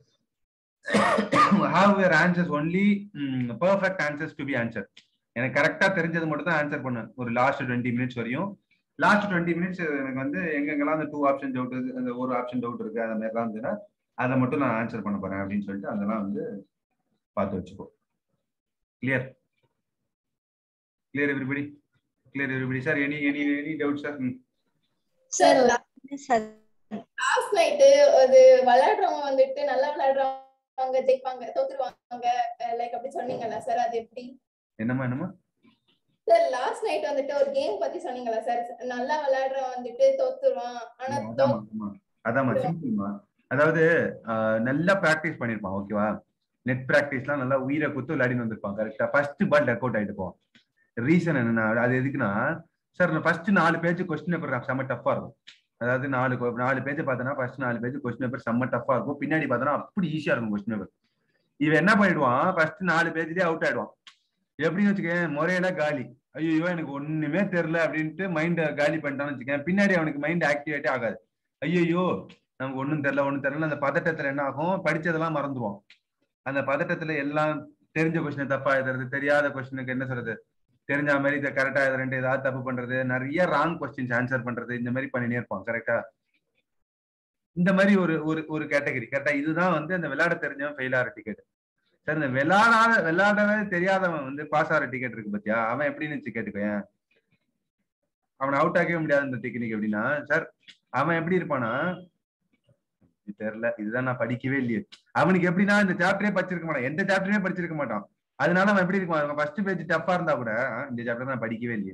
have your answers only perfect answers to be answer எனக்கு கரெக்டா தெரிஞ்சது மட்டும் தான் ஆன்சர் பண்ணேன் ஒரு லாஸ்ட் டுவெண்ட்டி மினிட்ஸ் வரையும் லாஸ்ட் டுவெண்ட்டி மினிட்ஸ் எனக்கு வந்து எங்கெங்கெல்லாம் அந்த டூ ஆப்ஷன் டவுட் அந்த ஒரு ஆப்ஷன் டவுட் இருக்கு அந்த மாதிரிலாம் இருந்ததுன்னா அதை மட்டும் நான் ஆன்சர் பண்ண போறேன் அப்படின்னு சொல்லிட்டு அதெல்லாம் வந்து பார்த்து வச்சுக்கோ clear clear everybody clear everybody sir any any any doubt sir sir last night அது விளையாடுறவங்க வந்துட்டு நல்லா விளையாடுறவங்க ஜெயிப்பாங்க தோத்துருவாங்க லைக் அப்படி சொன்னீங்கல்ல சார் அது எப்படி என்னம்மா என்னம்மா சார் லாஸ்ட் நைட் வந்துட்டு ஒரு கேம் பத்தி சொன்னீங்கல்ல சார் நல்லா விளையாடுறவன் வந்துட்டு தோத்துருவான் ஆனா அதாம்மா ஆமா அதாம்மா சிம்பிள்மா அதாவது நல்லா ப்ராக்டிஸ் பண்ணிருப்பான் ஓகேவா நெட் ப்ராக்டிஸ்லாம் நல்லா உயிரை குத்து விளையாடின்னு வந்திருப்பான் கரெக்டா ஃபர்ஸ்ட் பால் டக் அவுட் ஆயிட்டு போவான் ரீசன் என்னன்னா அது எதுக்குன்னா சார் ஃபர்ஸ்ட் நாலு பேஜ் கொஸ்டின் பேப்பர் செம்ம டஃபா இருக்கும் அதாவது நாலு நாலு பேஜ் பார்த்தோன்னா ஃபர்ஸ்ட் நாலு பேஜ் கொஸ்டின் பேப்பர் செம்ம டஃபா இருக்கும் பின்னாடி பார்த்தோன்னா அப்படி ஈஸியா இருக்கும் கொஸ்டின் பேப்பர் இவன் என்ன பண்ணிடுவான் ஃபர்ஸ்ட் நாலு பேஜ்லயே அவுட் ஆயிடுவான் எப்படின்னு வச்சுக்கேன் முறையில காலி ஐயோ எனக்கு ஒண்ணுமே தெரியல அப்படின்ட்டு மைண்ட் காலி பண்ணிட்டான்னு வச்சுக்கேன் பின்னாடி அவனுக்கு மைண்ட் ஆக்டிவேட்டே ஆகாது ஐயோ நமக்கு ஒண்ணும் தெரியல ஒண்ணும் தெரியல அந்த பதட்டத்துல என்ன ஆகும் படிச்சதெல்லாம் மறந்துடுவோம் அந்த பதட்டத்துல எல்லாம் தெரிஞ்ச கொஸ்டின் தப்பா எழுதுறது தெரியாத கொஸ்டினுக்கு என்ன சொல்றது தெரிஞ்ச மாதிரி இதை கரெக்டா ரெண்டு ஏதாவது தப்பு பண்றது நிறைய ராங் கொஸ்டின்ஸ் ஆன்சர் பண்றது இந்த மாதிரி பண்ணினே இருப்பான் கரெக்டா இந்த மாதிரி ஒரு ஒரு ஒரு கேட்டகரி கரெக்டா இதுதான் வந்து அந்த விளையாட தெரிஞ்சவன் ஃபெயில் ஆகிற டிக்கெட் சார் இந்த விளையாடாத விளையாடவே தெரியாதவன் வந்து பாஸ் ஆகிற டிக்கெட் இருக்கு பாத்தியா அவன் எப்படின்னு வச்சு கேட்டுக்கோயேன் அவனை அவுட் ஆக்கவே முடியாது இந்த டெக்னிக் எப்படின்னா சார் அவன் எப்படி இருப்பானா இது தெரியல இதுதான் நான் படிக்கவே இல்லையே அவனுக்கு எப்படின்னா இந்த சாப்டரே படிச்சிருக்க மாட்டான் எந்த சாப்டரையுமே படிச்சிருக்க மாட்டான் அதனால அவன் எப்படி இருப்பான் ஃபர்ஸ்ட் பேஜ் டஃப்பா இருந்தா கூட "ஆ, இந்த சாப்டர் நான் படிக்கவே இல்லையே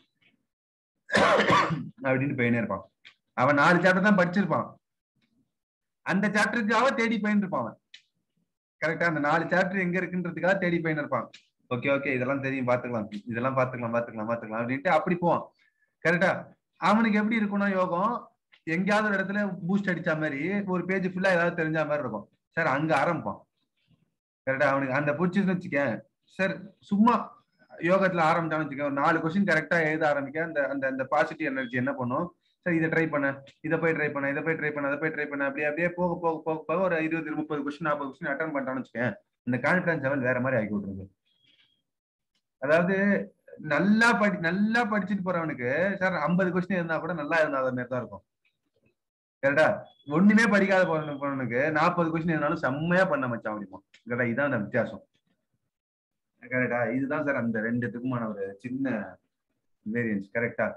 அப்படின்னு போயினே இருப்பான் அவன் நாலு சாப்டர் தான் படிச்சிருப்பான் அந்த சாப்டருக்காக தேடி போயின்னு இருப்பான் அவன் கரெக்டா அந்த நாலு சாப்டர் எங்க இருக்குன்றதுக்காக தேடி போயின்னு இருப்பான் ஓகே ஓகே இதெல்லாம் தெரியும் பாத்துக்கலாம் இதெல்லாம் பாத்துக்கலாம் பாத்துக்கலாம் பாத்துக்கலாம் அப்படின்ட்டு அப்படி போவான் கரெக்டா அவனுக்கு எப்படி இருக்கும்னா யோகம் எங்கேயாவது ஒரு இடத்துல பூஸ்ட் அடிச்ச மாதிரி ஒரு பேஜ் ஃபுல்லா ஏதாவது தெரிஞ்ச மாதிரி இருக்கும் சார் அங்க ஆரம்பிப்பான் கரெக்டா அவனுக்கு அந்த பிடிச்சதுன்னு வச்சுக்கேன் சார் சும்மா யோகத்துல ஆரம்பிச்சான்னு வச்சுக்கேன் ஒரு நாலு கொஸ்டின் கரெக்டா எழுத ஆரம்பிக்க அந்த அந்த அந்த பாசிட்டிவ் எனர்ஜி என்ன பண்ணும் சார் இதை ட்ரை பண்ண இதை போய் ட்ரை பண்ண இதை போய் ட்ரை பண்ண அதை போய் ட்ரை பண்ண அப்படியே அப்படியே போக போக போக போக ஒரு இருபது முப்பது கொஸ்டின் நாற்பது கொஸ்டின் அட்டன் பண்ணிட்டான்னு வச்சுக்கேன் இந்த கான்பிடன்ஸ் லெவல் வேற மாதிரி ஆக்கி விட்டுருது அதாவது நல்லா படி நல்லா படிச்சுட்டு போறவனுக்கு சார் ஐம்பது கொஸ்டின் இருந்தா கூட நல்லா இருந்தா மாதிரி தான் இருக்கும் கரெக்டா ஒண்ணுமே படிக்காத போறவனு- போறவனுக்கு நாற்பது கொஸ்டின் இருந்தாலும் செம்மையா பண்ண மச்சான் அப்படிமா கரெக்டா இதான் அந்த வித்தியாசம் கரெக்டா இதுதான் சார் அந்த ரெண்டுத்துக்குமான ஒரு சின்ன வேரியன்ஸ் கரெக்டா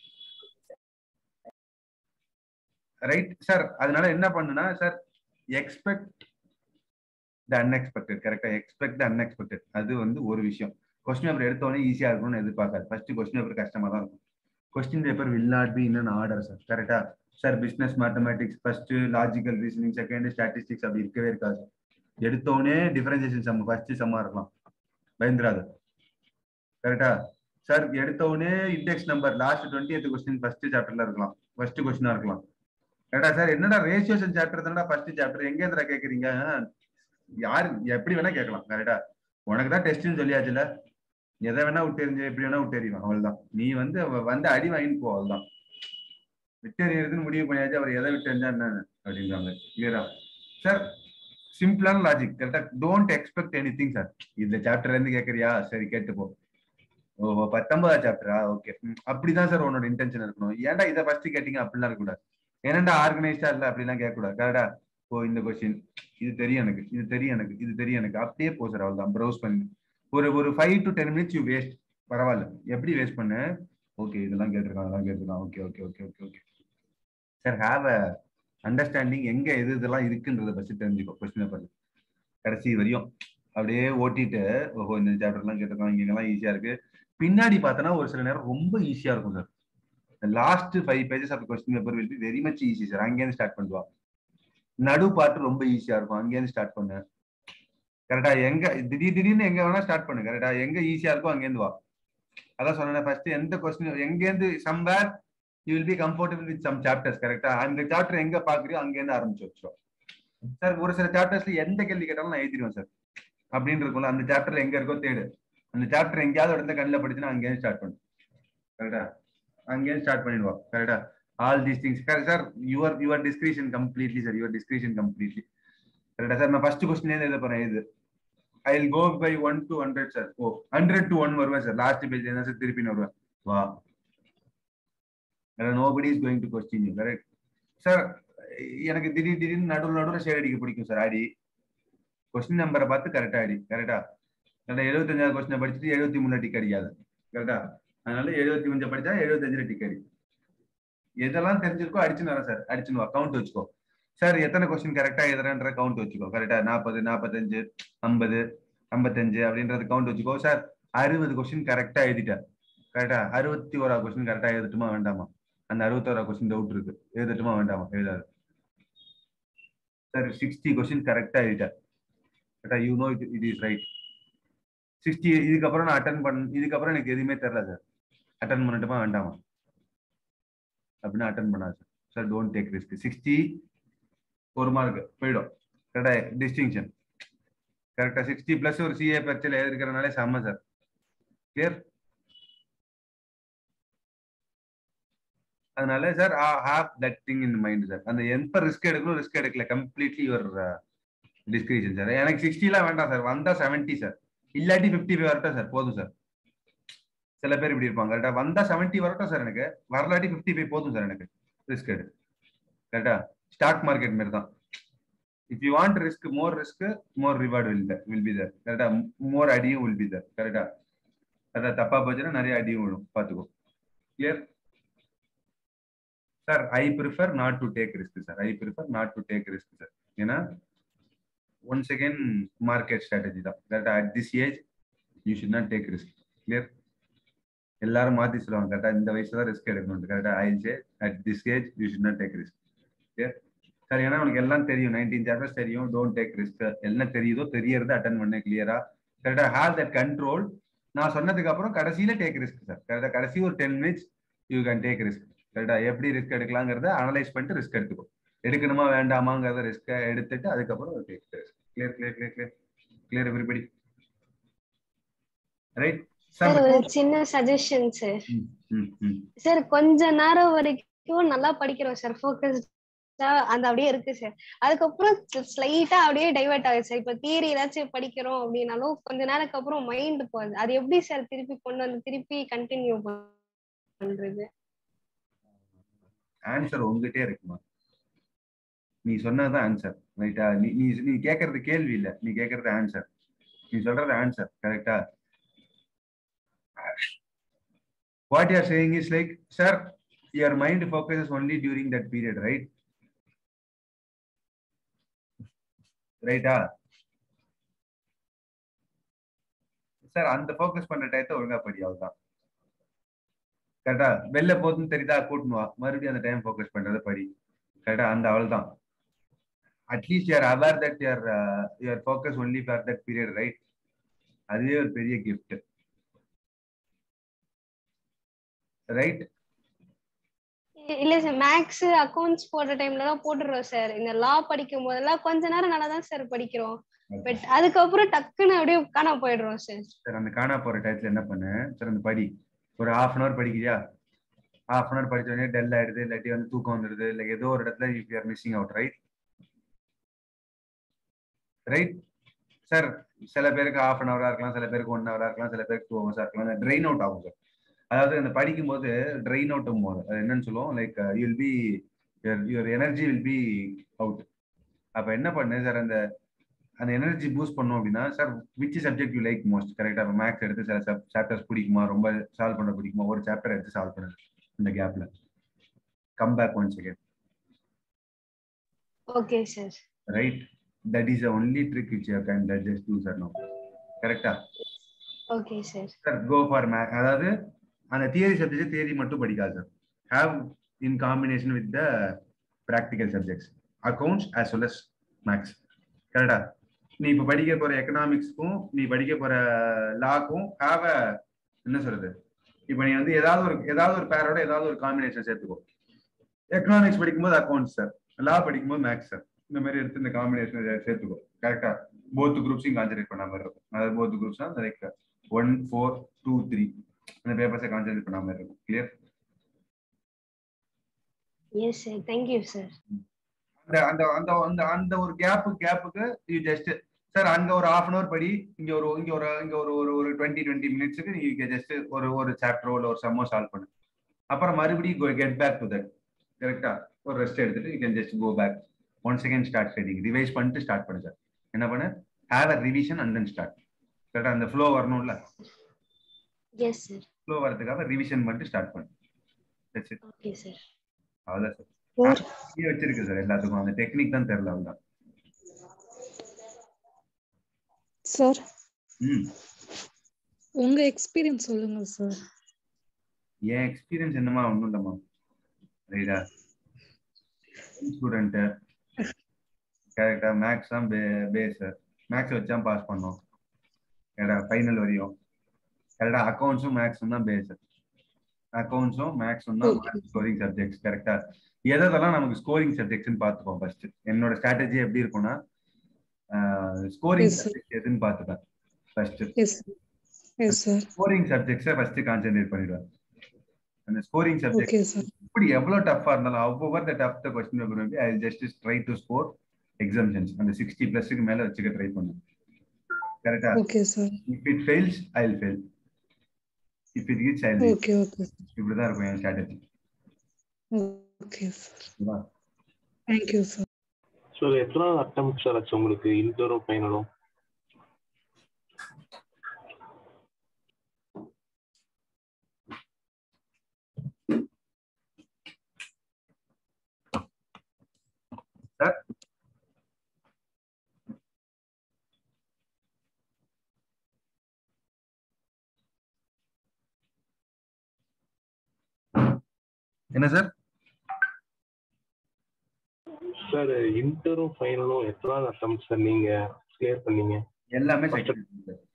ரைட் சார் அதனால என்ன பண்ணுனா சார் எக்ஸ்பெக்ட் த அன்எக்ஸ்பெக்டட் கரெக்டா எக்ஸ்பெக்ட் த அன்எக்ஸ்பெக்டட் அது வந்து ஒரு விஷயம் கொஸ்டின் பேப்பர் எடுத்தோடனே ஈஸியா இருக்கணும்னு எதிர்பார்க்காது ஃபர்ஸ்ட் கொஸ்டின் பேப்பர் கஷ்டமா தான் இருக்கும் question paper will not be in order sir கரெக்டா sir business mathematics first logical reasoning second statistics அப்படி இருக்கவே இருக்காது எடுத்தோடனே டிஃபரன்சியேஷன் சம் ஃபர்ஸ்ட் சம்மா இருக்கலாம் பயந்துராது கரெக்டா சார் எடுத்தோடனே index number last twenty eight question first சாப்டர்ல இருக்கலாம் ஃபர்ஸ்ட் கொஸ்டினா இருக்கலாம் கரெக்டா சார் என்னடா ரேஷியோஷன் சாப்டர் தானடா ஃபர்ஸ்ட் சாப்டர் எங்க இருந்தா கேக்குறீங்க யாரு எப்படி வேணா கேட்கலாம் கரெக்டா உனக்கு தான் டெஸ்ட்னு சொல்லியாச்சுல எதை வேணா விட்டு எறிஞ்சு எப்படி வேணா விட்டு எறிவான் அவ்வளவுதான் நீ வந்து அவ- வந்து அடி வாங்கிட்டு போ அவ்வளவுதான் விட்டு எறியறதுன்னு முடிவு பண்ணியாச்சு அவர் எதை விட்டு எறிஞ்சா என்ன அப்படின்றாங்க கிளியரா சார் சிம்பிளான லாஜிக் கரெக்டா don't expect any thing sir இந்த சாப்டர்ல இருந்து கேக்குறியா சரி கேட்டு போ ஓஹோ பத்தொன்பதா சாப்டரா ஓகே அப்படிதான் சார் உன்னோட இன்டென்ஷன் இருக்கணும் ஏன்டா இதை ஃபர்ஸ்ட் கேட்டீங்க அப்படிலாம் இருக்கக்கூடாது ஏன்டா ஆர்கனைஸ்டா இல்ல அப்படிலாம் கேட்கக்கூடாது கரெக்டா ஓ இந்த கொஸ்டின் இது தெரியும் எனக்கு இது தெரியும் எனக்கு இது தெரியும் எனக்கு அப்படியே போ சார் அவ்வளவுதான் ப்ரௌஸ் பண்ணி ஒரு ஒரு five to ten minutes you waste பரவாயில்ல எப்படி வேஸ்ட் பண்ண ஓகே இதெல்லாம் கேட்டிருக்கான் அதெல்லாம் கேட்டிருக்கான் okay okay okay okay okay sir have a understanding எங்க எது இதெல்லாம் இருக்குன்றத ஃபர்ஸ்ட் தெரிஞ்சுக்கோ கொஸ்டின் பேப்பர்ல கடைசி வரையும் அப்படியே ஓட்டிட்டு ஓஹோ இந்த சாப்டர்லாம் கேட்டிருக்கான் இங்கெல்லாம் ஈஸியா இருக்கு பின்னாடி பார்த்தோன்னா ஒரு சில நேரம் ரொம்ப ஈஸியா இருக்கும் sir last five pages of question paper will be very much easy sir அங்கேருந்து ஸ்டார்ட் பண்ணுவா நடு பாட்டு ரொம்ப ஈஸியா இருக்கும் அங்கேருந்து ஸ்டார்ட் பண்ணு கரெக்டா எங்க திடீர் திடீர்னு எங்க வேணா ஸ்டார்ட் பண்ணு கரெக்டா எங்க ஈஸியா இருக்கோ அங்கேருந்து வா அதான் சொன்னேன் ஃபர்ஸ்ட் எந்த கொஸ்டின் எங்கேருந்து somewhere you will be comfortable with some chapters கரெக்டா அந்த சாப்டர் எங்க பாக்குறியோ அங்கேருந்து ஆரம்பிச்சு வச்சிரும் சார் ஒரு சில சாப்டர்ஸ்ல எந்த கேள்வி கேட்டாலும் நான் எழுதிடுவேன் சார் அப்படின்னு இருக்கும்ல அந்த சாப்டர் எங்க இருக்கோ தேடு அந்த சாப்டர் எங்கேயாவது இடத்துல கண்ணில் படிச்சுன்னா அங்கேயும் ஸ்டார்ட் பண்ணு கரெக்டா அங்கேயும் ஸ்டார்ட் பண்ணிடுவா கரெக்டா all these things sir your your discretion completely sir your discretion completely கரெக்டா சார் நான் ஃபர்ஸ்ட் கொஸ்டின் எழுத போறேன் இது I will go by one to hundred sir oh hundred to one வருவேன் சார் லாஸ்ட் பேஜ் என்ன sir திருப்பி வருவேன் வா nobody is going to question you correct sir எனக்கு திடீர் திடீர்னு நடுவில் நடுவில் ஷேர் அடிக்க பிடிக்கும் சார் அடி கொஸ்டின் நம்பரை பார்த்து கரெக்டா அடி கரெக்டா கரெக்டா எழுபத்தஞ்சாவது கொஸ்டினை படிச்சுட்டு எழுபத்தி மூணு டிக் அடிக்காது கரெக்டா அதனால எழுபத்தி அஞ்சு படிச்சா எழுபத்தஞ்சு டிக் அடி எதெல்லாம் தெரிஞ்சிருக்கோ அடிச்சுன்னு வரேன் சார் அடிச்சுன்னு வா கவுண்ட் வச்சுக்கோ சார் எத்தனை கொஸ்டின் கரெக்டா எதுறன்ற கவுண்ட் வச்சுக்கோ கரெக்டா நாற்பது நாற்பத்தஞ்சு ஐம்பது ஐம்பத்தஞ்சு அப்படின்றது கவுண்ட் வச்சுக்கோ சார் அறுபது கொஸ்டின் கரெக்டா எழுதிட்டேன் கரெக்டா அறுபத்தி ஓரா கொஸ்டின் கரெக்டா எழுதட்டுமா வேண்டாமா அந்த அறுபத்தோரா கொஸ்டின் டவுட் இருக்கு எழுதட்டுமா வேண்டாமா எழுதாது சார் சிக்ஸ்டி கொஸ்டின் கரெக்டா எழுதிட்டேன் கரெக்டா you know it it is right sixty இதுக்கப்புறம் நான் அட்டன் பண்ண இதுக்கப்புறம் எனக்கு எதுவுமே தெரியல சார் அட்டன் பண்ணட்டுமா வேண்டாமா அப்படின்னா அட்டன் பண்ணாது sir sir don't take risk sixty ஒரு மார்க் போயிடும் கரெக்டா டிஸ்டிங்ஷன் கரெக்டா சிக்ஸ்டி பிளஸ் ஒரு சிஏ பரீட்சையில் எழுதிருக்கிறனாலே செம்ம சார் கிளியர் அதனால sir have that thing in mind sir அந்த எந்த ரிஸ்க் எடுக்கணும் ரிஸ்க் எடுக்கல கம்ப்ளீட்லி யுவர் டிஸ்கிரிப்ஷன் சார் எனக்கு சிக்ஸ்டிலாம் வேண்டாம் சார் வந்தா செவன்ட்டி சார் இல்லாட்டி ஃபிஃப்டி ஃபைவ் வரட்டும் சார் போதும் சார் சில பேர் இப்படி இருப்பாங்க கரெக்டா வந்தா செவன்ட்டி வரட்டும் சார் எனக்கு வரலாட்டி ஃபிஃப்டி ஃபைவ் போதும் சார் எனக்கு ரிஸ்க் எடு கரெக்டா ஸ்டாக் மார்க்கெட் மாதிரி தான் if you want risk more risk more reward will will be there கரெக்டா மோர் அடியும் வில் பி தர் கரெக்டா அதான் தப்பா போச்சுன்னா நிறைய அடியும் விழும் பார்த்துக்கோ clear sir I prefer not to take risk sir I prefer not to take risk sir ஏன்னா ஒன்ஸ் அகேன் மார்க்கெட் ஸ்ட்ராட்டஜி தான் கரெக்டா at this age you should not take risk clear எல்லாரும் மாத்தி சொல்லுவாங்க கரெக்டா இந்த வயசுல தான் ரிஸ்க் எடுக்கணும் கரெக்டா I say at this age you should not take risk clear sir ஏன்னா உனக்கு எல்லாம் தெரியும் நைன்டீன் சாப்டர்ஸ் தெரியும் டோன்ட் டேக் ரிஸ்க் என்ன தெரியுதோ தெரியறது அட்டன் பண்ண கிளியரா கரெக்டா ஹேவ் தட் கண்ட்ரோல் நான் சொன்னதுக்கு அப்புறம் கடைசியில டேக் ரிஸ்க் சார் கரெக்டா கடைசி ஒரு ten minutes you can take risk கரெக்டா எப்படி ரிஸ்க் எடுக்கலாங்கிறத அனலைஸ் பண்ணிட்டு ரிஸ்க் எடுத்துக்கோ எடுக்கணுமா வேண்டாமாங்கிறத ரிஸ்க் எடுத்துட்டு அதுக்கப்புறம் take risk clear clear clear clear clear everybody right sir ஒரு சின்ன சஜஷன் சார் சார் கொஞ்ச நேரம் வரைக்கும் நல்லா படிக்கிறோம் சார் ஃபோக்கஸ்டா அந்த அப்படியே இருக்கு சார் அதுக்கப்புறம் ஸ்லைட்டா அப்படியே டைவர்ட் ஆகுது சார் இப்ப தியரி ஏதாச்சும் படிக்கிறோம் அப்படின்னாலும் கொஞ்ச நேரத்துக்கு அப்புறம் மைண்ட் போகுது அது எப்படி சார் திருப்பி கொண்டு வந்து திருப்பி கண்டினியூ பண்றது ஆன்சர் உங்ககிட்டே இருக்குமா நீ சொன்னதுதான் ஆன்சர் ரைட்டா நீ நீ நீ கேட்கறது கேள்வி இல்ல நீ கேட்கறது ஆன்சர் நீ சொல்றது ஆன்சர் கரெக்டா what you are saying is like sir your mind focuses only during that period right right ah sir அந்த ஃபோக்கஸ் பண்ற டயத்தை ஒழுங்கா படி அவ்வளவுதான் கரெக்டா வெளில போதுன்னு தெரியுதா கூட்டணும் வா மறுபடியும் அந்த டைம் ஃபோக்கஸ் பண்றத படி கரெக்டா அந்த அவ்வளவுதான் at least you're aware that you're you're focus only for that period right அதுவே ஒரு பெரிய கிஃப்ட் ரைட் இல்ல சார் மேக்ஸ் அக்கவுண்ட்ஸ் போடுற டைம்ல தான் போட்டுடுறோம் சார் இந்த லா படிக்கும் போதெல்லாம் கொஞ்ச நேரம் நல்லா தான் சார் படிக்கிறோம் பட் அதுக்கப்புறம் டக்குன்னு அப்படியே காணாம போயிடுறோம் சார் சார் அந்த காணா போற டயத்துல என்ன பண்ணு சார் அந்த படி ஒரு ஹாஃப் அன் அவர் படிக்கிறியா ஹாஃப் அன் அவர் படிச்ச உடனே டெல் ஆயிடுது இல்லாட்டி வந்து தூக்கம் வந்துடுது இல்லை ஏதோ ஒரு இடத்துல you are missing out right right sir சில பேருக்கு ஹாஃப் அன் ஹவரா இருக்கலாம் சில பேருக்கு ஒன் ஹவரா இருக்கலாம் சில பேருக்கு டூ ஹவர்ஸா இருக்கலாம் ட்ரெயின் அவுட் ஆகும் சார் அதாவது அந்த படிக்கும் போது ட்ரெயின் அவுட் போது அது என்னன்னு சொல்லுவோம் like you will be your energy will be out அப்ப என்ன பண்ணு சார் அந்த அந்த எனர்ஜி பூஸ்ட் பண்ணோம் அப்படின்னா sir which subject you like most கரெக்டா இப்போ மேக்ஸ் எடுத்து சில சாப்டர்ஸ் பிடிக்குமா ரொம்ப சால்வ் பண்ண பிடிக்குமா ஒரு சாப்டர் எடுத்து சால்வ் பண்ணுது இந்த கேப்ல come back one second okay sir right that is only trick which you can just do sir no கரெக்டா okay sir sir go for மேக் அதாவது அந்த தியரி சப்ஜெக்ட் தியரி மட்டும் படிக்காது sir have in combination with the practical subjects accounts as well as maths கரெக்டா நீ இப்போ படிக்க போற எக்கனாமிக்ஸ்க்கும் நீ படிக்க போற லாக்கும் ஹாவ் அ என்ன சொல்றது இப்போ நீ வந்து ஏதாவது ஒரு ஏதாவது ஒரு பேரோட ஏதாவது ஒரு காம்பினேஷன் சேர்த்துக்கோ எக்கனாமிக்ஸ் படிக்கும்போது அக்கௌண்ட்ஸ் சார் லா படிக்கும்போது மேக்ஸ் சார் இந்த மாதிரி எடுத்து இந்த காம்பினேஷன் சேர்த்துக்கோ கரெக்டா போத் குரூப்ஸையும் கான்சென்ட்ரேட் பண்ண மாதிரி இருக்கும் அதாவது போத் குரூப்ஸ் தான் like one four two three அந்த பேப்பர்ஸை கான்சென்ட்ரேட் பண்ண மாதிரி இருக்கும் clear yes sir thank you sir அந்த அந்த அந்த அந்த அந்த ஒரு கேப்பு கேப்புக்கு யூ ஜஸ்ட் சார் அங்க ஒரு ஹாஃப் அன் அவர் படி இங்க ஒரு இங்க ஒரு இங்க ஒரு ஒரு ஒரு டுவெண்ட்டி டுவெண்ட்டி மினிட்ஸுக்கு நீங்க ஜஸ்ட் ஒரு ஒரு சாப்டரோ இல்லை ஒரு சம்மோ சால்வ் பண்ணு அப்புறம் மறுபடியும் கெட் பேக் டு தட் கரெக்டா ஒரு ரெஸ்ட் எடுத்துட்டு you can just go back one second start studying revise பண்ணிட்டு ஸ்டார்ட் பண்ணு சார் என்ன பண்ணு have a revision and then start கரெக்டா அந்த ஃப்ளோ வரணும்ல எஸ் சார் ஃப்ளோ வரதுக்காக ரிவிஷன் பண்ணிட்டு ஸ்டார்ட் பண்ணு That's it. ஓகே சார் அவ்வளவுதான் சார் இங்கே வச்சிருக்கு சார் எல்லாத்துக்கும் அந்த டெக்னிக் தான் தெரியல அவ்வளவுதான் சார் ம் உங்க எக்ஸ்பீரியன்ஸ் சொல்லுங்க சார் என் எக்ஸ்பீரியன்ஸ் என்னமா ஒன்றும் இல்லைம்மா ரைடா ஸ்டூடெண்ட்டு கரெக்டா மேக்ஸ் தான் பே பேஸ் மேக்ஸ் வச்சா பாஸ் பண்ணோம் கரெக்டா ஃபைனல் வரையும் கரெக்டா அக்கௌண்ட்ஸும் மேக்ஸும் தான் பேஸ் அக்கௌண்ட்ஸும் மேக்ஸும் தான் ஸ்கோரிங் சப்ஜெக்ட்ஸ் கரெக்டா எதெல்லாம் நமக்கு ஸ்கோரிங் சப்ஜெக்ட்ஸ்னு பார்த்துப்போம் ஃபர்ஸ்ட் என்னோட ஸ்ட்ராட்டஜி எப்படி இருக்கும்னா ஸ்கோரிங் Yes, sir. சப்ஜெக்ட் எதுன்னு பார்த்துப்பேன் first yes yes sir scoring சப்ஜெக்ட்ஸை ஃபர்ஸ்ட் கான்சென்ட்ரேட் பண்ணிடுவேன் அந்த ஸ்கோரிங் சப்ஜெக்ட் ஓகே சார் இப்படி எவ்வளவு டஃபா இருந்தாலும் அவ்வொரு the tough the question paper வந்து I just try to score exemptions அந்த சிக்ஸ்டி பிளஸ்க்கு மேல வச்சுக்க ட்ரை பண்ணும் கரெக்டா okay sir if it fails I will fail if it reach I okay okay இப்படிதான் இருக்கும் என் strategy okay sir thank you sir so sir எத்தனை அட்டம் சார் ஆச்சு உங்களுக்கு இன்டரும் ஃபைனலும் சார் என்ன சார் சார் இன்டரும் ஃபைனலும் எத்தனை அட்டம் சார் நீங்க கிளியர் பண்ணீங்க எல்லாமே செகண்ட்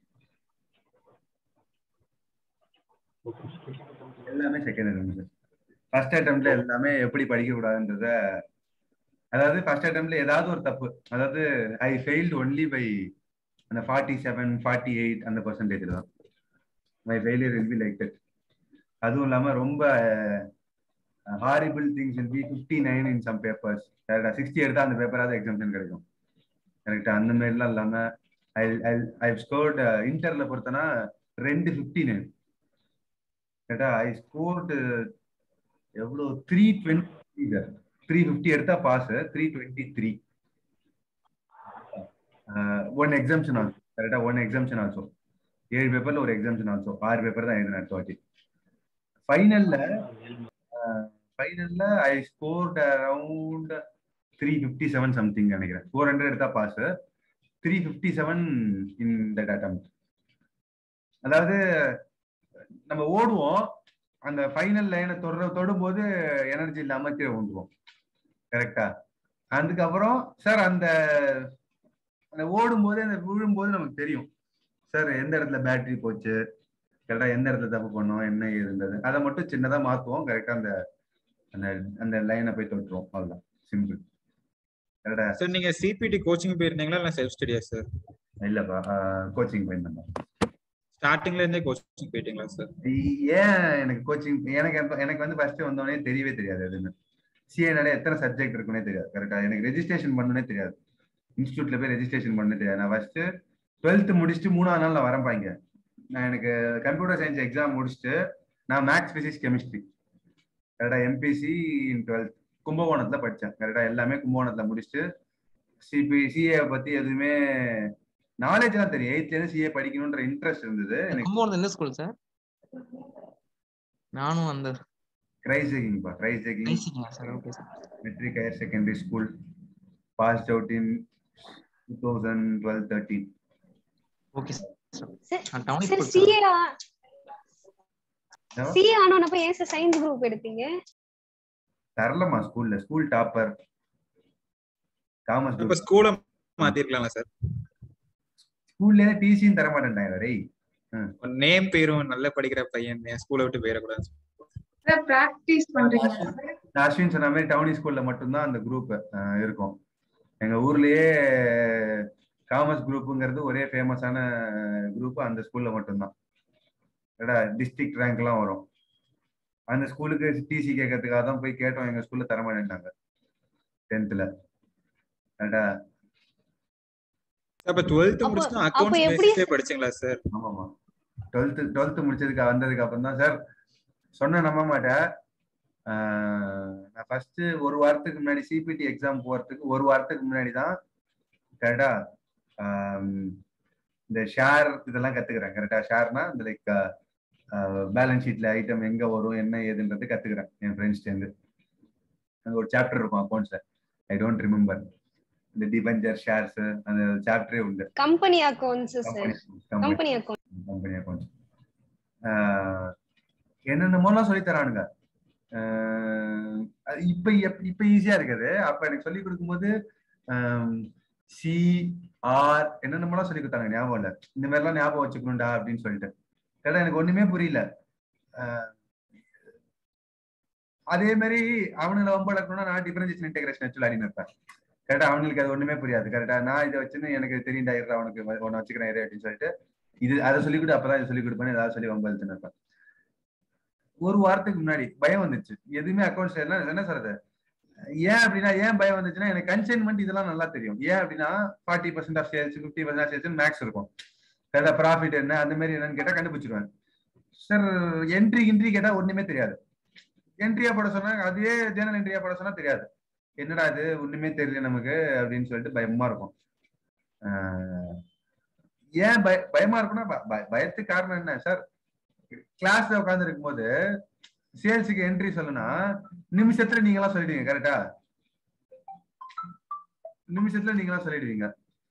எல்லாமே செகண்ட் அட்டம் சார் ஃபர்ஸ்ட் அட்டம்ப்ட்ல எல்லாமே எப்படி படிக்க கூடாதுன்றத அதாவது ஃபர்ஸ்ட் அட்டம்ப்ட்ல ஏதாவது ஒரு தப்பு அதாவது ஐ ஃபெயில்டு ஒன்லி பை அந்த ஃபார்ட்டி செவன் ஃபார்ட்டி எயிட் அந்த பர்சன்டேஜ் தான் my failure will be like that அதுவும் இல்லாம ரொம்ப horrible things will be fifty nine in some papers கரெக்டா சிக்ஸ்டி எடுத்தா அந்த பேப்பராவது எக்ஸாம்ஷன் கிடைக்கும் கரெக்டா அந்த மாதிரிலாம் இல்லாம ஐ ஐ ஐ ஸ்கோர்ட் இன்டர்ல பொறுத்தனா ரெண்டு ஃபிஃப்டி நைன் கரெக்டா ஐ ஸ்கோர்டு எவ்வளோ த்ரீ டுவெண்ட்டி த்ரீ ஃபிஃப்டி எடுத்தா pass three twenty three one exemption also கரெக்டா ஒன் எக்ஸாம்ஷன் ஆல்சோ ஏழு பேப்பர்ல ஒரு எக்ஸாம்ஷன் ஆல்சோ ஆறு பேப்பர் தான் எழுதினேன் அடுத்த வாட்டி ஃபைனல்ல ஃபைனல்ல I scored around three fifty seven something நினைக்கிறேன் ஃபோர் ஹண்ட்ரட் எடுத்தா pass three fifty seven in that attempt அதாவது நம்ம ஓடுவோம் அந்த ஃபைனல் லைனை தொட தொடும்போது எனர்ஜி இல்லாம கீழே விழுந்துருவோம் கரெக்டா அதுக்கப்புறம் சார் அந்த அந்த ஓடும்போது அந்த விழும்போது நமக்கு தெரியும் சார் எந்த இடத்துல பேட்டரி போச்சு கரெக்டா எந்த இடத்துல தப்பு பண்ணோம் என்ன இருந்தது அதை மட்டும் சின்னதா மாத்துவோம் கரெக்டா அந்த அந்த அந்த லைனை போய் தொட்டுருவோம் அவ்வளவுதான் சிம்பிள் கரெக்டா சார் நீங்க சிபிடி கோச்சிங் போயிருந்தீங்களா இல்ல செல்ஃப் ஸ்டடியா சார் இல்லப்பா கோச்சிங் போயிருந்தேன் ஸ்டார்டிங்ல இருந்தே கோச்சிங் போயிட்டீங்களா சார் ஏன் எனக்கு கோச்சிங் எனக்கு எப்ப- எனக்கு வந்து ஃபர்ஸ்ட் வந்தோடனே தெரியவே தெரியாது எதுன்னு சிஏனால எத்தனை சப்ஜெக்ட் இருக்குன்னே தெரியாது கரெக்டா எனக்கு ரெஜிஸ்ட்ரேஷன் பண்ணனே தெரியாது இன்ஸ்டியூட்ல போய் ரெஜிஸ்ட்ரேஷன் பண்ணனே தெரியாது நான் ஃபர்ஸ்ட் டுவெல்த் முடிச்சுட்டு மூணாவது நாள் நான் வரப்பாங்க நான் எனக்கு கம்ப்யூட்டர் சயின்ஸ் எக்ஸாம் முடிச்சுட்டு நான் மேக்ஸ் பிசிக்ஸ் கெமிஸ்ட்ரி கரெக்டா எம்பிசி இன் டுவெல்த் கும்பகோணத்துல படித்தேன் கரெக்டா எல்லாமே கும்பகோணத்துல முடிச்சுட்டு சிபி சிஏ பத்தி எதுவுமே நாலேஜ் தான் தெரியும் எயித்ல இருந்து சிஏ படிக்கணும்ன்ற இன்ட்ரெஸ்ட் இருந்தது எனக்கு கும்பகோணம் எந்த ஸ்கூல் சார் நானும் அந்த கிரைஸ் ஜெகிங்ப்பா கிரைஸ் ஜெகிங் பேசிக்கலாம் sir okay sir matric higher secondary school passed out in two thousand twelve thirteen okay sir sir நான் town sir school CA CA ஆனோனப்ப ஏன் சார் சயின்ஸ் குரூப் எடுத்தீங்க தரலமா ஸ்கூல்ல ஸ்கூல் டாப்பர் காமர்ஸ் இப்ப குரூப் ஸ்கூல மாத்திருக்கலாம்ல சார் ஸ்கூல்ல டிசியும் தர மாட்டேன்டாங்க டேய் நேம் பேரும் நல்ல படிக்கிற பையன் ஸ்கூலை விட்டு போயிடக்கூடாது பிராக்டிஸ் பண்றீங்க நான் அஸ்வின் சொன்ன மாதிரி டவுனி ஸ்கூல்ல மட்டும்தான் அந்த குரூப் இருக்கும் எங்க ஊர்லயே காமர்ஸ் குரூப்புங்கிறது ஒரே ஃபேமஸான குரூப் அந்த ஸ்கூல்ல மட்டும்தான் டிஸ்ட்ரிக்ட் ரேங்க்லாம் வரும் அந்த ஸ்கூலுக்கு டிசி கேட்கறதுக்காக தான் போய் கேட்டோம் எங்க ஸ்கூல்ல தர மாட்டேன்ட்டாங்க டென்த்ல கரெக்டா அப்ப டுவெல்த் அப்ப- முடிச்சுட்டு அப்ப அக்கௌண்ட்ஸ் எப்படி- பேசிஸே படிச்சீங்களா சார் ஆமாமா டுவெல்த் டுவெல்த் முடிச்சதுக்கு வந்ததுக்கு அப்புறம் தான் சார் சொன்ன நம்ப மாட்டேன் ஆஹ் நான் ஃபர்ஸ்ட் ஒரு வாரத்துக்கு முன்னாடி சிபிடி எக்ஸாம் போறதுக்கு ஒரு வாரத்துக்கு முன்னாடி தான் கரெக்டா இந்த ஷேர் இதெல்லாம் கத்துக்கிறேன் கரெக்டா ஷேர்னா இந்த லைக் பேலன்ஸ் ஷீட்ல ஐட்டம் எங்க வரும் என்ன ஏதுன்றது கத்துக்கிறேன் என் ஃப்ரெண்ட்ஸ் சேர்ந்து அங்க ஒரு சாப்டர் இருக்கும் அக்கௌண்ட்ஸ்ல ஐ டோன்ட் ரிமெம்பர் இந்த டிபெஞ்சர் ஷேர்ஸ் அந்த சாப்டரே உண்டு company accounts sir company company account company accounts என்னென்னமோலாம் சொல்லி தரானுங்க ஆஹ் அது இப்ப எப்- இப்ப ஈஸியா இருக்குது அப்ப எனக்கு சொல்லி கொடுக்கும்போது சி ஆர் என்னென்னமோலாம் சொல்லி கொடுத்தாங்க ஞாபகம் இல்ல இந்த மாதிரிலாம் ஞாபகம் வச்சுக்கணும்டா அப்படின்னு சொல்லிட்டு கேட்டா எனக்கு ஒண்ணுமே புரியல ஆஹ் அதே மாதிரி அவனுங்களை வம்ப இழக்கணும்னா நான் டிஃபரன்சியேஷன் இன்டெகிரேஷன் வச்சு விளையாடினு இருப்பேன் கரெக்டா அவனுக்கு அது ஒண்ணுமே புரியாது கரெக்டா நான் இதை வச்சுன்னு எனக்கு தெரியும்டா இருடா அவனுக்கு ஒன்னு வச்சுக்கிறேன் இரு அப்படின்னு சொல்லிட்டு இது அதை சொல்லி கொடு அப்பதான் இதை சொல்லி கொடுப்பேன் ஏதாவது சொல்லி வம்ப இழுத்துன்னு இருப்பேன் ஒரு வாரத்துக்கு முன்னாடி பயம் வந்துச்சு எதுவுமே அக்கௌண்ட்ஸ் என்ன என்ன சொல்றது ஏன் அப்படின்னா ஏன் பயம் வந்துச்சுன்னா எனக்கு கன்சைன்மெண்ட் இதெல்லாம் நல்லா தெரியும் ஏன் அப்படின்னா forty percent of sales fifty percent of sales maths இருக்கும் கரெக்டா ப்ராஃபிட் என்ன அந்த மாதிரி என்னன்னு கேட்டா கண்டுபிடிச்சிருவேன் சார் என்ட்ரி கின்ட்ரி கேட்டா ஒண்ணுமே தெரியாது என்ட்ரியா போட சொன்னா அதுவே ஜேர்னல் என்ட்ரியா போட சொன்னா தெரியாது என்னடா இது ஒண்ணுமே தெரியல நமக்கு அப்படின்னு சொல்லிட்டு பயமா இருக்கும் ஆஹ் ஏன் பய பயமா இருக்கும்னா ப- பய- பயத்துக்கு காரணம் என்ன சார் கிளாஸ்ல உட்கார்ந்து இருக்கும்போது சேல்ஸுக்கு என்ட்ரி சொல்லணும்னா நிமிஷத்துல நீங்க எல்லாம் சொல்லிடுவீங்க கரெக்டா நிமிஷத்துல நீங்க எல்லாம் சொல்லிடுவீங்க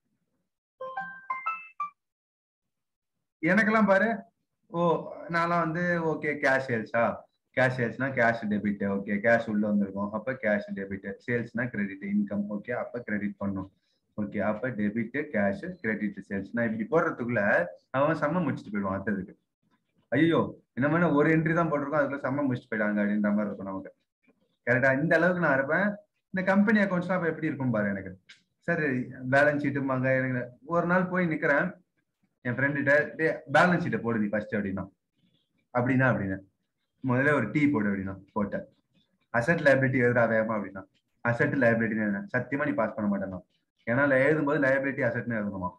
எனக்கெல்லாம் பாரு ஓ நான்லாம் வந்து ஓகே கேஷ் சேல்ஸா கேஷ் சேல்ஸ்னா கேஷ் டெபிட் ஓகே கேஷ் உள்ள வந்திருக்கும் அப்ப கேஷ் டெபிட் சேல்ஸ்னா கிரெடிட் இன்கம் ஓகே அப்ப கிரெடிட் பண்ணும் ஓகே அப்ப டெபிட் கேஷ் கிரெடிட் சேல்ஸ் நான் இப்படி போடுறதுக்குள்ள அவன் செம்ம முடிச்சுட்டு போயிடுவான் அடுத்ததுக்கு ஐயோ என்ன பண்ண ஒரு என்ட்ரி தான் போட்டிருக்கோம் அதுக்குள்ள செம்ம முடிச்சுட்டு போயிடாங்க அப்படின்ற மாதிரி இருக்கும் நமக்கு கரெக்டா இந்த அளவுக்கு நான் இருப்பேன் இந்த கம்பெனி அக்கௌண்ட்ஸ்லாம் அப்ப எப்படி இருக்கும் பாரு எனக்கு சார் பேலன்ஸ் ஷீட்டுமாங்க எனக்கு ஒரு நாள் போய் நிக்கிறேன் என் ஃப்ரெண்டுகிட்ட டே பேலன்ஸ் ஷீட்டை போடு நீ ஃபர்ஸ்ட் அப்படின்னா அப்படின்னா அப்படின்னு முதல்ல ஒரு டீ போடு அப்படின்னா போட்டேன் அசட் லைபிலிட்டி எழுதுறா வேகமா அப்படின்னா அசட் லைபிலிட்டி என்ன சத்தியமா நீ பாஸ் பண்ண மாட்டேன்னா ஏன்னா அதுல எழுதும்போது லைபிலிட்டி அசட்னு எழுதணுமா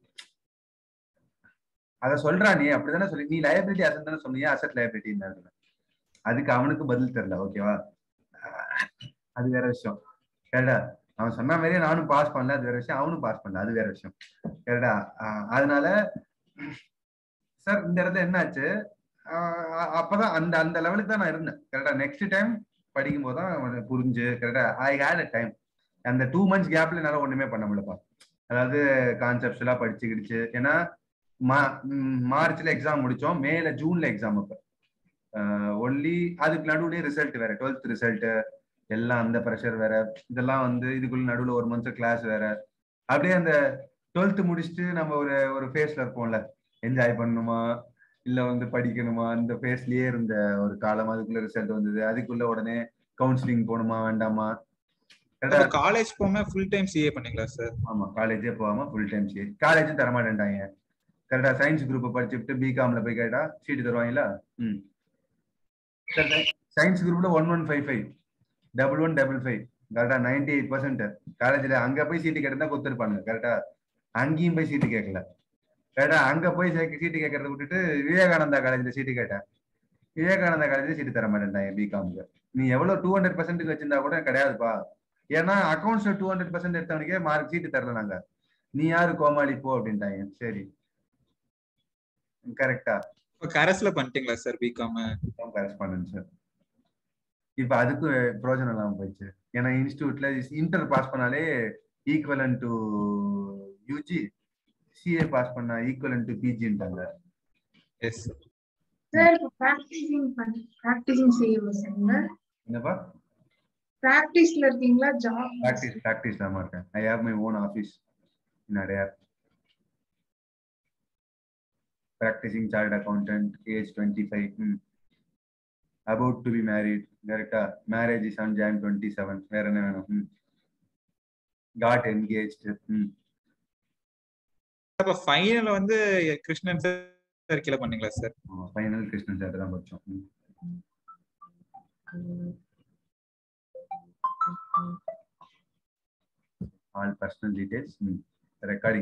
அத சொல்றா நீ அப்படிதானே சொல்லி நீ லைபிலிட்டி அசட் தானே சொன்னீங்க அசட் லைபிலிட்டின்னு எழுதுன அதுக்கு அவனுக்கு பதில் தெரியல ஓகேவா அது வேற விஷயம் கேடா அவன் சொன்ன மாதிரியே நானும் பாஸ் பண்ணல அது வேற விஷயம் அவனும் பாஸ் பண்ணல அது வேற விஷயம் கேடா அதனால சார் இந்த இடத்துல என்னாச்சு ஆஹ் அப்பதான் அந்த அந்த லெவலுக்கு தான் நான் இருந்தேன் கரெக்டா நெக்ஸ்ட் டைம் படிக்கும் போது தான் அவனுக்கு புரிஞ்சு கரெக்டா ஐ ஹேட் அ டைம் அந்த டூ மந்த்ஸ் கேப்ல என்னால ஒண்ணுமே பண்ண முடியலப்பா அதாவது கான்செப்ட்ஸ் எல்லாம் படிச்சு கிடிச்சு ஏன்னா மா ம், மார்ச்ல எக்ஸாம் முடிச்சோம் மேல ஜூன்ல எக்ஸாம் அப்ப ஒன்லி அதுக்கு நடுவுலயே ரிசல்ட் வேற டுவெல்த் ரிசல்ட் எல்லாம் அந்த ப்ரெஷர் வேற இதெல்லாம் வந்து இதுக்குள்ள நடுவுல ஒரு மந்த்ஸ் கிளாஸ் வேற அப்படியே அந்த டுவெல்த் முடிச்சுட்டு நம்ம ஒரு ஒரு ஃபேஸ்ல இருப்போம்ல என்ஜாய் பண்ணணுமா இல்ல வந்து படிக்கணுமா அந்த ஃபேஸ்லயே இருந்த ஒரு காலம் அதுக்குள்ள ரிசல்ட் வந்தது அதுக்குள்ள உடனே கவுன்சிலிங் போகணுமா வேண்டாமா கரெக்டா காலேஜ் போகாம ஃபுல் டைம் சிஏ பண்ணீங்களா சார் ஆமா காலேஜே போகாம ஃபுல் டைம் சி காலேஜும் தரமாட்டேன்ட்டாங்க கரெக்டா சயின்ஸ் குரூப் படிச்சுட்டு பிகாம்ல போய் கேட்டா சீட்டு தருவாங்களா ம் சயின்ஸ் குரூப்ல one one five five double one double five கரெக்டா நைன்டி எயிட் பர்சன்ட் காலேஜ்ல அங்க போய் சீட்டு கேட்டா கொடுத்துருப்பாங்க கரெக்டா அங்கேயும் போய் சீட்டு கேட்கல கரெக்டா அங்க போய் சே- சீட்டு கேட்கறத விட்டுட்டு விவேகானந்தா காலேஜ்ல சீட்டு கேட்டேன் விவேகானந்தா காலேஜ்ல சீட்டு தர மாட்டேன்ட்டாங்க பிகாம்க்கு நீ எவ்வளவு டூ ஹண்ட்ரட் பர்சன்ட் வச்சிருந்தா கூட கிடையாதுப்பா ஏன்னா அக்கௌண்ட்ஸ்ல டூ ஹண்ட்ரட் பர்சன்ட் எடுத்தவனுக்கே மார்க் சீட்டு தரல நாங்க நீ யாரு கோமாளி போ அப்படின்ட்டாங்க சரி கரெக்டா இப்போ கரஸ்ல பண்ணிட்டீங்களா சார் பிகாம் கரஸ்பாண்டன்ஸ் சார் இப்ப அதுக்கு பிரயோஜனம் இல்லாம போயிடுச்சு ஏன்னா இன்ஸ்டியூட்ல இன்டர் பாஸ் பண்ணாலே equivalent to UG CA pass பண்ணா ஈக்குவலன் டு பிஜின்ட்டாங்க எஸ் சார் ப்ராக்டிசிங் பண்ணி ப்ராக்டிசிங் செய்யணும் சார் என்னப்பா ப்ராக்டிஸ்ல இருக்கீங்களா ஜாப் ப்ராக்டிஸ் ப்ராக்டிஸ் தான் இருக்கேன் I have my own office in Adyar practising chartered accountant age twenty five about to be married கரெக்டா marriage is on Jan twenty seven வேற என்ன வேணும் ம் காட் என்கேஜ்டு ம் அப்ப ஃபைனல் வந்து கிருஷ்ணன் சார் கீழே பண்ணீங்களா சார் ஃபைனல் கிருஷ்ணன் சார் தான் படிச்சோம் ம். All personal details recording